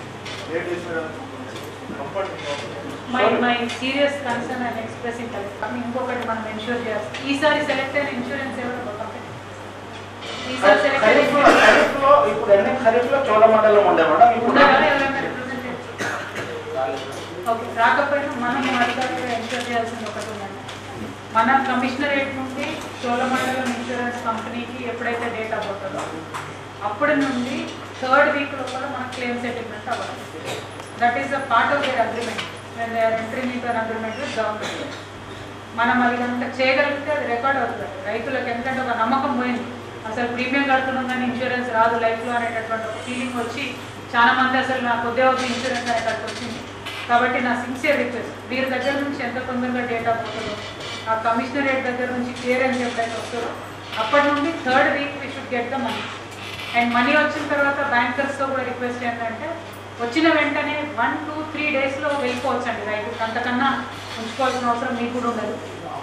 my my serious concern and expressing collect ఇంకొకటి మనం ఇన్షూర్ చేస్తాం ఈసారి సెలెక్ట్ అయిన ఇన్సూరెన్స్ ఎవరు కంపెనీ ఈసారి సెలెక్ట్ అయిన ఖరీఫ్ లో ఖరీఫ్ లో ఇప్పుడు ఎన్ని ఖరీఫ్ లో చోళమండలం ఉండే మేడం ఇప్పుడు ఉన్నారా ఎవరైనా representative? ఓకే రాకపోయినా మనం అధికారులుగా ఇన్షూర్ చేయాల్సింది ఒకటి ఉందండి మన కమిషనరేట్ నుండి చోళమండలం ఇన్సూరెన్స్ కంపెనీకి ఎప్పుడైతే డేటా పోతుందో అప్పటి నుండి థర్డ్ వీక్ లోపల మన క్లెయిమ్ సెటిల్మెంట్ అవ్వాలి that is the part of their agreement when they are entering into an agreement with government మనం అది కనుక చేయగలిగితే అది రికార్డ్ అవుతుంది రైతులకు ఎందుకంటే ఒక నమ్మకం పోయింది అసలు ప్రీమియం కడుతున్నాం కానీ ఇన్సూరెన్స్ రాదు లైఫ్లో అనేటటువంటి ఒక ఫీలింగ్ వచ్చి చాలా మంది అసలు నాకు ఉద్యోగ ఇన్సూరెన్స్ అనేటట్టు వచ్చింది కాబట్టి నా సిన్సియర్ రిక్వెస్ట్ వీరి దగ్గర నుంచి ఎంత తొందరగా డేటా పోతుందో ఆ కమిషనరేట్ దగ్గర నుంచి క్లియరెన్స్ ఎప్పుడైతే వస్తుందో అప్పటి నుండి third week we should get the money and money వచ్చిన తర్వాత బ్యాంకర్స్తో కూడా రిక్వెస్ట్ ఏంటంటే వచ్చిన వెంటనే వన్ టూ త్రీ డేస్లో వెళ్ళిపోవచ్చు అండి రైతు అంతకన్నా ఉంచుకోవాల్సిన అవసరం మీకు కూడా ఉండదు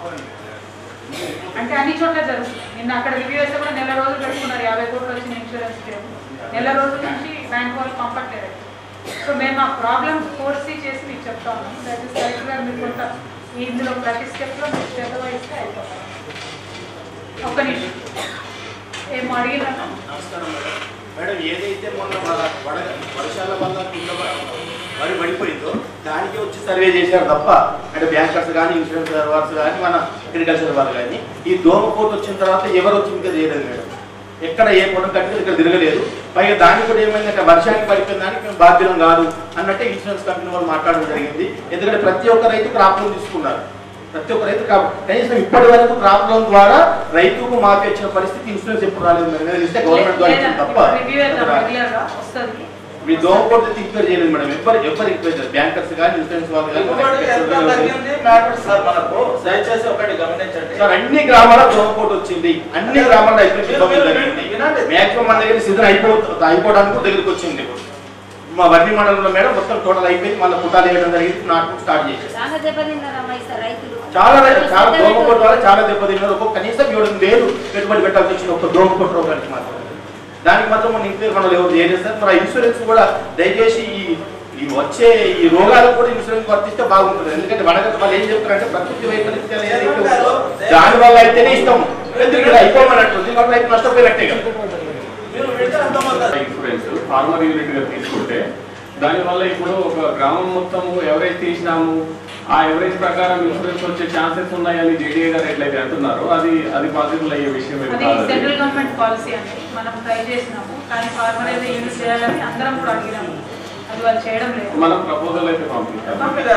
అంటే అన్ని చోట్ల జరుగుతుంది నిన్న అక్కడ రివ్యూ వేస్తే కూడా నెల రోజులు పెట్టుకున్నారు యాభై కోట్లు వచ్చిన ఇన్సూరెన్స్ క్లెయిమ్ నెల రోజుల నుంచి బ్యాంక్ వాళ్ళు పంపట్లేదు సో మేము ఆ ప్రాబ్లమ్ ఫోర్సీ చేసి మీకు చెప్తా ఉన్నాం దట్ ఇస్ కరెక్ట్ గారు మీరు కొంత ఇందులో ప్రతి స్టెప్లో మీరు శ్రద్ధ వహిస్తే అయిపోతారు ఒక్క నిమిషం ఏమో అడిగినా నమస్కారం మేడం మేడం ఏదైతే మొన్న మన వడ వర్షాల వల్ల కింద పడ- వరి పడిపోయిందో దానికి వచ్చి సర్వే చేశారు తప్ప అంటే బ్యాంకర్స్ కానీ ఇన్సూరెన్స్ వార్స్ కానీ మన అగ్రికల్చర్ వాళ్ళు కానీ ఈ దోమపోటు వచ్చిన తర్వాత ఎవరు వచ్చి ఇంకా చేయలేదు మేడం ఎక్కడ ఏ పొలం కట్టిన ఇక్కడ తిరగలేదు పైగా దానికి కూడా ఏమైందంటే వర్షానికి పడిపోయిన దానికి మేము బాధ్యులం కాదు అన్నట్టే ఇన్సూరెన్స్ కంపెనీ వాళ్ళు మాట్లాడడం జరిగింది ఎందుకంటే ప్రతి ఒక్క రైతు క్రాప్ లోన్ తీసుకున్నారు ప్రతి ఒక్క రైతు క్రాప్ కనీసం ఇప్పటి వరకు క్రాప్ లోన్ ద్వారా రైతుకు మాఫీ వచ్చిన పరిస్థితి ఇన్సూరెన్స్ ఎప్పుడు రాలేదు మేడం ఏదైనా ఇస్తే గవర్నమెంట్ ద్వారా ఇచ్చింది తప్ప రివ్యూ వేద్దాం రెగ్యులర్గా వస్తుంది మీ దోమపోటు రిక్వైర్ చేయలేదు మేడం ఎవరు ఎవరు రిక్వైర్ చేయలేదు బ్యాంకర్స్ కానీ ఇన్సూరెన్స్ వాళ్ళు ఇంకొకటి ఎంత కానీ తగ్గింది మ్యాటర్ సార్ మనకు దయచేసి ఒకటి గమనించండి సార్ అన్ని గ్రామాల దోమపోటు వచ్చింది అన్ని గ్రామాల్లో అయిపోయింది మీరు- మీరు- వినండి. మ్యాక్సిమం మన దగ్గర సీజన్ అయిపో అయిపోవడానికి కూడా దగ్గరికి వచ్చింది మా వర్ణి మండలంలో మేడం మొత్తం టోటల్ అయిపోయింది మళ్ళీ పుట్టాలు వేయడం జరిగింది నాటు స్టార్ట్ చేసేసి చాలా దెబ్బతిన్నారమ్మా ఈసారి రైతులు చాలా రై- చాలా దోమపోటు వల్ల చాలా దెబ్బతిన్నారు ఒక్కొక్క కనీసం ఏడు వేలు పెట్టుబడి పెట్టాల్సి వచ్చింది ఒక్క దోమపోటు రోగానికి మాత్రం దానికి మాత్రం మన ఇంక్వైరీ మనం ఎవరు చేయలేదు సార్ మరి ఇన్సూరెన్స్ కూడా దయచేసి ఈ ఈ వచ్చే ఈ రోగాలకు కూడా ఇన్సూరెన్స్ వర్తిస్తే బాగుంటుంది ఎందుకంటే వడగ వాళ్ళు ఏం చెప్తారంటే ప్రకృతి వైపరీత్యాలు ఏదైతే ఉందో దాని వల్ల అయితేనే ఇష్టం ఎందుకు ఇలా అయిపోమన్నట్టు దీనివల్ల రైతు నష్టపోయినట్టే కదా ఇన్సూరెన్స్ ఫార్మర్ యూనిట్ గా తీసుకుంటే దానివల్ల ఇప్పుడు ఒక గ్రామం మొత్తం ఎవరేజ్ తీసినాము ఆ ఎవరేజ్ ప్రకారం ఇన్సూరెన్స్ వచ్చే ఛాన్సెస్ ఉన్నాయని జేడీఏ గారు ఎట్లయితే అంటున్నారో అది అది పాసిబుల్ అయ్యే విషయం ఏమి అది కాదు అది. సెంట్రల్ గవర్నమెంట్ పాలసీ అండి మనం ట్రై చేసినాము కానీ ఫార్మలైజ్ యూజ్ చేయాలని అందరం కూడా అడిగినాము అది వాళ్ళు చేయడం లేదు మనం ప్రపోజల్ అయితే పంపించాం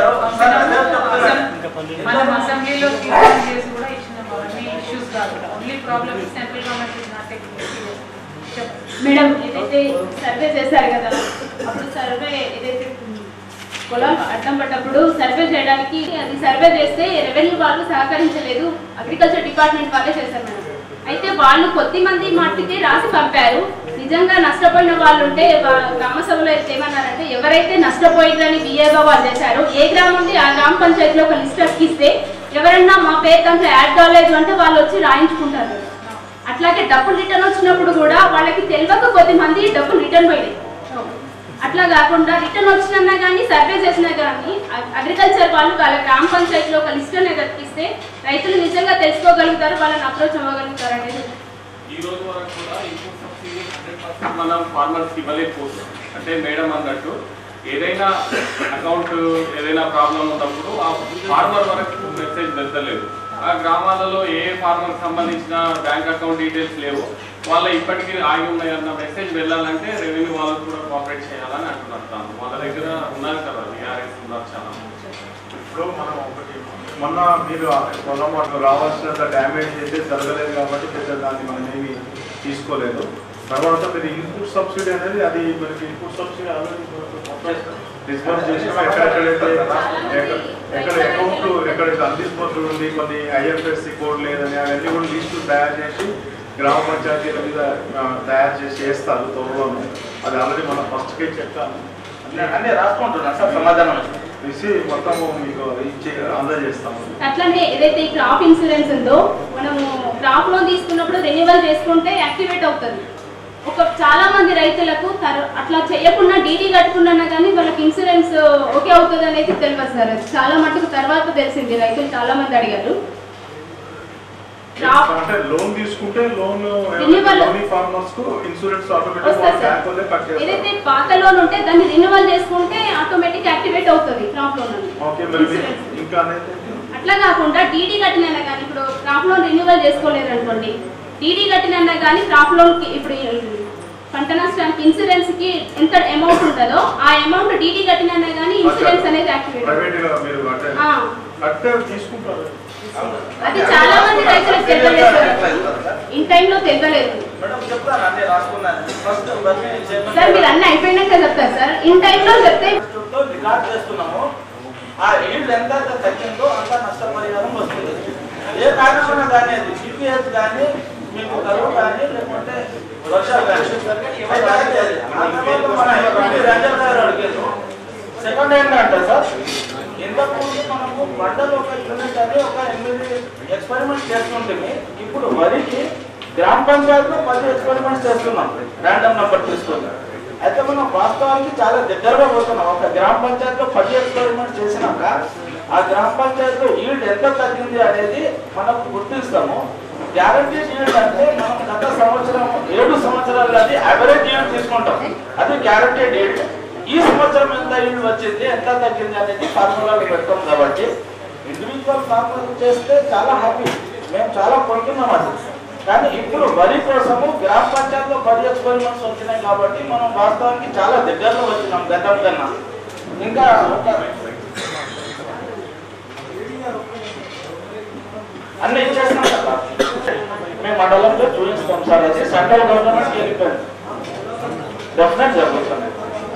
మనం అసెంబ్లీలో తీర్మానం చేసి కూడా ఇచ్చినాము అవన్నీ ఇష్యూస్ కాదు only problem central government is not taking madam ఏదైతే సర్వే చేశారు కదా అప్పుడు సర్వే ఏదైతే పొలం అడ్డం పడ్డప్పుడు సర్వే చేయడానికి అది సర్వే చేస్తే రెవెన్యూ వాళ్ళు సహకరించలేదు అగ్రికల్చర్ డిపార్ట్మెంట్ వాళ్ళే చేశారు మేడం అయితే వాళ్ళు కొద్ది మంది మట్టుకే రాసి పంపారు నిజంగా నష్టపోయి నష్టపోయిన వాళ్ళు ఉంటే వా- గ్రామ సభలో అయితే ఏమన్నారంటే ఎవరైతే నష్టపోయిందని విఏగా వాళ్ళు చేశారో ఏ గ్రామం ఉంది ఆ గ్రామ పంచాయతీలో ఒక లిస్ట్ అక్కిస్తే ఎవరైనా మా పేరు దాంట్లో యాడ్ కాలేదు అంటే వాళ్ళు వచ్చి రాయించుకుంటారు అట్లాగే డబ్బులు రిటర్న్ వచ్చినప్పుడు కూడా వాళ్ళకి తెలియక కొద్ది మంది డబ్బులు రిటర్న్ పోయినాయి అట్లా కాకుండా రిటర్న్ వచ్చినా కానీ సర్వే చేసినా కానీ అగ్రికల్చర్ వాళ్ళు వాళ్ళ గ్రామ పంచాయతీలో ఒక లిస్ట్ అనేది అతికిస్తే రైతులు నిజంగా తెలుసుకోగలుగుతారు వాళ్ళని అప్రోచ్ అవ్వగలుగుతారు అనేది ఈ రోజు వరకు కూడా ఇన్పుట్ సబ్సిడీ హండ్రెడ్ పర్సెంట్ మనం ఫార్మర్స్కి ఇవ్వలేకపోతున్నాం అంటే మేడం అన్నట్టు ఏదైనా అకౌంట్ ఏదైనా ప్రాబ్లం ఉన్నప్పుడు ఆ ఫార్మర్ వరకు మెసేజ్ వెళ్తలేదు ఆ గ్రామాలలో ఏ ఫార్మర్ సంబంధించిన బ్యాంక్ అకౌంట్ డీటెయిల్స్ లేవు వాళ్ళ ఇప్పటికీ ఆగి ఉన్నాయన్న మెసేజ్ వెళ్ళాలంటే రెవెన్యూ వాళ్ళకు కూడా కోఆపరేట్ చేయాలని అంటున్నారు తాను వాళ్ళ దగ్గర ఉన్నారు కదా డిఆర్ఎస్ ఉన్నారు చాలా ఇప్పుడు మనం ఒకటి మొన్న మీరు పొలం మాకు రావాల్సినంత డ్యామేజ్ అయితే జరగలేదు కాబట్టి పెద్ద దాన్ని మనం ఏమి తీసుకోలేదు తర్వాత మీరు ఇన్పుట్ సబ్సిడీ అనేది అది మనకి ఇన్పుట్ సబ్సిడీ ఆల్రెడీ డిస్బర్స్ చేసినాం ఎక్కడెక్కడైతే ఎక్కడ ఎక్కడ అకౌంట్ ఎక్కడైతే అన్డిస్బర్స్డ్ ఉంది కొన్ని ఐఎఫ్ఎస్సి కోడ్ లేదని అవన్నీ కూడా లిస్టు తయారు చేసి గ్రామ పంచాయతీల మీద ఆ, తయారు చేసి వేస్తారు త్వరలోనే అది ఆల్రెడీ మనం ఫస్ట్కే చెప్తాను అన్నీ రాసుకుంటున్నాను సార్ సమాధానం ఇసి మొత్తము మీకు ఇచ్చి అందజేస్తాము అట్లనే ఏదైతే ఈ క్రాప్ ఇన్సూరెన్స్ ఉందో మనము క్రాప్ లోన్ తీసుకున్నప్పుడు రెన్యువల్ చేసుకుంటే యాక్టివేట్ అవుతుంది ఒక చాలా మంది రైతులకు తర్- అట్లా చేయకుండా డీడీ కట్టుకున్నా కానీ వాళ్ళకి ఇన్సూరెన్స్ ఓకే అవుతుంది అనేది తెలియదు సార్ అది చాలా మటుకు తర్వాత తెలిసింది రైతులు చాలా మంది అడిగారు క్రాప్ అంటే లోన్ తీసుకుంటే లోన్ Renewal. లోన్ ఫార్మర్స్ కు ఇన్సూరెన్స్ ఆటోమేటిక్ వస్తుంది సార్. బ్యాంక్ వాళ్ళే కట్ చేస్తారు ఏదైతే పాత లోన్ ఉంటే దాన్ని రెన్యువల్ చేసుకుంటే ఆటోమేటిక్ యాక్టివేట్ అవుతుంది క్రాప్ లోన్ అనేది ఓకే మరి మీ- ఇంకా అనేది అట్లా కాకుండా డీడీ కట్టినా కానీ ఇప్పుడు క్రాప్ లోన్ రెన్యువల్ చేసుకోలేదు అనుకోండి డీడీ కట్టినా కానీ క్రాప్ లోన్ కి ఇప్పుడు ఈ పంట నష్టానికి ఇన్సూరెన్స్ కి ఎంత అమౌంట్ ఉంటుందో ఆ అమౌంట్ డీడీ కట్టినా కానీ ఇన్సూరెన్స్ అనేది యాక్టివేట్ ప్రైవేట్ గా మీరు అంటే ఆ. కట్టే తీసుకుంటారు అది చాలా మంది రైతులకు తెలియలేదు ఇన్ టైంలో తెలియలేదు మేడం చెప్తాను అన్నీ రాసుకున్నాను ఫస్ట్ ఇవన్నీ సార్ మీరు అన్ని అయిపోయినాక చెప్తారు సార్ ఇన్ టైంలో చెప్తే తో రికార్డ్ చేస్తున్నాము ఆ ఈల్డ్ ఎంత అయితే తగ్గిందో అంత నష్టపరిహారం వస్తుంది ఏ కారణమైనా కానీ అది సిపిఎస్ కానీ మీకు కరువు కానీ లేకుంటే వర్షాలు కానీ ఏవైతే అయితే అది. ఆ తర్వాత మన ఎంపీ రంజన్ గారు అడిగారు సెకండ్ హ్యాండ్ అంటే సార్ ఇంతకుముందు మనము పంటలు ఒక యూనిట్ అని ఒక ఎనిమిది ఎక్స్పెరిమెంట్ చేస్తుంటే ఇప్పుడు వరికి గ్రామ పంచాయతీలో పది ఎక్స్పెరిమెంట్స్ చేస్తున్నాం ర్యాండమ్ నెంబర్ తీసుకొని అయితే మనం వాస్తవానికి చాలా దగ్గరగా పోతున్నాం ఒక గ్రామ పంచాయతీలో పది ఎక్స్పెరిమెంట్ చేసినాక ఆ గ్రామ పంచాయతీలో ఈల్డ్ ఎంత తగ్గింది అనేది మనం గుర్తిస్తాము గ్యారంటీ ఈల్డ్ అంటే మనం గత సంవత్సరం ఏడు సంవత్సరాలు అది యావరేజ్ ఈల్డ్ తీసుకుంటాం అది గ్యారంటీ ఈల్డ్ ఈ సంవత్సరం ఎంత ఈల్డ్ వచ్చింది ఎంత తగ్గింది అనేది ఫార్ములాలు పెడతాం కాబట్టి ఇండివిజువల్ ఫార్ములా చేస్తే చాలా హ్యాపీ మేము చాలా పొందుతున్నాం అది కానీ ఇప్పుడు వరి కోసము గ్రామ పంచాయతీలో పది ఎక్స్పెరిమెంట్స్ వచ్చినాయి కాబట్టి మనం వాస్తవానికి చాలా దగ్గరలో వచ్చినాం గతం కన్నా ఇంకా ఒక అన్ని ఇచ్చేసినాం కదా మేము మండలంలో చూపిస్తాం సార్ అది సెంట్రల్ గవర్నమెంట్ వెళ్ళిపోయింది డెఫినెట్ జరుగుతుంది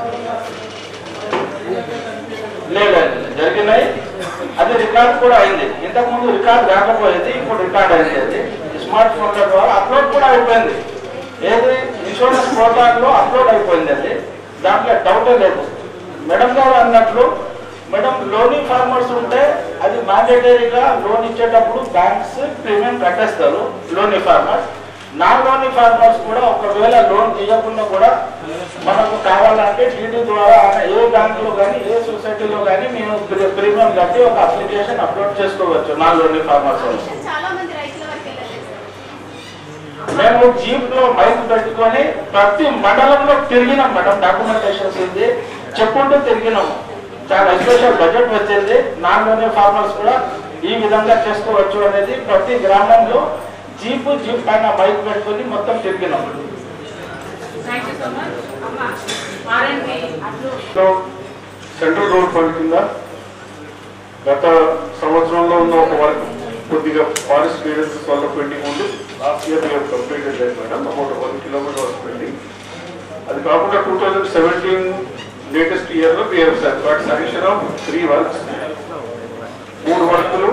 లేదు లేదు, జరిగినాయి అది రికార్డ్ కూడా అయింది ఇంతకు ముందు రికార్డ్ కాకపోయేది ఇప్పుడు రికార్డ్ అయింది అది స్మార్ట్ ఫోన్ల ద్వారా అప్లోడ్ కూడా అయిపోయింది ఏది ఇన్సూరెన్స్ పోర్టాల్లో అప్లోడ్ అయిపోయింది అది దాంట్లో డౌటే లేదు మేడం గారు అన్నట్లు మేడం లోనీ ఫార్మర్స్ ఉంటే అది మ్యాండేటరీగా లోన్ ఇచ్చేటప్పుడు బ్యాంక్స్ ప్రీమియం కట్టేస్తారు loanee farmers non loanee farmers కూడా ఒకవేళ లోన్ తీయకుండా కూడా మనకు కావాలంటే టీడీ ద్వారా ఆయన ఏ బ్యాంకులో కానీ ఏ సొసైటీలో కానీ మేము ప్రీ- ప్రీమియం కట్టి ఒక అప్లికేషన్ అప్లోడ్ చేసుకోవచ్చు నాన్ లోనీ ఫార్మర్స్ వాళ్ళు చాలా మంది రైతుల వరకు వెళ్ళలేదు మేము జీప్ లో మైక్ పెట్టుకొని ప్రతి మండలంలో తిరిగినాం మేడం డాక్యుమెంటేషన్స్ ఉంది చెప్పుకుంటూ తిరిగినాము చాలా స్పెషల్ బడ్జెట్ వచ్చింది నాన్ లోనే ఫార్మర్స్ కూడా ఈ విధంగా చేసుకోవచ్చు అనేది ప్రతి గ్రామంలో జీప్ జీప్ పైన మైక్ పెట్టుకొని మొత్తం తిరిగినాం థ్యాంక్ యూ సో మచ్ అమ్మ ఆర్ఎండ్బి అట్లు సో సెంట్రల్ రోడ్ ఫండ్ కింద గత సంవత్సరంలో ఉన్న ఒక వర్క్ కొద్దిగా ఫారెస్ట్ క్లియరెన్సెస్ వల్ల పెండింగ్ ఉంది లాస్ట్ ఇయర్ వీ కంప్లీటెడ్ లేదు madam about one kilometer was pending అది కాకుండా two thousand seventeen latest year లో we got sanction of three works మూడు వర్కులు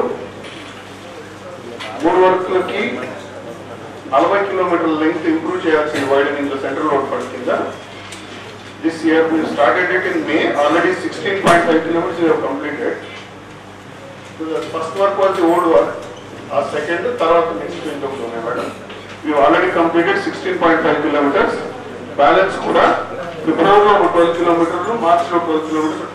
మూడు వర్కులకి నలభై కిలోమీటర్ల లెంగ్త్ ఇంప్రూవ్ చేయాల్సిన వైడనింగ్ లో సెంట్రల్ రోడ్ ఫండ్ కింద year, we started it in May, already 16.5 kilometers we have completed. So the first work was the old work, ఆ సెకండ్ తర్వాత నెక్స్ట్ ఇంకొకటి ఉన్నాయి madam we already completed 16.5 kilometers. Balance కూడా ఫిబ్రవరిలో ఒక twelve కిలోమీటర్లు మార్చిలో ట్వెల్వ్ కిలోమీటర్లు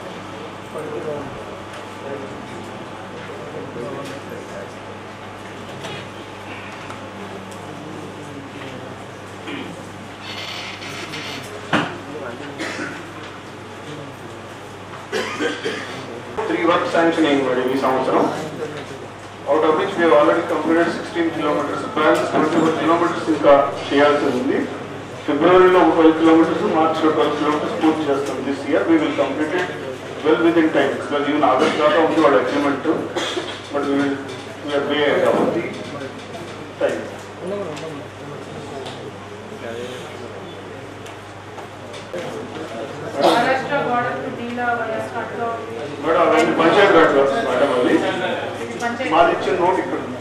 త్రీ వర్క్ శాంక్షన్ అయింది మేడం ఈ సంవత్సరం out of which we already completed sixteen kilometers balance twenty four kilometers ఇంకా చేయాల్సి ఉంది ఫిబ్రవరిలో ఒక ట్వెల్వ్ కిలోమీటర్స్ మార్చిలో ట్వెల్వ్ కిలోమీటర్స్ పూర్తి చేస్తాం this year we will complete it well within time because even August దాకా ఉంది వాళ్ళ agreement but we will we are way about the time Maharashtra border to డీలా వైఎస్ కట్లో మేడం అవన్నీ పంచాయత్ రాజ్ వర్క్స్ మేడం అది పంచాయతీ మాది ఇచ్చిన నోట్ ఇక్కడ ఉంది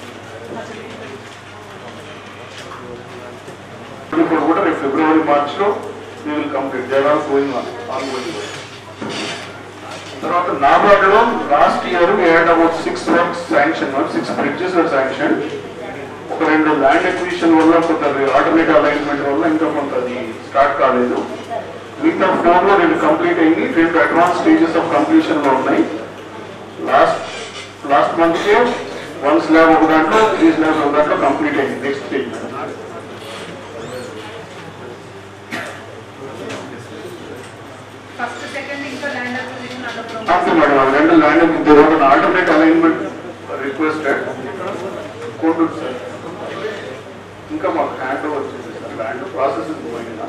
ఇప్పుడు కూడా రేపు ఫిబ్రవరి మార్చిలో we will complete there are going on ongoing తర్వాత నాబార్డ్లో last year we had about six works sanction six bridges sanction ఒక రెండు ల్యాండ్ ఎక్విజిషన్ వల్ల కొంత ఆటోమేటిక్ అలైన్మెంట్ వల్ల ఇంకా కొంత అది స్టార్ట్ కాలేదు మిగతా ఫోర్ లో రెండు కంప్లీట్ అయింది రెండు అడ్వాన్స్ స్టేజెస్ ఆఫ్ కంప్లీషన్ లో ఉన్నాయి లాస్ట్ లాస్ట్ మంత్ కే వన్ స్లాబ్ ఒక దాంట్లో త్రీ స్లాబ్ ఒక దాంట్లో కంప్లీట్ అయింది నెక్స్ట్ స్టేజ్ ఫస్ట్ సెకండ్ ఇంకా ల్యాండ్ అక్విజిషన్ అంతే అక్కడ మేడం ఆ రెండు ల్యాండ్ ఇంత alternate alignment requested Koturu sir ఇంకా మాకు హ్యాండ్ ఓవర్ వచ్చింది సార్ ల్యాండ్ ప్రాసెస్ పోయిందా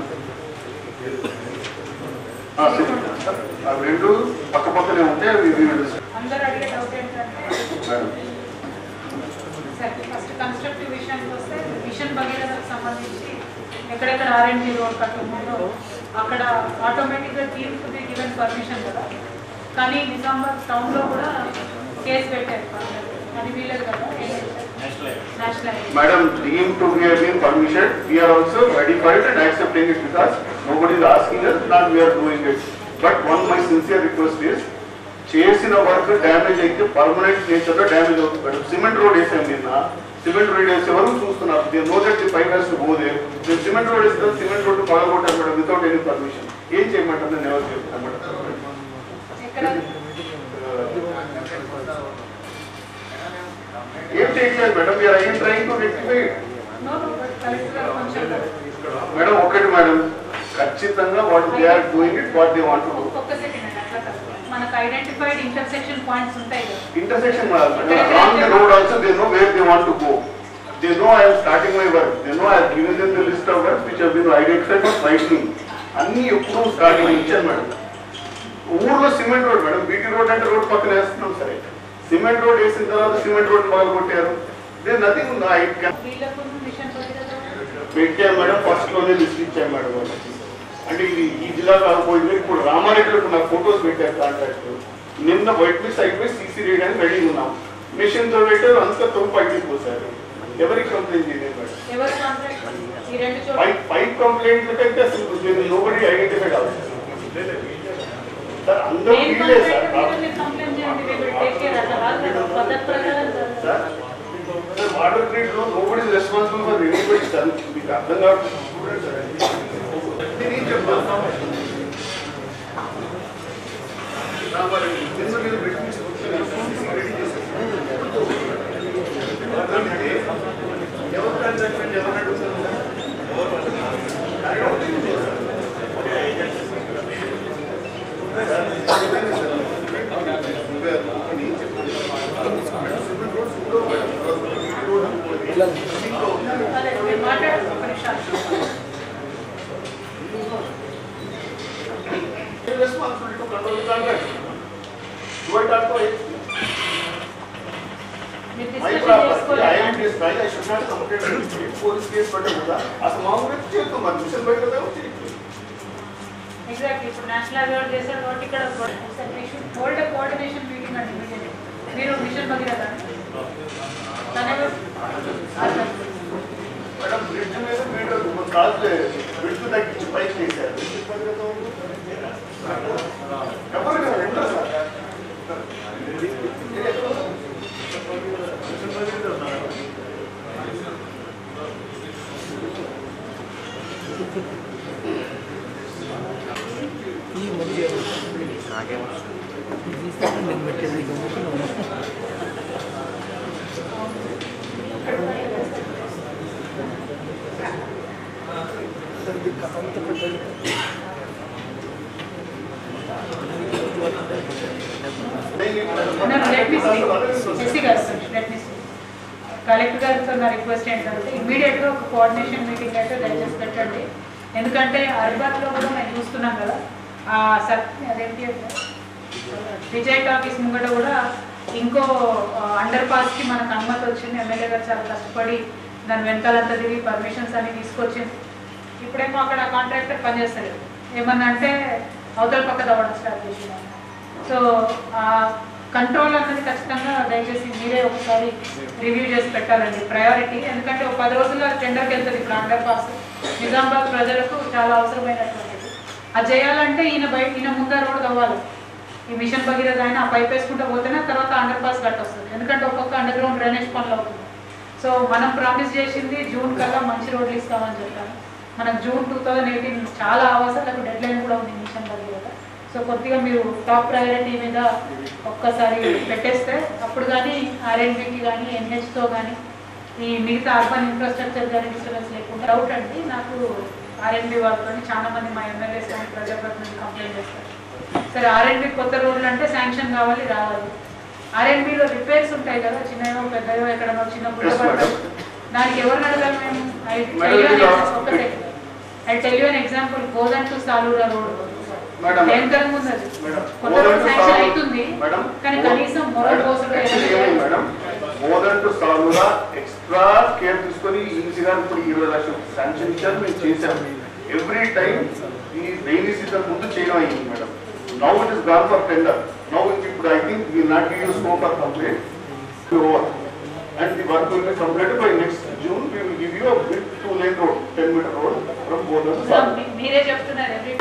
ఆ, సరే. ఆ రెండు పక్క పక్కనే ఉంటే అవి we will discuss. అందరూ అడిగే డౌట్ ఏంటంటే మేడం సరే ఫస్ట్ కన్స్ట్రక్టివ్ విషయానికి వస్తే మిషన్ భగీరథకు సంబంధించి ఎక్కడెక్కడ ఆర్ఎండ్బి రోడ్ కట్టుకుందో అక్కడ ఆటోమేటిక్గా team to be given permission కదా కానీ నిజామాబాద్ టౌన్లో కూడా కేసు పెట్టారు అది వీలేదు కదా national highway Madam, dream to we have been permission, we are also ratified and accepting it because nobody is asking us, not we are doing it. But one my sincere request is, చేసిన work damage అయితే permanent nature లో damage అవుతుంది madam cement road వేసాం నిన్న cement road వేసే వరకు చూస్తున్నారు they know that the five has to go there మేము సిమెంట్ రోడ్ వేస్తాం సిమెంట్ రోడ్ పగలగొట్టారు మేడం వితౌట్ ఎనీ పర్మిషన్ ఏం చేయమంటారు నేను ఎవరు చెప్తాను మేడం ఎక్కడ ఏం చేయట్లేదు madam we are in trying to rectify no no but collector గారు కొంచెం మేడం ఒకటి మేడం ఖచ్చితంగా what they are doing it what they want to do ఒక్క సెకండ్ అండి అట్లా కాదు. మనకు ఐడెంటిఫైడ్ ఇంటర్సెక్షన్ పాయింట్స్ ఉంటాయి కదా intersection along the road also they know where they want to go they know i am starting my work they know i have given them the list of works which have been identified for lightning అన్ని ఎప్పుడు starting ఇచ్చాను madam ఊర్లో cement road madam BT road అంటే road పక్కన వేస్తున్నాం సరే cement road వేసిన తర్వాత సిమెంట్ రోడ్ మొదలు కొట్టారు దే నథింగ్ ఉంది ఐ కెన్ వీళ్ళకు మిషన్ భగీరథ పెట్టాం మేడం ఫస్ట్ లోనే లిస్ట్ ఇచ్చాం మేడం వాళ్ళకి అంటే ఇది ఈ జిల్లా కాకపోయింది ఇప్పుడు రామారెడ్డిలో నాకు ఫొటోస్ పెట్టారు కాంట్రాక్ట్ నిన్న వైట్ మిక్స్ అయిపోయి సీసీ రేయడానికి రెడీ ఉన్నాం మిషన్ తో పెట్టారు అంతా తొమ్మిది పైకి పోసారు ఎవరికి కంప్లైంట్ చేయలేదు మేడం ఎవరు కాంట్రాక్ట్ ఈ రెండు చోట్ల పైప్ పైప్ కంప్లైంట్ కంటే అసలు నోబడి ఐడెంటిఫైడ్ అవ్వదు సార్ అందరూ మెయిన్ వీళ్ళే సార్ కాంట్రాక్టర్ మీరు కంప్లైంట్ చేయండి we will take care అట్లా కాదు కదా పద్ధతి ప్రకారం జరగాలి. సార్ సార్ వాటర్ గ్రిడ్ లో nobody responsible for anybody sir మీకు అర్థం కావట్లేదు స్టూడెంట్ సార్ నేనేం చెప్తాను రామారెడ్డి నిన్న మీరు పెట్టిన రెడీ చేశారు ఎవరు కాంట్రాక్ట్ ఎవరు అడుగుతారు అదే, మీరు మాట్లాడండి ఒక నిమిషం responsibility to control the contract. Do I talk to it? మీరు My discussion property, చేసుకోలేదు. I am this guy, I should not complain to the police case పడ్డా కదా అసలు మామూలుగా చేస్తాం మరి మిషన్ బయట కదా ఎగ్జాక్ట్లీ ఇప్పుడు నేషనల్ హైవే చేశారు కాబట్టి ఇక్కడ హోల్డ్ కోఆర్డినేషన్ మీటింగ్ అండి immediately. మీరు మిషన్ భగీరథ తనెవరు మేడం బ్రిడ్జ్ మీద మీటర్ కాదు బ్రిడ్జ్ తగ్గించి పైకి చేశారు శశి గారు let me see. కలెక్టర్ గారితో నా రిక్వెస్ట్ ఏంటంటే ఇమీడియట్ గా ఒక కోఆర్డినేషన్ మీటింగ్ అయితే దయచేసి పెట్టండి ఎందుకంటే అర్బన్ లో కూడా మేము చూస్తున్నాం కదా ఆ సత్ అదేంటి అంటే, విజయ్ టాకీస్ ముంగట కూడా ఇంకో అండర్ పాస్ కి మనకు అనుమతి వచ్చింది ఎమ్మెల్యే గారు చాలా కష్టపడి దాని వెనకాలంతా తిరిగి పర్మిషన్స్ అన్ని తీసుకొచ్చింది ఇప్పుడేమో అక్కడ కాంట్రాక్టర్ పనిచేస్తలేదు ఏమన్నా అంటే అవతల పక్క దవ్వడం స్టార్ట్ చేసిన సో కంట్రోల్ అన్నది ఖచ్చితంగా దయచేసి మీరే ఒకసారి రివ్యూ చేసి పెట్టాలండి ప్రయారిటీ ఎందుకంటే ఒక పది రోజుల్లో టెండర్కి వెళ్తుంది ఇప్పుడు అండర్ పాస్ నిజామాబాద్ ప్రజలకు చాలా అవసరమైనటువంటిది అది చేయాలంటే ఈయన బయట ఈయన ముందర రోడ్డు తవ్వాలి ఈ మిషన్ భగీరథ ఆయన ఆ పైప్ వేసుకుంటూ పోతేనే తర్వాత అండర్ పాస్ కట్ వస్తుంది ఎందుకంటే ఒక్కొక్క అండర్ గ్రౌండ్ డ్రైనేజ్ పనులు అవుతుంది సో మనం ప్రామిస్ చేసింది జూన్ కల్లా మంచి రోడ్లు ఇస్తామని చెప్పాను మనకు జూన్ టూ థౌజండ్ ఎయిటీన్ చాలా అవసరాలకు డెడ్ లైన్ కూడా ఉంది మిషన్ భగీరథ సో కొద్దిగా మీరు టాప్ ప్రయారిటీ మీద ఒక్కసారి పెట్టేస్తే అప్పుడు కానీ ఆర్ఎన్బికి కానీ ఎన్హెచ్తో కానీ ఈ మిగతా అర్బన్ ఇన్ఫ్రాస్ట్రక్చర్ కానీ డిస్టర్బెన్స్ లేకుండా డౌట్ అండి నాకు ఆర్ఎన్బి వాళ్ళతో చాలా మంది మా ఎమ్మెల్యేస్ కానీ ప్రజాప్రతినిధులు కంప్లైంట్ చేస్తారు సరే ఆర్ఎన్బి కొత్త రోడ్లు అంటే శాంక్షన్ కావాలి రావాలి ఆర్ఎన్బిలో రిపేర్స్ ఉంటాయి కదా చిన్నయో పెద్దయో ఎక్కడనో చిన్న బుడ్డ పడ్డాయి. దానికి ఎవరిని అడగాలి మేము ఐ Madam, ఇది ఒక second I tell you an example Bodhan to Salura road Madam. భయంకరంగా ఉంది అది మేడం కొత్త రోడ్ శాంక్షన్ అవుతుంది మేడం కానీ కనీసం మొరల్ కోసుడు యాక్చువల్లీ ఏమైంది మేడం మోదన్ టు సాలుగా ఎక్స్ట్రా కేర్ తీసుకొని ఈజీగా ఇప్పుడు ఇరవై లక్షలు శాంక్షన్ ఇచ్చారు మేము చేసాం ఎవ్రీ టైం ఈ రైనీ సీజన్ ముందు చేయడం అయింది madam now it is gone for tender now ఇప్పుడు I think we not give you scope for complete over and the work will be completed by next June we will give you a big two lane road ten metre road from Bodhan to సాలు మీ- మీరే చెప్తున్నారు every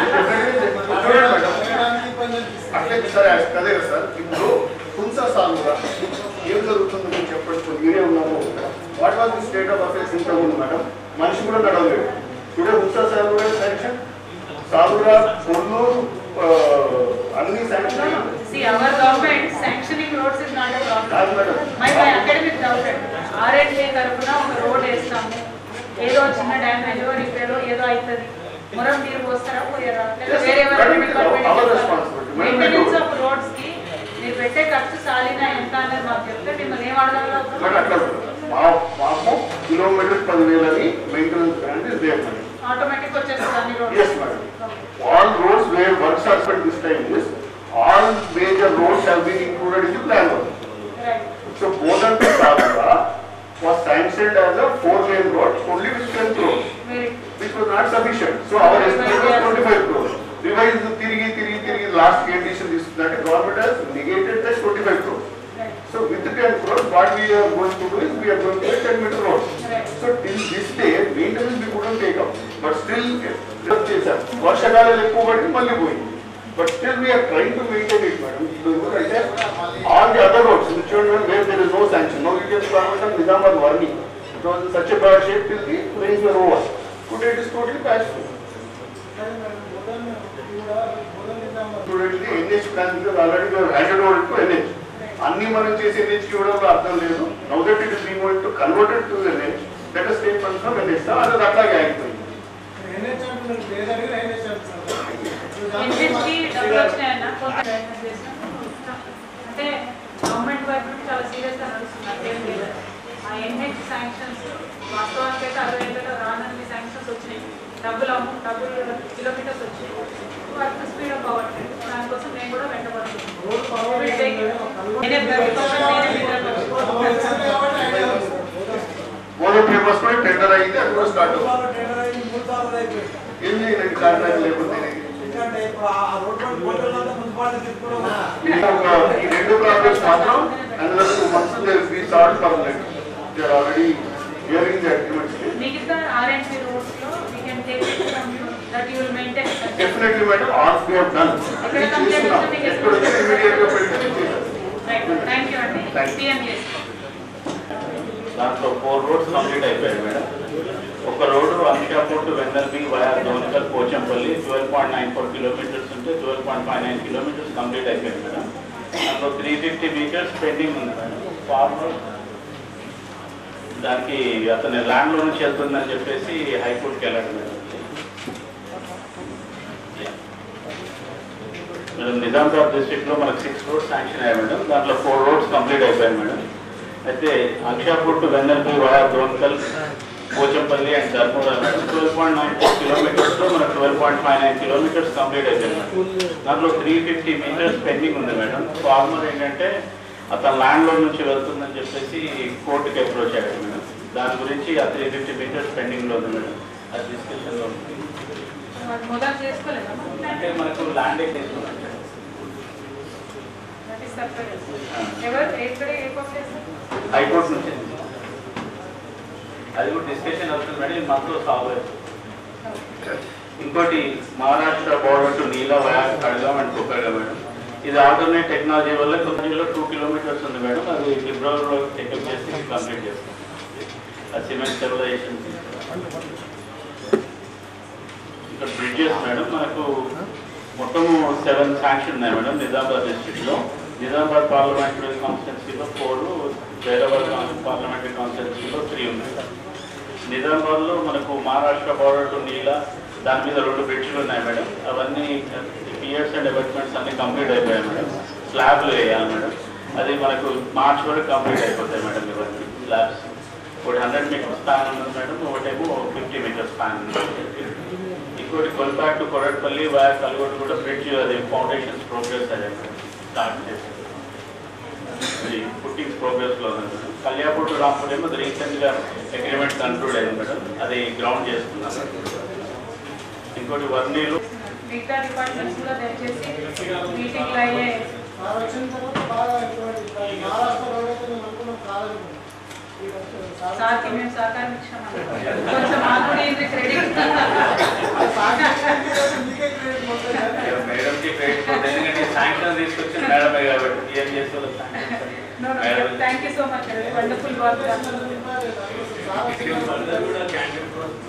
అట్లే sir అదే కదా sir ఇప్పుడు కుంసా సాల్వ్గా ఏం జరుగుతుందో మీరు చెప్పండి ఇప్పుడు మీరే ఉన్నాము what was the state of affairs ఇంత ఉంది మేడం మనిషి కూడా నడవలేదు టుడే హుస్సా సాల్వ్గా శాంక్షన్ సాల్వ్గా కొల్లూరు ఆ, అన్ని sanction See, our government sanctioning roads is not a కాదు problem. Madam My, my academic doubt R and B తరఫున ఒక రోడ్ వేస్తాము ఏదో చిన్న డ్యామేజ్ రిపేర్ ఏదో అవుతుంది మొరం మీరు పోస్తారా పోయారా లేదా Yes, వేరే that is our responsibility. Madam, we maintenance do. Of roads కి మీరు పెట్టే ఖర్చు సాలినా ఎంత అనేది మాకు చెప్తే మిమ్మల్ని ఏం అడగాలో మేడం అట్లా మా మాకు కిలోమీటర్ పదివేలని maintenance grant is there madam automatic వచ్చేస్తుంది అన్ని Yes, madam. All roads where works are spent this time is, all major roads have been included in the plan work. So Bodan to Savara was sanctioned as a four lane road only with ten crores, which was not sufficient. So our estimate was twenty-five crores. Revised తిరిగి తిరిగి తిరిగి last year decision తీసుకుందంటే government has negated that twenty-five crores. So with the ten crores, what we are going to do is we are going to get ten meter roads. So till this day, maintenance we couldn't take up, but still just చేశాం వర్షాకాలం ఎక్కువ పడి మళ్ళీ పోయింది but still we are trying to maintain it madam ఎందుకంటే on the other roads చూడండి where there is no sanction no యూజన్ government Nizamabad Varni it was such a bad shape till the rains were over today it is totally patch చూడండి NH plan already handed over to NH అన్ని మనం చేసి NH ఇవ్వడంలో అర్థం లేదు now that it is be going to converted to NH that is state funds from NH అది అట్లాగే ఆగిపోయింది ఎన్హెచ్కి డబ్బులు వచ్చినాయన్న కొంత ప్రయత్నం చేసినాం అంటే గవర్నమెంట్ వైపు నుండి చాలా సీరియస్గా నడుస్తున్నారు ఏం లేదు ఆ ఎన్హెచ్ శాంక్షన్స్ వాస్తవానికి అయితే అరవై ఏళ్ళలో రానన్ని శాంక్షన్స్ వచ్చినాయి డబ్బులు అమ్ము డబ్బులు కిలోమీటర్స్ వచ్చినాయి వర్క్ స్పీడ్ అప్ అవ్వట్లేదు దానికోసం నేను కూడా వెంటబడుతున్నాను నేనే ప్రతిపక్షం, నేనే మిత్రపక్షం. మోదీ ఫేమస్ పై టెండర్ అయింది అది కూడా స్టార్ట్ ఏం చేయలేదు కాంట్రాక్ట్ లేకపోతే ఒక ఈ రెండు ప్రాబ్లమ్స్ మాత్రం అందులో two months there be solve permanent they are already hearing the agreements మిగతా ఆర్ఎన్సీ రోడ్స్ లో we can take it from you that you will maintain definitely madam also we have done ఎక్కడ complaint చేస్తున్నాం వస్తే మీకు ఎక్కడ వచ్చి immediate గా పెట్టి చేస్తాం రైట్ థ్యాంక్ యూ అండి Thank you. పిఎం చేసుకో దాంట్లో ఫోర్ రోడ్స్ కంప్లీట్ అయిపోయాయి మేడం ఒక road Ankshapur to Vennelpur via Donkal Pochampally twelve point nine four kilometers ఉంటే twelve point five nine kilometers complete అయిపోయింది మేడం దాంట్లో త్రీ ఫిఫ్టీ మీటర్స్ పెండింగ్ ఉంది మేడం ఫార్మర్ దానికి అతని ల్యాండ్ లో నుంచి వెళ్తుందని చెప్పేసి హైకోర్టుకి వెళ్ళాడు మేడం మేడం నిజామాబాద్ డిస్ట్రిక్ట్ లో మనకు సిక్స్ రోడ్స్ శాంక్షన్ అయ్యాయి మేడం దాంట్లో ఫోర్ రోడ్స్ కంప్లీట్ అయిపోయాయి మేడం అయితే Ankshapur to Vennelpur via Donkal Pochampally and Dharmora madam twelve point nine four kilometers లో మనకు twelve point five nine kilometers complete అయిపోయింది మేడం దాంట్లో త్రీ ఫిఫ్టీ మీటర్స్ పెండింగ్ ఉంది మేడం ఫార్మర్ ఏంటంటే అతని ల్యాండ్ లో నుంచి వెళ్తుందని చెప్పేసి కోర్టుకి అప్రోచ్ అయ్యాడు మేడం దాని గురించి ఆ త్రీ ఫిఫ్టీ మీటర్స్ పెండింగ్ లో ఉంది మేడం అది డిస్కషన్ లో ఉంది వాడు మొదలు చేసుకోలేదా అంటే మనకు ల్యాండ్ తీసుకున్నాం దట్ ఈస్ సర్ప్రైజ్ ఎవరు ఎక్కడ ఏ కోర్టు చేస్తారు హైకోర్టు నుంచి అది కూడా డిస్కషన్ అవుతుంది మేడం ఈ మంత్లో సాల్వ్ అవుతుంది ఇంకోటి Maharashtra border to Neela via Kadgaon and కుక్కర్గా మేడం ఇది ఆల్టర్నేట్ టెక్నాలజీ వల్ల కుక్కర్లో టూ కిలోమీటర్స్ ఉంది మేడం అది ఫిబ్రవరిలో టెకప్ చేసి కంప్లీట్ చేస్తాం ఆ సిమెంట్ స్టెబిలైజేషన్ ఇక్కడ బ్రిడ్జెస్ మేడం మనకు మొత్తం సెవెన్ శాంక్షన్ ఉన్నాయి మేడం నిజామాబాద్ డిస్ట్రిక్ట్ లో నిజామాబాద్ పార్లమెంటరీ కాన్స్టిట్యున్సీలో ఫోర్ జైరాబాద్ పార్లమెంటరీ కాన్స్టిట్యున్సీలో త్రీ ఉన్నాయి నిజామాబాద్ లో మనకు మహారాష్ట్ర బోర్డర్ టు నీలా దాని మీద రెండు బ్రిడ్జ్లు ఉన్నాయి మేడం అవన్నీ పియర్స్ అండ్ డెవలప్మెంట్స్ అన్ని కంప్లీట్ అయిపోయాయి మేడం స్లాబ్లు వేయాలి మేడం అది మనకు మార్చ్ వరకు కంప్లీట్ అయిపోతాయి మేడం ఇవన్నీ స్లాబ్స్ ఒకటి హండ్రెడ్ మీటర్ స్పాన్ ఉంది మేడం ఒకటేమో ఫిఫ్టీ మీటర్ స్పాన్ ఇంకోటి కొల్పాక్ టు కొరట్పల్లి వయా కల్గొట్టు కూడా బ్రిడ్జ్ అది ఫౌండేషన్స్ ప్రోగ్రెస్ అయ్యాయి మేడం స్టార్ట్ చేసి అది పుట్టింగ్ ప్రోగ్రెస్ లో ఉంది మేడం కళ్యాపూర్ టు రాంపూర్ ఏమో రీసెంట్ గా అగ్రిమెంట్ కన్క్లూడ్ అయింది మేడం అది గ్రౌండ్ చేస్తున్నాం ఇంకోటి వర్ణీలు మిగతా డిపార్ట్మెంట్స్ కూడా దయచేసి మీటింగ్లు అయ్యే వారు వచ్చిన తర్వాత బాగా ఇంప్రూవ్మెంట్ మహారాష్ట్ర రోడ్ అయితే మేము అనుకున్నాం కాలేదు సార్కి మేము సహకారం ఇచ్చామని కొంచెం మాకు కూడా ఇది క్రెడిట్ మేడం కి క్రెడిట్ ఎందుకంటే శాంక్షన్ తీసుకొచ్చిన మేడమే కాబట్టి ఏం చేస్తారు madam thank you so much wonderful work కూడా క్యాంటీన్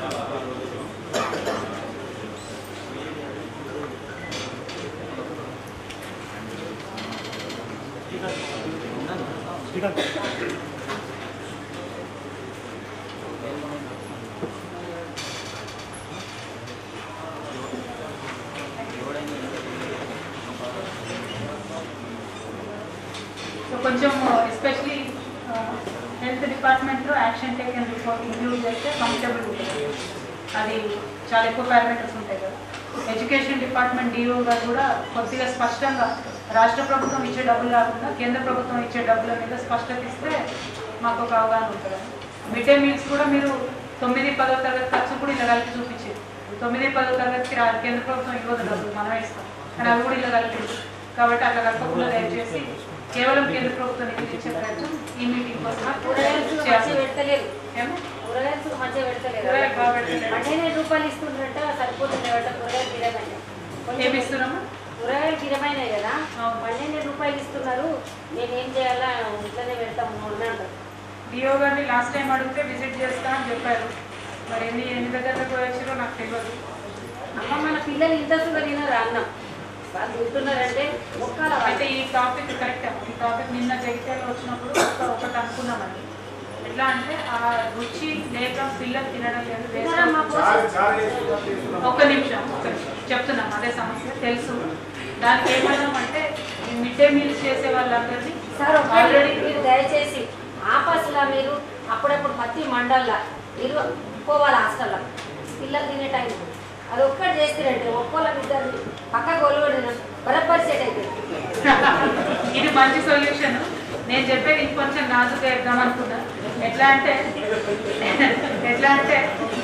సో కొంచెం ఎస్పెషలీ హెల్త్ డిపార్ట్మెంట్లో యాక్షన్ టేకన్ రిపోర్ట్ ఇంక్లూడ్ చేస్తే కంఫర్టబుల్ ఉంటుంది అది చాలా ఎక్కువ పారామీటర్స్ ఉంటాయి కదా ఎడ్యుకేషన్ డిపార్ట్మెంట్ డిఓ గారు కూడా కొద్దిగా స్పష్టంగా రాష్ట్ర ప్రభుత్వం ఇచ్చే డబ్బులు కాకుండా కేంద్ర ప్రభుత్వం ఇచ్చే డబ్బుల మీద స్పష్టత ఇస్తే మాకు ఒక అవగాహన ఉంటుంది మిడ్ డే మీల్స్ కూడా మీరు తొమ్మిది పదో తరగతి ఖర్చు కూడా ఇలా కలిపి చూపించేది తొమ్మిది పదో తరగతికి రా- కేంద్ర ప్రభుత్వం ఇవ్వదు డబ్బులు మనమే ఇస్తాం కానీ అవి కూడా ఇలా కలిపి కాబట్టి అట్లా కలపకుండా దయచేసి కేవలం కేంద్ర ప్రభుత్వం నిధులు ఇచ్చే ప్రయత్నం ఈ మీటింగ్ కోసం కూరగాయలు మంచిగా పెడతలేరు ఏమో? కూరగాయలు మంచిగా పెడతలేరు కూరగాయలు బాగా పెడతలేరు. పన్నెండు రూపాయలు ఇస్తుందంట సరిపోతుంది బట్ట కూరగాయలు గిరమైన ఏమి ఇస్తున్నామా కూరగాయలు గిరమైనాయి కదా పన్నెండు రూపాయలు ఇస్తున్నారు నేను ఏం చేయాలా ఇంట్లోనే పెడతాము మూడు అంటారు డిఓ గారిని లాస్ట్ టైం అడిగితే విజిట్ చేస్తా అని చెప్పారు మరి ఎన్ని ఎన్ని దగ్గరకు పోయొచ్చారో నాకు తెలియదు అమ్మ మన పిల్లలు ఇంత సుగర్ తినరు అన్నం వాళ్ళు తింటున్నారంటే ముక్కలు అయితే ఈ టాపిక్ కరెక్ట్ ఈ టాపిక్ నిన్న జగిత్యాల వచ్చినప్పుడు ఒక ఒకటి అనుకున్నామండి ఎట్లా అంటే ఆ రుచి లేక పిల్లలు తినడం లేదు waste తినరమ్మా, అవుతుంది. ఒక్క నిమిషం ఒక్క నిమిషం. చెప్తున్నాం అదే సమస్య తెలుసు దానికి ఏమన్నామంటే ఈ మిడ్ డే మీల్స్ చేసే వాళ్ళందరినీ సార్ ఒకటి ఆల్రెడీ మీరు దయచేసి ఆపస్లా మీరు అప్పుడప్పుడు ప్రతి మండల్లా మీరు పోవాలి హాస్టల్లో పిల్లలు తినే టైం అది ఒక్కటి చేస్తారంటే ఒక్కోళ్ళ ఇద్దరు పక్క గొలువడిన బరబ్బర్ సెట్ అవుతుంది ఇది మంచి సొల్యూషన్ నేను చెప్పేది ఇంకొంచెం నాజుగా ఇద్దాం అనుకున్నా ఎట్లా అంటే ఎట్లా అంటే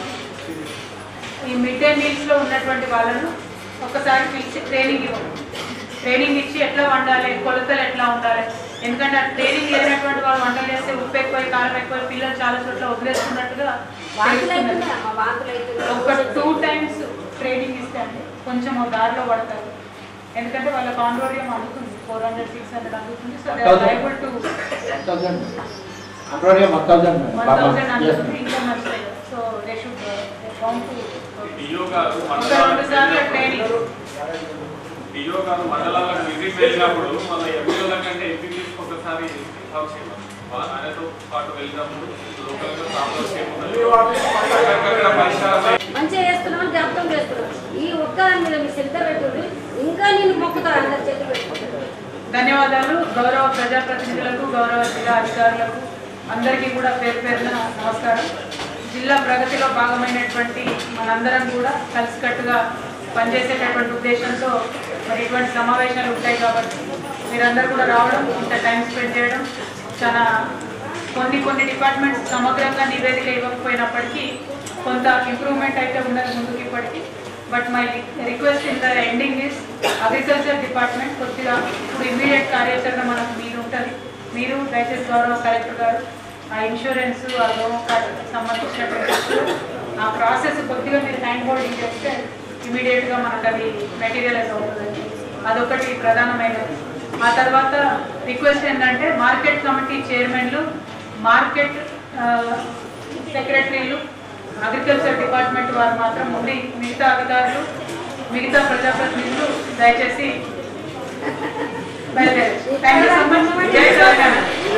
ఈ మిడ్ డే మీల్స్ లో ఉన్నటువంటి వాళ్ళను ఒకసారి పిలిచి ట్రైనింగ్ ఇవ్వండి ట్రైనింగ్ ఇచ్చి ఎట్లా వండాలి కొలతలు ఎట్లా ఉండాలి ఎందుకంటే ఆ ట్రైనింగ్ లేనటువంటి వాళ్ళు వంటలు చేస్తే ఉప్పు ఎక్కువ కారం ఎక్కువ పిల్లలు చాలా చోట్ల వదిలేస్తున్నట్టుగా వాంతులు తెలుస్తున్నది. అవుతున్నాయి అమ్మ వాంతులు ఒక అవుతున్నాయి టూ టైమ్స్ ట్రైనింగ్ ఇస్తే అండి కొంచెం ఓ దారిలో పడతారు ఎందుకంటే వాళ్ళ కాంట్రోలియం అందుతుంది ఫోర్ హండ్రెడ్ సిక్స్ హండ్రెడ్ అందుతుంది so they are liable to I've already one thousand. One thousand అనుకుంటే ఇంకా మంచిది so they should count DO గారు ఒక రెండు సార్లు ట్రైనింగ్ డిఓ గారు మండలాలకు విజిట్ వెళ్ళినప్పుడు మన ఎంపీల కంటే ఎంపీకి ఒకసారి ఇన్వాల్వ్ చేయాలి వాళ్ళ ఆయనతో పాటు వెళ్ళినప్పుడు లోకల్ గా ప్రాబ్లమ్స్ ఏమున్నాయి అక్కడక్కడ పరిష్కారం మంచిగా చేస్తున్నామని జ్ఞాపకం చేస్తున్నాం ఈ ఒక్క దాని మీద మీ శ్రద్ధ పెట్టుకుని ఇంకా నేను మొక్కుతాను అందరు చేతి పెట్టుకుంటాను ధన్యవాదాలు గౌరవ ప్రజాప్రతినిధులకు గౌరవ జిల్లా అధికారులకు అందరికీ కూడా పేరు పేరున నమస్కారం జిల్లా ప్రగతిలో భాగమైనటువంటి మనందరం కూడా కలిసికట్టుగా పనిచేసేటటువంటి ఉద్దేశంతో మరి ఇటువంటి సమావేశాలు ఉంటాయి కాబట్టి మీరందరూ కూడా రావడం ఇంత టైం స్పెండ్ చేయడం చాలా కొన్ని కొన్ని డిపార్ట్మెంట్స్ సమగ్రంగా నివేదిక ఇవ్వకపోయినప్పటికీ కొంత ఇంప్రూవ్మెంట్ అయితే ఉన్నది ముందుకు ఇప్పటికీ but my request in the ending is agriculture department కొద్దిగా ఇప్పుడు ఇమీడియట్ కార్యాచరణ మనకు మీరు ఉంటుంది మీరు దయచేసి గౌరవ కలెక్టర్ గారు ఆ ఇన్సూరెన్స్ ఆ లోన్ కార్డు సంబంధించినటువంటి issues, ఆ ప్రాసెస్ కొద్దిగా మీరు హ్యాండ్ హోల్డింగ్ చేస్తే ఇమీడియట్గా మనకు అది మెటీరియలైజ్ అవుతుందండి అదొకటి ప్రధానమైనది ఆ తర్వాత రిక్వెస్ట్ ఏంటంటే మార్కెట్ కమిటీ చైర్మన్లు మార్కెట్ సెక్రటరీలు అగ్రికల్చర్ డిపార్ట్మెంట్ వారు మాత్రం ఉండి మిగతా అధికారులు మిగతా ప్రజాప్రతినిధులు దయచేసి బయలుదేరచ్చు థ్యాంక్ యూ సో మచ్ జై Telangana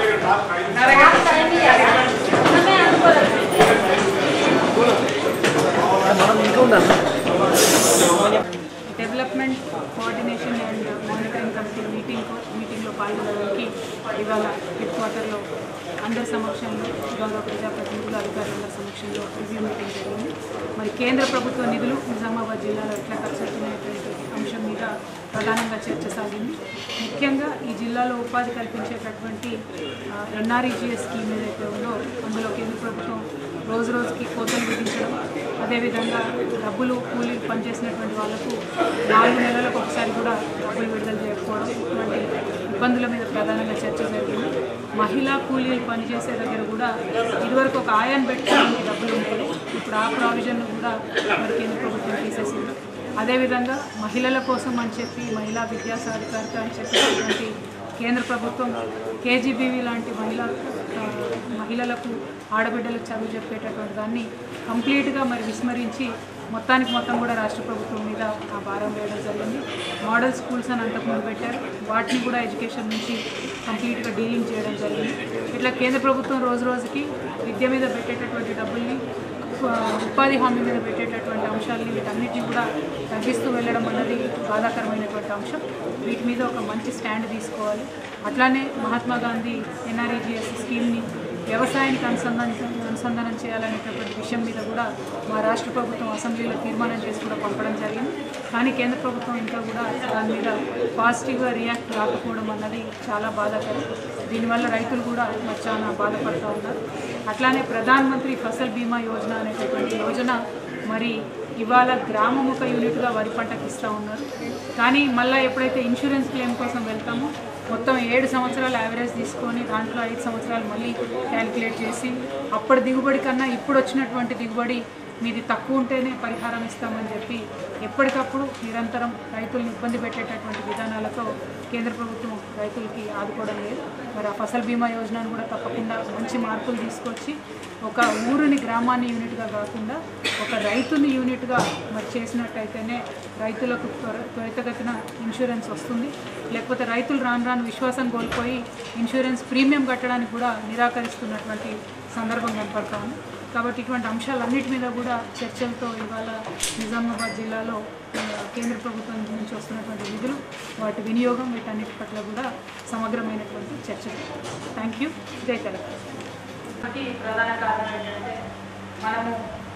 development coordination and monitoring committee meeting మీటింగ్లో పాల్గొనడానికి ఇవాళ హెడ్ క్వార్టర్లో అందరి సమక్షంలో గౌరవ ప్రజాప్రతినిధులు అధికారుల సమక్షంలో రివ్యూ మీటింగ్ జరిగింది మరి కేంద్ర ప్రభుత్వ నిధులు నిజామాబాద్ జిల్లాలో ఎట్లా ఖర్చు అవుతున్నాయటువంటి అంశం మీద ప్రధానంగా చర్చ సాగింది ముఖ్యంగా ఈ జిల్లాలో ఉపాధి కల్పించేటటువంటి ఎన్ఆర్ఈజిఎస్ స్కీమ్ ఏదైతే ఉందో అందులో కేంద్ర ప్రభుత్వం రోజు రోజుకి కోతలు విధించడం అదేవిధంగా డబ్బులు కూలీలు పనిచేసినటువంటి వాళ్ళకు నాలుగు నెలలకు ఒకసారి కూడా డబ్బులు విడుదల చేయకపోవడం ఇటువంటి ఇబ్బందుల మీద ప్రధానంగా చర్చ జరిగింది మహిళా కూలీలు పనిచేసే దగ్గర కూడా ఇదివరకు ఒక ఆయాన్ని పెట్టుకోవడానికి డబ్బులు ఉండేవి ఇప్పుడు ఆ ప్రావిజన్ కూడా మరి కేంద్ర ప్రభుత్వం తీసేసింది అదేవిధంగా మహిళల కోసం అని చెప్పి మహిళా విద్యా సాధికారిత అని చెప్పేటువంటి కేంద్ర ప్రభుత్వం కేజీబీవీ లాంటి మహిళా ఆ, మహిళలకు ఆడబిడ్డలకు చదువు చెప్పేటటువంటి దాన్ని కంప్లీట్గా మరి విస్మరించి మొత్తానికి మొత్తం కూడా రాష్ట్ర ప్రభుత్వం మీద ఆ భారం వేయడం జరిగింది మోడల్ స్కూల్స్ అని అంతకుముందు పెట్టారు వాటిని కూడా ఎడ్యుకేషన్ నుంచి కంప్లీట్గా డీలింగ్ చేయడం జరిగింది ఇట్లా కేంద్ర ప్రభుత్వం రోజు రోజుకి విద్య మీద పెట్టేటటువంటి డబ్బుల్ని ఆ, ఉపాధి హామీ మీద పెట్టేటటువంటి అంశాలని వీటన్నిటిని కూడా తగ్గిస్తూ వెళ్ళడం అన్నది బాధాకరమైనటువంటి అంశం వీటి మీద ఒక మంచి స్టాండ్ తీసుకోవాలి అట్లానే మహాత్మా గాంధీ ఎన్ఆర్ఈజిఎస్ స్కీమ్ని వ్యవసాయానికి అనుసంధానం అనుసంధానం చేయాలనేటటువంటి విషయం మీద కూడా మా రాష్ట్ర ప్రభుత్వం అసెంబ్లీలో తీర్మానం చేసి కూడా పంపడం జరిగింది కానీ కేంద్ర ప్రభుత్వం ఇంకా కూడా దాని మీద పాజిటివ్గా రియాక్ట్ రాకపోవడం అన్నది చాలా బాధాకరం దీనివల్ల రైతులు కూడా మరి చాలా బాధపడుతూ ఉన్నారు అట్లానే ప్రధాన్ మంత్రి ఫసల్ బీమా యోజన అనేటటువంటి యోజన మరి ఇవాళ గ్రామముఖ యూనిట్గా వరి పంటకి ఇస్తూ ఉన్నారు కానీ మళ్ళీ ఎప్పుడైతే ఇన్సూరెన్స్ క్లెయిమ్ కోసం వెళ్తామో మొత్తం ఏడు సంవత్సరాలు యావరేజ్ తీసుకొని దాంట్లో ఐదు సంవత్సరాలు మళ్ళీ క్యాలిక్యులేట్ చేసి అప్పటి దిగుబడి కన్నా ఇప్పుడు వచ్చినటువంటి దిగుబడి మీది తక్కువ ఉంటేనే పరిహారం ఇస్తామని చెప్పి ఎప్పటికప్పుడు నిరంతరం రైతులను ఇబ్బంది పెట్టేటటువంటి విధానాలతో కేంద్ర ప్రభుత్వం రైతులకి ఆదుకోవడం లేదు మరి ఆ ఫసల్ బీమా యోజనను కూడా తప్పకుండా మంచి మార్పులు తీసుకొచ్చి ఒక ఊరిని గ్రామాన్ని యూనిట్గా కాకుండా ఒక రైతుని యూనిట్గా మరి చేసినట్టయితేనే రైతులకు త్వర త్వరితగతిన ఇన్సూరెన్స్ వస్తుంది లేకపోతే రైతులు రాను రాను విశ్వాసం కోల్పోయి ఇన్సూరెన్స్ ప్రీమియం కట్టడానికి కూడా నిరాకరిస్తున్నటువంటి సందర్భం కనపడతా ఉంది కాబట్టి ఇటువంటి అంశాలన్నిటి మీద కూడా చర్చలతో ఇవాళ నిజామాబాద్ జిల్లాలో ఆ, కేంద్ర ప్రభుత్వం నుంచి వస్తున్నటువంటి నిధులు వాటి వినియోగం వీటన్నిటి పట్ల కూడా సమగ్రమైనటువంటి చర్చలు థ్యాంక్ యూ జై తెలంగాణ ఒకటి ప్రధాన కారణం ఏంటంటే మనము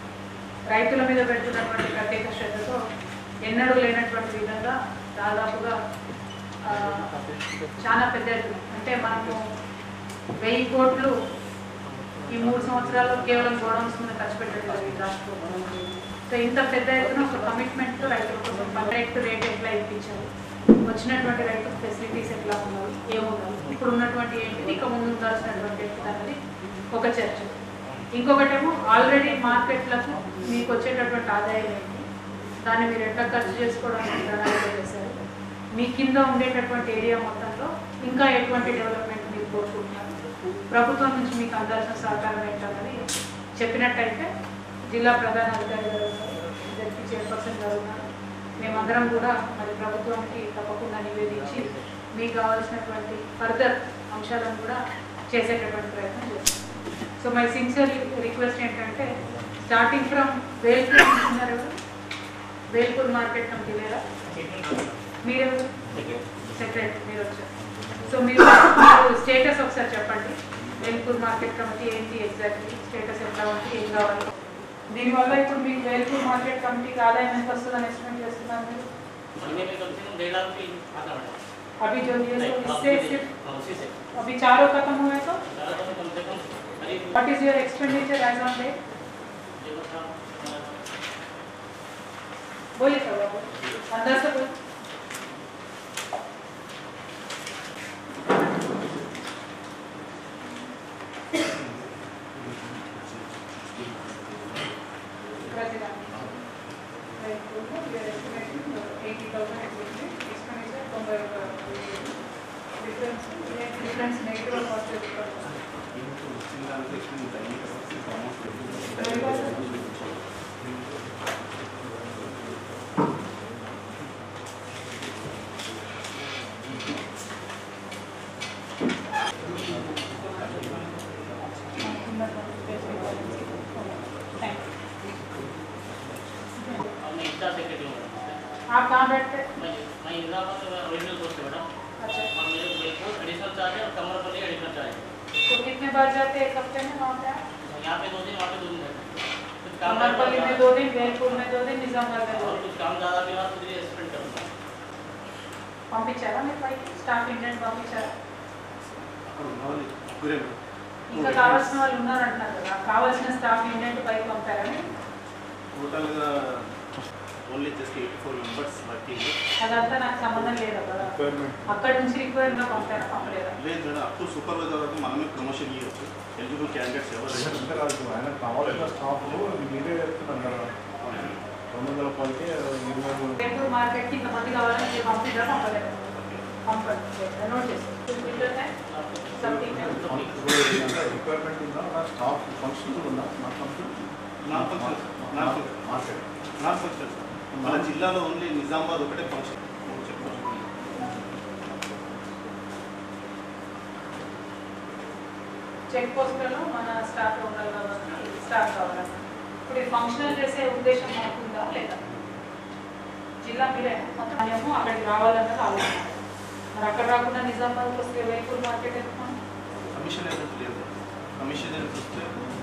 రైతుల మీద పెడుతున్నటువంటి ప్రత్యేక శ్రద్ధతో ఎన్నడూ లేనటువంటి విధంగా దాదాపుగా ఆ, చాలా పెద్ద ఎత్తున అంటే మనము వెయ్యి కోట్లు ఈ మూడు సంవత్సరాల్లో కేవలం గోడౌన్స్ మీద ఖర్చు పెట్టడం జరిగింది రాష్ట్ర ప్రభుత్వం సో ఇంత పెద్ద ఎత్తున ఒక కమిట్మెంట్తో రైతుల కోసం కరెక్ట్ రేట్ ఎట్లా ఇప్పించారు వచ్చినటువంటి రైతు ఫెసిలిటీస్ ఎట్లా ఉన్నారు ఏమున్నారు ఇప్పుడు ఉన్నటువంటి ఏంటిది ఇక ముందు ఉండాల్సినటువంటి ఏంటిది అన్నది ఒక చర్చ ఇంకొకటేమో ఆల్రెడీ మార్కెట్లకు మీకు వచ్చేటటువంటి ఆదాయం ఏంటి దాన్ని మీరు ఎట్లా ఖర్చు చేసుకోవడానికి ప్రణాళిక చేశారు మీ కింద ఉండేటటువంటి ఏరియా మొత్తంలో ఇంకా ఎటువంటి డెవలప్మెంట్ మీరు కోరుకుంటున్నారు ప్రభుత్వం నుంచి మీకు అందాల్సిన సహకారం ఏంటన్నది చెప్పినట్టయితే జిల్లా ప్రధాన అధికారి గారు జడ్పీ చైర్పర్సన్ గారు ఉన్నారు మేమందరం కూడా మరి ప్రభుత్వానికి తప్పకుండా నివేదించి మీకు కావాల్సినటువంటి ఫర్దర్ అంశాలను కూడా చేసేటటువంటి ప్రయత్నం చేస్తాం సో మై సిన్సియర్ రిక్వెస్ట్ ఏంటంటే స్టార్టింగ్ ఫ్రమ్ వేల్పూర్ ఉన్నారు ఎవరు? వేల్పూర్ మార్కెట్ కమిటీ లేదా మీరెవరు సెక్రటరీ మీరు వచ్చారు సో మీరు మీరు స్టేటస్ ఒకసారి చెప్పండి వేల్పూర్ మార్కెట్ కమిటీ ఏంటి ఎగ్జాక్ట్లీ స్టేటస్ ఎట్లా ఉంది ఏం కావాలి దీనివల్ల ఇప్పుడు మీకు వేల్పూర్ మార్కెట్ కమిటీకి ఆదాయం ఎంత వస్తుందని ఎస్టిమేట్ చేస్తున్నారు మీరు महीने में कम से कम डेढ़ लाख की आता है अभी जो ये नहीं, सब हाँ, इससे उसी से, सिर्फ हाँ, उसी से अभी चारों खत्म हुए तो ज़्यादा कम कम से कम करीब what is your expenditure as on date ये बता बोलिए सर बाबू अंदर से बोल డిఫరెన్స్ నెగిటివ్ పాజిటివ్ मैं इंस्टा सेक्रेटरी हूँ मैडम आप कहाँ बैठते हैं मैं मैं इंदिराबाद ओरिजिनल पोस्ट है मैडम अच्छा और मेरे बिल्कुल एडिशनल चार्ज है और कमरपल्ली एडिशनल चार्ज है तो कितने बार जाते हैं एक हफ्ते में वहाँ पे आप? यहाँ पे दो दिन वहाँ पे दो दिन रहते हैं कुछ काम कमरपल्ली में दो दिन वेलपुर में दो दिन निजामबाद में दो और दिन कुछ काम ज़्यादा भी हुआ तो ये स्पेंड करूँगा పంపించారా మీరు పైకి స్టాఫ్ ఇంటెంట్ పంపించారా ఇంకా కావాల్సిన వాళ్ళు ఉన్నారంటున్నారు కదా కావాల్సిన స్టాఫ్ ఇంటెంట్ పైకి పంపారని టోటల్గా only just eighty four members working అదంతా నాకు సంబంధం లేదు కదా అక్కడ నుంచి రిక్వైర్డ్ గా పంపారా పంపలేదా లేదు మేడం అప్ టు సూపర్వైజర్ వరకు మనమే ప్రమోషన్ ఇవ్వచ్చు ఎలిజిబుల్ క్యాండిడేట్స్ ఎవరు ఆయన కావాల్సిన స్టాఫ్ మీరే చెప్తున్నారు కదా రెండు వందల రూపాయలకి ఇరవై మూడు వేలపూర్ మార్కెట్ కి ఇంతమంది కావాలని మీరు పంపించారా పంపలేదు పంపండి నోట్ చేస్తాను సంథింగ్ రిక్వైర్మెంట్ ఉందా నా స్టాఫ్ ఫంక్షన్ ఉందా నా ఫంక్షన్ నా ఫంక్షన్ నా ఫంక్షన్ నా ఫంక్షన్ మన జిల్లాలో ఓన్లీ నిజామాబాద్ ఒకటే ఫంక్షన్ చెక్ పోస్టులలో మన స్టాఫ్ ఉండాలి కాబట్టి స్టాఫ్ కావాలన్నా ఇప్పుడు ఈ ఫంక్షనల్ చేసే ఉద్దేశం మాకుందా లేదా జిల్లా మీరే మొత్తం ఏమో అక్కడికి రావాలన్నది ఆలోచన మరి అక్కడ రాకుండా నిజామాబాద్కి వస్తే వేల్పూర్ మార్కెట్ ఎందుకు మనం? కమిషన్ ఏజెంట్ లేదు కమిషన్ ఏజెంట్ వస్తే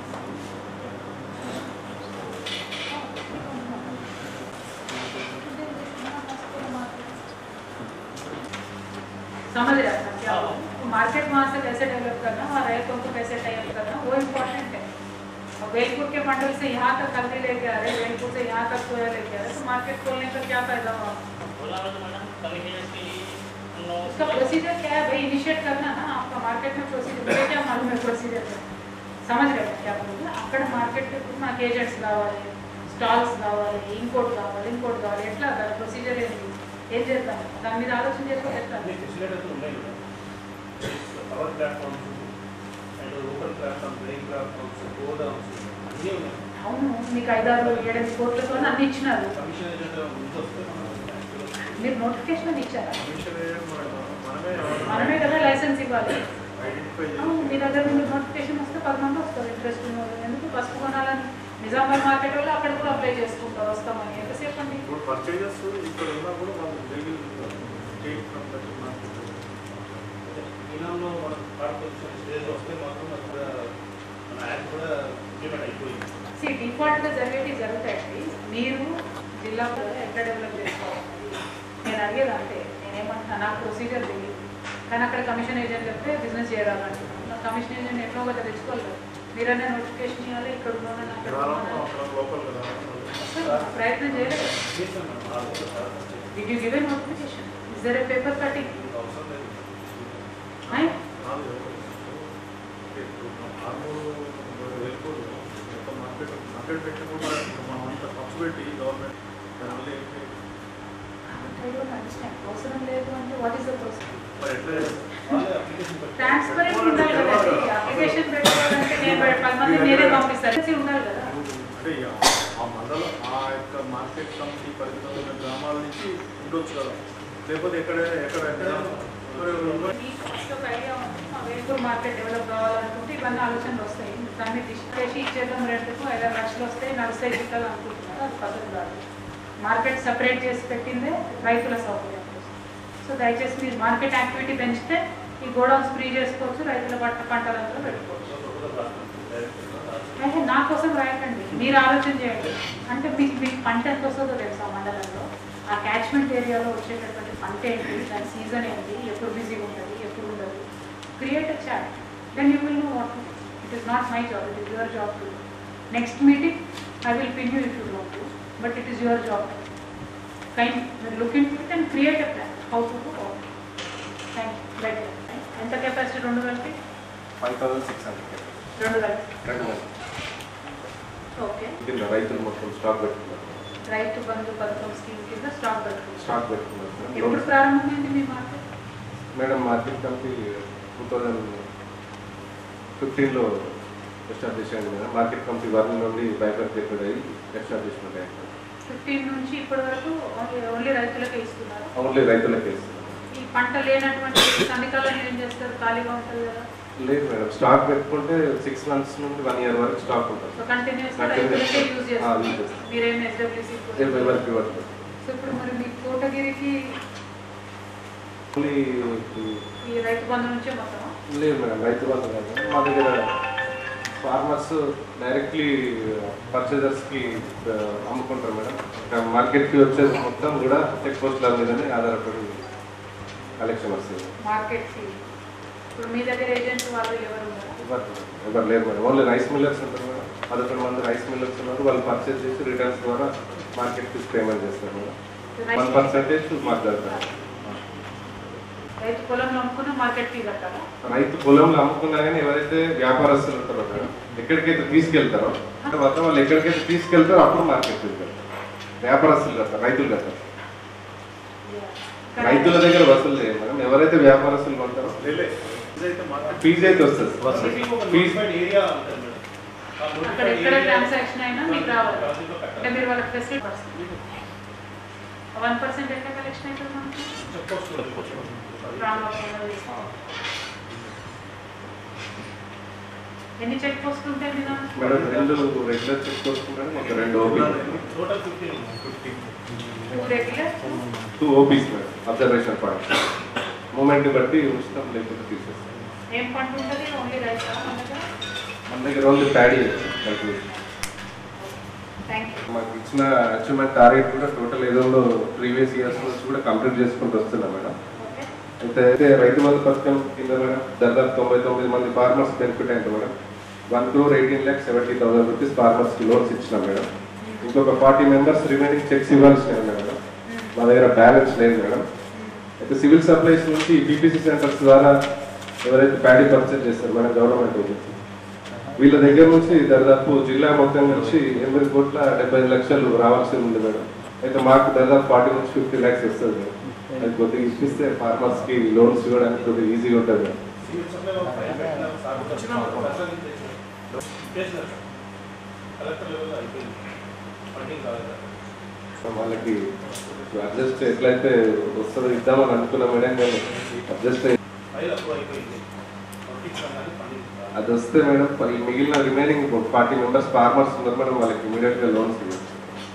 समझ रहे हैं क्या मार्केट वहाँ से कैसे डेवलप करना और रैयतों को कैसे टाइप करना वो इम्पोर्टेंट है और वेलपुर के मंडल से यहाँ तक हल्दी लेके आ रहे हैं वेलपुर से यहाँ तक सोया लेके आ रहे हैं तो मार्केट खोलने का क्या फायदा हुआ बोला मैं तो मैडम कमिशन के लिए हम लोग उसका प्रोसीजर क्या है भाई इनिशिएट करना ना आपका मार्केट में प्रोसीजर मुझे क्या मालूम है प्रोसीजर का समझ रहे हैं क्या बोलूँ అక్కడ మార్కెట్ నాకు ఏజెంట్స్ కావాలి స్టాల్స్ కావాలి ఇంకోటి కావాలి ఇంకోటి కావాలి ఎట్లా దాని ప్రొసీజర్ ఏంటి ఏం చేద్దాం దాని మీద ఆలోచన చేసుకొని ఎట్లా ఫెసిలిటీస్ ఉన్నాయి కదా power platforms and open platforms break platforms godowns అన్నీ ఉన్నాయి అవును మీకు ఐదారు ఏడెనిమిది కోట్లతో అన్ని ఇచ్చినారు కమిషన్ ఏజెంట్ ముందు వస్తే మనం మీరు నోటిఫికేషన్ అని ఇచ్చారా కమిషన్ ఏజెంట్ మనమే మనమే కదా లైసెన్స్ ఇవ్వాలి ఐడెంటిఫై అవును, మీ దగ్గర నుండి నోటిఫికేషన్ వస్తే పది మంది వస్తారు ఇంట్రెస్ట్ ఉన్న వాళ్ళు. ఎందుకు పసుపు కొనాలని నిజామాబాద్ మార్కెట్ వాళ్ళు అక్కడ కూడా అప్లై చేసుకుంటారు వస్తామని ఎంతసేపు అండి ఇప్పుడు పర్చేజెస్ ఇక్కడ ఉన్నా కూడా మనం లీగల్ స్టేట్ ఇనాంలో మన కార్పొరేషన్ స్టేజ్ వస్తే మాత్రం అక్కడ మన యాక్ట్ కూడా ఇంప్లిమెంట్ అయిపోయింది సి డిఫాల్ట్గా జరిగేవి జరుగుతాయండి మీరు జిల్లాలో ఎట్లా డెవలప్ చేసుకోవాలి నేను అడిగేది అంతే నేనేమంటున్నా నాకు ప్రొసీజర్ తెలియదు కానీ అక్కడ కమిషన్ ఏజెంట్ చెప్తే బిజినెస్ చేయాలంటున్నాను నా కమిషన్ ఏజెంట్ ఎట్లా కదా తెచ్చుకోవాలి కదా. మీరన్నా నోటిఫికేషన్ ఇవ్వాలి ఇక్కడ ఉన్నాను అక్కడ ఉన్నాను లోపల కదా అసలు ప్రయత్నం చేయలేదు Did you give a notification? Is there a paper cutting? Aye? Market పెట్టకుండా మనం అంత ఖర్చు పెట్టి గవర్నమెంట్ దానివల్ల ఏంటి డోంట్ అండర్స్టాండ్ అవసరం లేదు అంటే వాట్ ఈస్ ద ప్రాసెస్ మరి ఎట్లా వాళ్ళే అప్లికేషన్ పెట్టి ట్రాన్స్పరెంట్ ఉండాలి కదండి అప్లికేషన్ పెట్టుకోవాలంటే నేను పది మంది నేనే పంపిస్తాను తెలిసి ఉండాలి కదా అంటే ఇక ఆ మండలం ఆ యొక్క మార్కెట్ కమిటీ పరిధిలో ఉన్న గ్రామాల నుంచి ఉండొచ్చు కదా లేకపోతే ఎక్కడ ఎక్కడ ఎక్కడ మరి మీకు ఫస్ట్ ఒక ఐడియా ఉంది మా వేల్పూర్ మార్కెట్ డెవలప్ కావాలనుకుంటే ఇవన్నీ ఆలోచనలు వస్తాయి దాన్ని డిస్ట్రిక్ట్ చేసి ఇచ్చేద్దాం రెంట్కు ఐదారు లక్షలు వస్తాయి నడుస్తాయి జిల్లాలు అనుకుంటున్నారు అది పద్ధతి కాదు మార్కెట్ సపరేట్ చేసి పెట్టిందే రైతుల సౌకర్యం కోసం సో దయచేసి మీరు మార్కెట్ యాక్టివిటీ పెంచితే ఈ గోడౌన్స్ ఫ్రీ చేసుకోవచ్చు రైతుల పంట పంటలంతా పెట్టుకోవచ్చు అయితే నా కోసం రాయకండి మీరు ఆలోచన చేయండి అంటే మీకు మీకు పంట ఎంత వస్తుందో తెలుసా మండలంలో ఆ క్యాచ్మెంట్ ఏరియాలో వచ్చేటటువంటి పంట ఏంటి దాని సీజన్ ఏంటి ఎప్పుడు బిజీగా ఉంటుంది ఎప్పుడు ఉండదు create a chat then you will know what it is not my job it is your job to next meeting I will pin you if you want to but it is your job kind look in it and create a plan how to do thank you better ఎంత capacity రెండు కలిపి five thousand six hundred రెండు కలిపి రెండు వేలు okay కింద రైతులు మొత్తం స్టాక్ పెట్టుకున్నారు రైతు బంధు పథకం స్కీమ్ కింద స్టాక్ పెట్టుకుంటాం స్టాక్ పెట్టుకున్నారు ఎప్పుడు మేడం. ప్రారంభమైంది మీ market madam market company two thousand ఫిఫ్టీన్లో ఎస్టాబ్లిష్ అయింది మేడం మార్కెట్ కంపెనీ వన్ నుండి బైఫర్కేటెడ్ అయ్యి ఎస్టాబ్లిష్మెంట్ అయింది ఫిఫ్టీన్ నుంచి ఇప్పటి వరకు ఓన్లీ ఓన్లీ రైతులకే ఇస్తున్నారు ఓన్లీ రైతులకే ఇస్తున్నాం ఈ పంట లేనటువంటి సంధికాలను ఏం చేస్తారు ఖాళీగా ఉంటుంది కదా లేదు మేడం స్టాక్ పెట్టుకుంటే సిక్స్ మంత్స్ నుండి వన్ ఇయర్ వరకు స్టాక్ ఉంటుంది సో కంటిన్యూస్ Continuous. రైతులకే యూజ్ ఆ, use చేస్తారు చేస్తాం. మీరేం ఎస్డబ్ల్యూసీ ఎవరి- ఎవరికి ఇవ్వదు సో ఇప్పుడు మరి మీ కోటగిరికి ఓన్లీ ఈ రైతు బంధు నుంచే మొత్తం లేదు మేడం రైతు బంధు కాదు మా దగ్గర ఫార్మర్స్ డైరెక్ట్లీ పర్చేజర్స్కి అమ్ముకుంటారు మేడం ఇక్కడ మార్కెట్కి వచ్చేది మొత్తం కూడా చెక్ పోస్టుల మీదనే ఆధారపడి కలెక్షన్ వస్తుంది మార్కెట్ కి ఇప్పుడు మీ దగ్గర ఏజెంట్స్ వాళ్ళు ఎవరు ఉన్నారు ఎవరు ఎవరు లేరు మేడం ఓన్లీ రైస్ మిల్లర్స్ ఉంటారు మేడం పదకొండు మంది రైస్ మిల్లర్స్ ఉన్నారు వాళ్ళు పర్చేజ్ చేసి రిటర్న్స్ ద్వారా మార్కెట్కి పేమెంట్ చేస్తారు మేడం వన్ పర్సెంటేజ్ మాట్లాడతారు రైతు పొలంలో అమ్ముకున్న మార్కెట్ ఫీ కట్టాలా రైతు పొలంలో అమ్ముకున్నా కానీ ఎవరైతే వ్యాపారస్తులు ఉంటారో మేడం ఎక్కడికైతే తీసుకెళ్తారో తర్వాత వాళ్ళు ఎక్కడికైతే తీసుకెళ్తారో అప్పుడు మార్కెట్ వెళ్తారు వ్యాపారస్తులు కడతారు రైతులు కడతారు రైతుల దగ్గర వసూలు లేదు మేడం ఎవరైతే వ్యాపారస్తులు కొంటారో లేలే ఇదైతే మార్కెట్ ఫీజు అయితే వస్తుంది మీకు ఒక ఫీజు notified ఏరియా ఉంటుంది మేడం ఆ అక్కడ notified ఎక్కడ area- ట్రాన్సాక్షన్ అయినా మీకు రావాలి రాజులో కట్టాలి. అంటే మీరు వాళ్ళకి ఫెసిలిటీ పర్సెంట్ వన్ పర్సెంట్ ఎట్లా కలెక్షన్ అవుతుంది మనకి చెప్పొచ్చు. రామలోకంలో తీసుకో. ఎన్ని చెక్ పోస్టులు ఉంటాయి మీ దాంట్లో? మేడం రెండు రెగ్యులర్ చెక్ చేసుకుంటాను ఒక రెండు OP total fifteen two regular two OPs madam observation point moment బట్టి ఉంచుతాం లేకపోతే తీసేస్తాం ఏం పంట ఉంటుంది ఓన్లీ రైస్ మన దగ్గర మన దగ్గర only paddy calculation thank you మాకు ఇచ్చిన అచీవ్మెంట్ టార్గెట్ కూడా టోటల్ ఏదో ప్రీవియస్ ఇయర్స్ నుంచి కూడా కంప్లీట్ చేసుకుంటూ వస్తున్నాం మేడం అయితే అయితే రైతు బంధు పథకం కింద మేడం దాదాపు తొంభై తొమ్మిది మంది ఫార్మర్స్ బెనిఫిట్ అయింది madam one crore eighteen lakh seventy thousand rupees ఫార్మర్స్కి లోన్స్ ఇచ్చినాం మేడం ఇంకొక ఫార్టీ మెంబర్స్ రిమైనింగ్ చెక్స్ ఇవ్వాల్సినవి మేడం మా దగ్గర బ్యాలెన్స్ లేదు మేడం అయితే సివిల్ సప్లైస్ నుంచి బీపీసీ సెంటర్స్ ద్వారా ఎవరైతే ప్యాడీ పర్చేజ్ చేస్తారు మేడం గవర్నమెంట్ ఏజెన్సీ వీళ్ళ దగ్గర నుంచి దాదాపు జిల్లా మొత్తం నుంచి ఎనిమిది కోట్ల డెబ్బై ఐదు లక్షలు రావాల్సి ఉంది మేడం అయితే మాకు దాదాపు ఫార్టీ నుంచి ఫిఫ్టీ ల్యాక్స్ వస్తుంది మేడం అది కొద్దిగా ఇప్పిస్తే ఫార్మర్స్ కి లోన్స్ ఇవ్వడానికి కొద్దిగా ఈజీగా ఉంటుంది మేడం కలెక్టర్ లెవెల్ అయిపోయింది ఫండింగ్ కాలేదు వాళ్ళకి అడ్జస్ట్ ఎట్లయితే వస్తుందో ఇద్దామని అనుకున్నాం మేడం కానీ అడ్జస్ట్ ఫైల్ అప్రూవ్ అయిపోయింది పంపించాలని ఫండింగ్ అది వస్తే మేడం ఈ మిగిలిన రిమైనింగ్ ఫార్టీ మెంబర్స్ ఫార్మర్స్ ఉన్నారు మేడం వాళ్ళకి ఇమీడియట్ గా లోన్స్ ఇవ్వచ్చు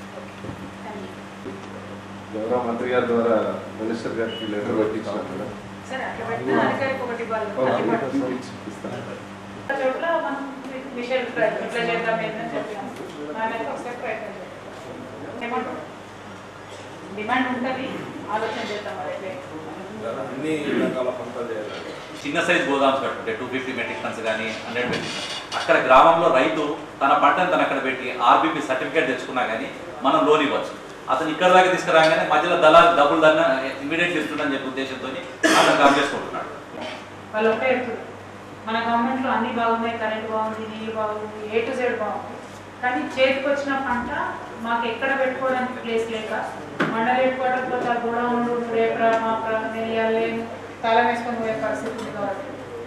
గౌరవ మంత్రి గారి ద్వారా మినిస్టర్ గారికి లెటర్ పెట్టించాను మేడం సరే అట్లా పెట్టిన అధికారికి ఒకటి ఇవ్వాలి అది పట్టు. ఇస్తాను చోట్ల మనం విషయాలు ఇట్లా చేద్దాం ఏంటని చెప్పాము దాని ఒకసారి ప్రయత్నం చేద్దాం ఏమంటారు డిమాండ్ ఉంటుంది ఆలోచన చేద్దాం మరి ఎట్లా అన్ని రకాల పంటలు చేయాలి చిన్న సైజ్ గోదామ్స్ కట్టుకుంటే టూ ఫిఫ్టీ మెట్రిక్ టన్స్ కానీ హండ్రెడ్ మెట్రిక్ టన్స్ అక్కడ గ్రామంలో రైతు తన పంటను తను అక్కడ పెట్టి ఆర్బీపీ సర్టిఫికేట్ తెచ్చుకున్నా కానీ మనం లోన్ ఇవ్వచ్చు అతను ఇక్కడ దాకా తీసుకురాగానే మధ్యలో దళాలు డబ్బులు దాన్ని ఇమీడియట్ ఇస్తుందని చెప్పే ఉద్దేశంతో అతను కామ్ చేసుకుంటున్నాడు వాళ్ళు ఒకటే చెప్తున్నారు మన గవర్నమెంట్లో అన్ని బాగున్నాయి కరెంట్ బాగుంది నీళ్ళు బాగుంది ఏ టు జెడ్ బాగుంది కానీ చేతికి వచ్చిన పంట మాకు ఎక్కడ పెట్టుకోవడానికి ప్లేస్ లేక మండల హెడ్ క్వార్టర్ పోతే ఆ గోడౌన్లు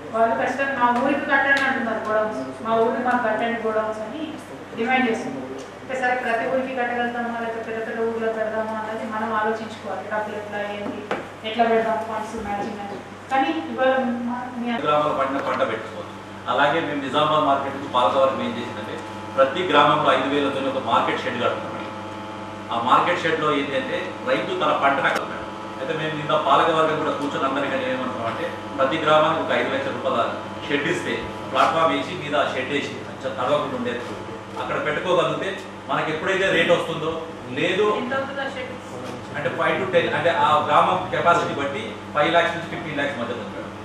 వాళ్ళు ఖచ్చితంగా మా ఊరికి కట్టండి అంటున్నారు గోడౌన్స్ మా ఊరికి మాకు కట్టండి గోడౌన్స్ అని డిమాండ్ చేస్తున్నారు అంటే సరే ప్రతి ఊరికి కట్టగలుగుతామా లేకపోతే పెద్ద పెద్ద ఊర్లో పెడదామా అన్నది మనం ఆలోచించుకోవాలి డబ్బులు ఎట్లా ఏంటి ఎట్లా పెడదాం ఫండ్స్ మ్యాచింగ్ అని కానీ ఇవాళ మా- మీ గ్రామాల పంట పంట పెట్టుకోవచ్చు అలాగే మేము నిజామాబాద్ మార్కెట్ పాలకవర్గం ఏం చేసిందంటే ప్రతి గ్రామంలో ఐదు వేలతో ఒక మార్కెట్ షెడ్ కడుతున్నాం మేడం. ఆ మార్కెట్ షెడ్ లో ఏంటంటే రైతు తన పంటను అక్కడ పెట్టాడు. అయితే మేము నిన్న పాలకవర్గం కూడా కూర్చొని అందరికీ ఏమనుకున్నామంటే ప్రతి గ్రామానికి ఒక ఐదు లక్షల రూపాయల షెడ్ ఇస్తే ప్లాట్ఫామ్ వేసి మీద ఆ షెడ్ వేసి కొంచెం తడవకుండా ఉండేది అక్కడ పెట్టుకోగలిగితే మనకి ఎప్పుడైతే రేట్ వస్తుందో లేదు ఎంత అవుతుందా షెడ్ అంటే ఫైవ్ టు టెన్ అంటే ఆ గ్రామం కెపాసిటీ బట్టి ఫైవ్ ల్యాక్స్ నుంచి ఫిఫ్టీన్ ల్యాక్స్ మధ్యలో ఉంది మేడం.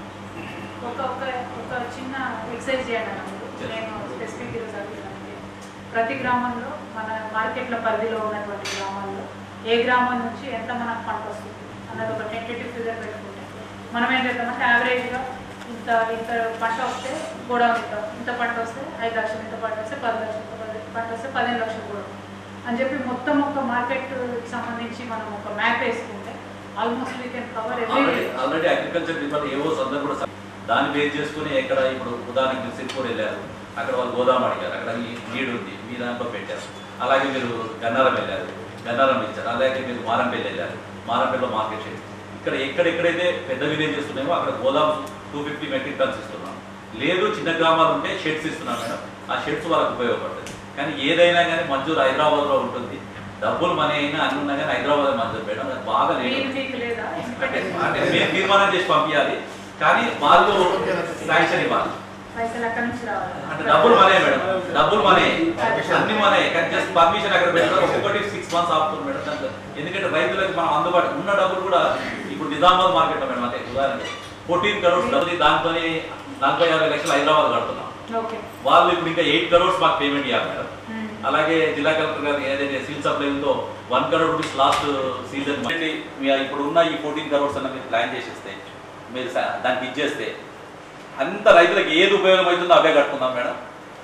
ఒక ఒక ఒక చిన్న ఎక్సర్సైజ్ చేయండి అన్న మీరు. నేను స్పెసిఫిక్ ఈరోజు అడుగుతానంటే ప్రతి గ్రామంలో మన మార్కెట్ల పరిధిలో ఉన్నటువంటి గ్రామాల్లో ఏ గ్రామం నుంచి ఎంత మనకు పంట వస్తుంది అన్నది ఒక టెంటేటివ్ ఫిగర్ పెట్టుకుంటే మనం ఏం చేద్దామంటే యావరేజ్గా ఇంత ఇంత పంట వస్తే గోడౌన్ ఇంత ఇంత పంట వస్తే ఐదు లక్షలు ఇంత పంట వస్తే పది లక్షలు ఇంత పది పంట వస్తే పదిహేను లక్షలు గోడౌన్ అని చెప్పి మొత్తం ఒక మార్కెట్ సంబంధించి మనం ఒక మ్యాప్ వేసుకుంటే almost we can cover every already already agriculture department ఏవో అందరూ కూడా స- దాన్ని బేస్ చేసుకుని ఎక్కడ ఇప్పుడు ఉదాహరణకి సిరిపూర్ వెళ్ళారు అక్కడ వాళ్ళు గోదాం అడిగారు అక్కడ ఈ నీడు ఉంది మీ దాంట్లో పెట్టారు అలాగే మీరు గన్నారం వెళ్ళారు గన్నారం ఇచ్చారు అలాగే మీరు మారంపల్లి వెళ్ళారు మారంపల్లిలో మార్కెట్ షేర్ ఇక్కడ ఎక్కడెక్కడైతే పెద్ద విలేజెస్ ఉన్నాయో అక్కడ గోదాం టూ ఫిఫ్టీ మెట్రిక్ టన్స్ ఇస్తున్నాం లేదు చిన్న గ్రామాలు ఉంటే షెడ్స్ ఇస్తున్నాం మేడం ఆ షెడ్స్ వాళ్ళకి ఉపయోగపడుతుంది కానీ ఏదైనా కానీ మంజూరు హైదరాబాద్లో ఉంటుంది డబ్బులు మనీ అయినా అన్ని ఉన్నా కానీ హైదరాబాద్ మంజూరు చేయడం అది బాగా మీరు లేదు మీకు లేదా అంటే అంటే మేము తీర్మానం చేసి పంపించాలి కానీ వాళ్ళు శాంక్షన్ ఇవ్వాలి పైసలు అక్కడి నుంచి రావాలి అంటే డబ్బులు మనే మేడం డబ్బులు మనే అన్ని మనే కానీ జస్ట్ పర్మిషన్ అక్కడ పెట్టారు ఒక్కొక్కటి సిక్స్ మంత్స్ ఆపుతుంది మేడం దాంట్లో. ఎందుకంటే రైతులకు మనం అందుబాటు ఉన్న డబ్బులు కూడా ఇప్పుడు నిజామాబాద్ మార్కెట్ లో మేడం అంటే ఉదాహరణ ఫోర్టీన్ కరోడ్స్ డబ్బులు దాంతో నలభై యాభై లక్షలు హైదరాబాద్ కడుతున్నాం ఓకే వాళ్ళు ఇప్పుడు ఇంకా ఎయిట్ కరోడ్స్ మాకు పేమెంట్ ఇవ్వాలి మేడం అలాగే జిల్లా కలెక్టర్ గారు ఏదైతే సివిల్ సప్లై ఉందో one crore rupees last season ఇప్పుడు ఉన్న ఈ ఫోర్టీన్ కరోడ్స్ అన్న మీరు ప్లాన్ చేసేస్తే మీరు స- దానికి ఇచ్చేస్తే అంత రైతులకు ఏది ఉపయోగం అవుతుందో అవే కట్టుకుందాం మేడం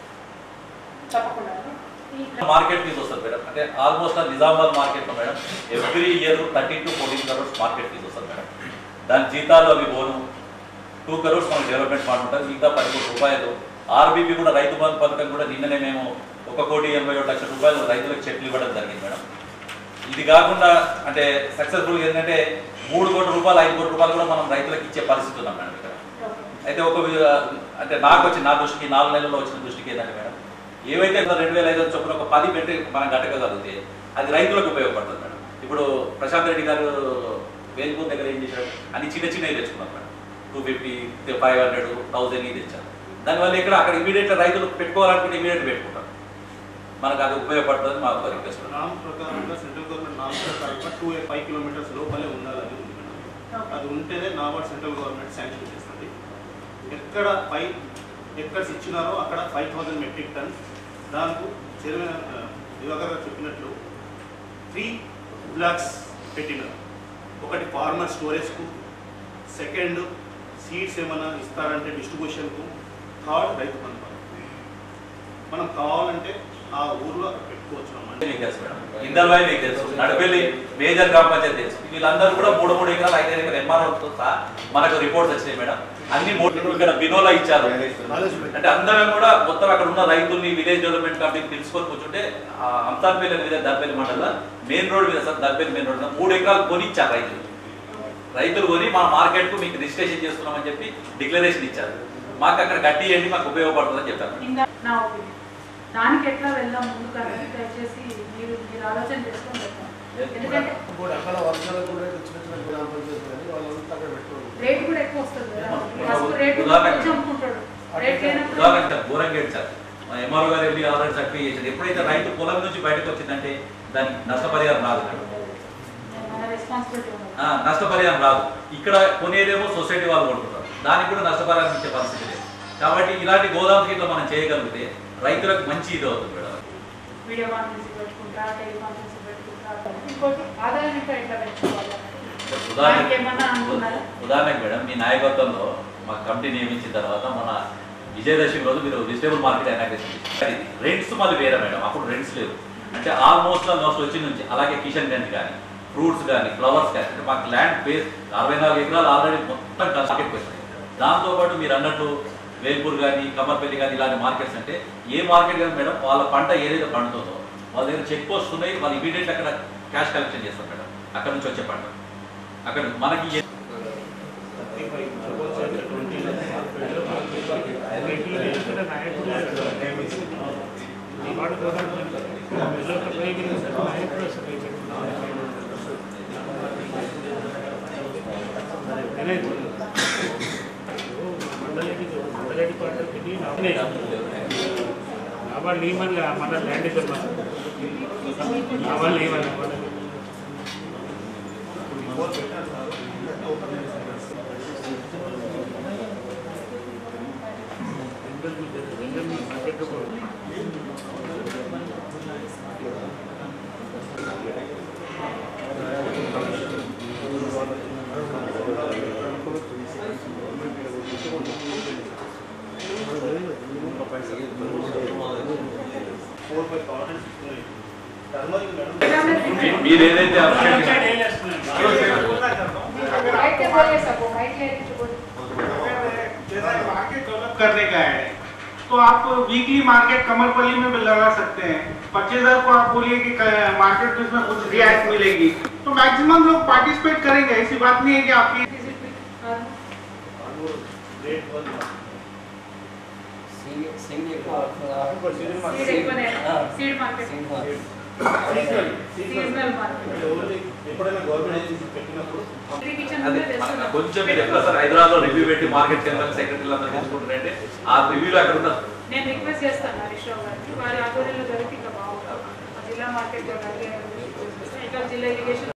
తప్పకుండా ఈ మార్కెట్ ఫీజు వస్తుంది మేడం అంటే ఆల్మోస్ట్ నిజామాబాద్ మార్కెట్ లో madam every year thirty to fourteen crores market fee వస్తుంది మేడం దాని జీతాలు అవి పోను టూ కరోడ్స్ మనకి డెవలప్మెంట్ ఫండ్ ఉంటుంది మిగతా పది కోట్ల రూపాయలు ఆర్బీపీ కూడా రైతు బంధు పథకం కూడా నిన్ననే మేము ఒక కోటి ఎనభై ఒకటి లక్షల రూపాయలు రైతులకు చెట్లు ఇవ్వడం జరిగింది మేడం ఇది కాకుండా అంటే సక్సెస్ఫుల్ ఏంటంటే మూడు కోట్ల రూపాయలు ఐదు కోట్ల రూపాయలు కూడా మనం రైతులకు ఇచ్చే పరిస్థితి ఉన్నాం మేడం ఇక్కడ అయితే ఒక వి- అంటే నాకు వచ్చి నా దృష్టికి నాలుగు నెలల్లో వచ్చిన దృష్టికి ఏంటంటే మేడం ఏవైతే రెండు వేల ఐదు వందల చొప్పున ఒక పది పెట్టి మనం గట్టగలిగితే అది రైతులకు ఉపయోగపడుతుంది మేడం ఇప్పుడు ప్రశాంత్ రెడ్డి గారు వేల్పూర్ దగ్గర ఏం చేశారు అన్ని చిన్న చిన్నవి తెచ్చుకున్నారు madam two fifty five hundred thousand ఇది తెచ్చారు దానివల్ల ఇక్కడ అక్కడ ఇమీడియట్ రైతులు పెట్టుకోవాలనుకుంటే ఇమీడియట్ పెట్టుకుంటారు మనకు అది ఉపయోగపడుతుంది మాకు రిక్వెస్ట్ నామ్స్ ప్రకారంగా సెంట్రల్ గవర్నమెంట్ నామ్స్ ప్రకారంగా టూ ఫైవ్ కిలోమీటర్స్ లోపలే ఉండాలని ఉంది మేడం అది ఉంటేనే నాబార్డ్ సెంట్రల్ గవర్నమెంట్ శాంక్షన్ చేస్తుంది ఎక్కడ ఫైవ్ ఎక్కడ్స్ ఇచ్చినారో అక్కడ ఫైవ్ థౌసండ్ మెట్రిక్ టన్ దానికి చైర్మన్ దివాకర్ గారు చెప్పినట్లు త్రీ బ్లాక్స్ పెట్టినారు ఒకటి ఫార్మర్ స్టోరేజ్కు సెకండ్ సీడ్స్ ఏమైనా ఇస్తారంటే డిస్ట్రిబ్యూషన్కు థర్డ్ రైతు బంధు మనం కావాలంటే ఆ ఊర్లో అక్కడ పెట్టుకోవచ్చు అన్నమాట. మీకు తెలుసు మేడం ఇందల్వాయి మీకు తెలుసు నడిపెల్లి మేజర్ గ్రామ పంచాయతీ తెలుసు వీళ్ళందరూ కూడా మూడు మూడు ఎకరాలు ఐదు ఎకరాలు ఎంఆర్ఓతో సహా మనకు రిపోర్ట్స్ వచ్చినాయి మేడం అన్ని మూడు ఇక్కడ బినోలా ఇచ్చారు అంటే అందరం కూడా మొత్తం అక్కడ ఉన్న రైతుల్ని విలేజ్ డెవలప్మెంట్ కమిటీ తెలుసుకొని కూర్చుంటే ఆ అంతాన్పల్లి మీద దర్పల్లి మండల మెయిన్ రోడ్ మీద సార్ దర్పల్లి మెయిన్ రోడ్ మీద మూడు ఎకరాలు కొని ఇచ్చారు రైతులు రైతులు కొని మా మార్కెట్ కు మీకు రిజిస్ట్రేషన్ చేస్తున్నామని చెప్పి డిక్లరేషన్ ఇచ్చారు మాకు అక్కడ గట్టి చేయండి మాకు ఉపయోగపడుతుందని చెప్పారు ఇందా నా ఒపీనియన్ దానికి ఎట్లా వెళ్దాం ముందుకు అనేది దయచేసి మీరు మీరు ఆలోచన చేసుకొని వెళ్తాం ఎందుకంటే ఇప్పుడు అక్కడ వర్షాలకు కూడా చిన్న చిన్న గ్రామ పంచాయతీ కానీ వాళ్ళంతా అక్కడ పెట్టుకోవాలి రేట్ కూడా ఎక్కువ వస్తుంది కదా ఫస్ట్ రేట్ ఉదాహరణ- కొంచెం అమ్ముకుంటాడు రేట్ లేనప్పుడు ఉదాహరణ బోరంగేట్ సార్ మా ఎంఆర్ఓ గారు వెళ్ళి ఆల్రెడీ సర్టిఫై చేశారు ఎప్పుడైతే రైతు పొలం నుంచి బయటకు వచ్చిందంటే దానికి నష్టపరిహారం రాదు మేడం. మన రెస్పాన్సిబిలిటీ ఉంది ఆ, నష్టపరిహారం రాదు ఇక్కడ కొనేదేమో సొసైటీ వాళ్ళు కొంటున్నారు దానికి కూడా నష్టపరిహారం ఇచ్చే పరిస్థితి లేదు కాబట్టి ఇలాంటి గోదాం ఇట్లా మనం చేయగలిగితే రైతులకు మంచి ఇది అవుతుంది మేడం వీడియో కాన్ఫరెన్స్ పెట్టుకుంటా టెలికాన్ఫరెన్స్ పెట్టుకుంటా ఇంకోటి ఆదాయం ఇంకా ఎట్లా పెంచుకోవాలి దానికి ఏమన్నా అనుకున్నారా ఉదాహరణకు మేడం మీ నాయకత్వంలో మా కమిటీ నియమించిన తర్వాత మన విజయదశమి రోజు మీరు వెజిటేబుల్ మార్కెట్ ఇనాగ్రేషన్ చేశారు రెంట్స్ మళ్ళీ వేరే మేడం అప్పుడు రెంట్స్ లేవు అంటే ఆల్మోస్ట్ ఆల్మోస్ట్ వచ్చి నుంచి అలాగే కిషన్ గంజ్ కానీ ఫ్రూట్స్ కానీ ఫ్లవర్స్ కానీ అంటే మాకు ల్యాండ్ బేస్ అరవై నాలుగు ఎకరాలు ఆల్రెడీ మొత్తం మార్కెట్ పోయినాయి దాంతోపాటు మీరు అన్నట్టు వేల్పూర్ కానీ కమర్పల్లి కానీ ఇలాంటి మార్కెట్స్ అంటే ఏ మార్కెట్ కానీ మేడం వాళ్ళ పంట ఏదైతే పండుతుందో వాళ్ళ దగ్గర చెక్ పోస్ట్ ఉన్నాయి వాళ్ళు ఇమీడియట్ అక్కడ క్యాష్ కలెక్షన్ చేస్తారు మేడం అక్కడ నుంచి వచ్చే పంట అక్కడ మనకి ఏ- আবার নেই মানলে আমাদের ল্যান্ডে চলবে আবার নেই মানলে আমাদের మీ- మీరు ఏదైతే అప్డేట్ मार्केट डेवलप करने का है तो आप वीकली मार्केट कमरपल्ली में भी लगा सकते हैं परचेजर को आप बोलिए कि क- मार्केट में इसमें कुछ रियायत मिलेगी तो मैक्सिमम लोग पार्टिसिपेट करेंगे ऐसी बात नहीं है कि आपकी సీడ్ ఎక్కువనే సీడ్ మార్కెట్ సీజనల్ మార్కెట్ ఎప్పుడైనా గవర్నమెంట్ ఏజెన్సీ పెట్టినప్పుడు కిచెన్ అదే మన- కొంచెం మీరు ఎట్లా సార్ హైదరాబాద్ లో రివ్యూ పెట్టి మార్కెట్ కేంద్రం సెక్రటరీలు అందరూ తీసుకుంటారంటే ఆ రివ్యూలో అక్కడ ఉన్న నేను రిక్వెస్ట్ చేస్తాను హరీష్ రావు గారికి వారి ఆధ్వర్యంలో జరిగితే ఇంకా బాగుంటుంది జిల్లా మార్కెట్ ఇట్లా జిల్లా ఇరిగేషన్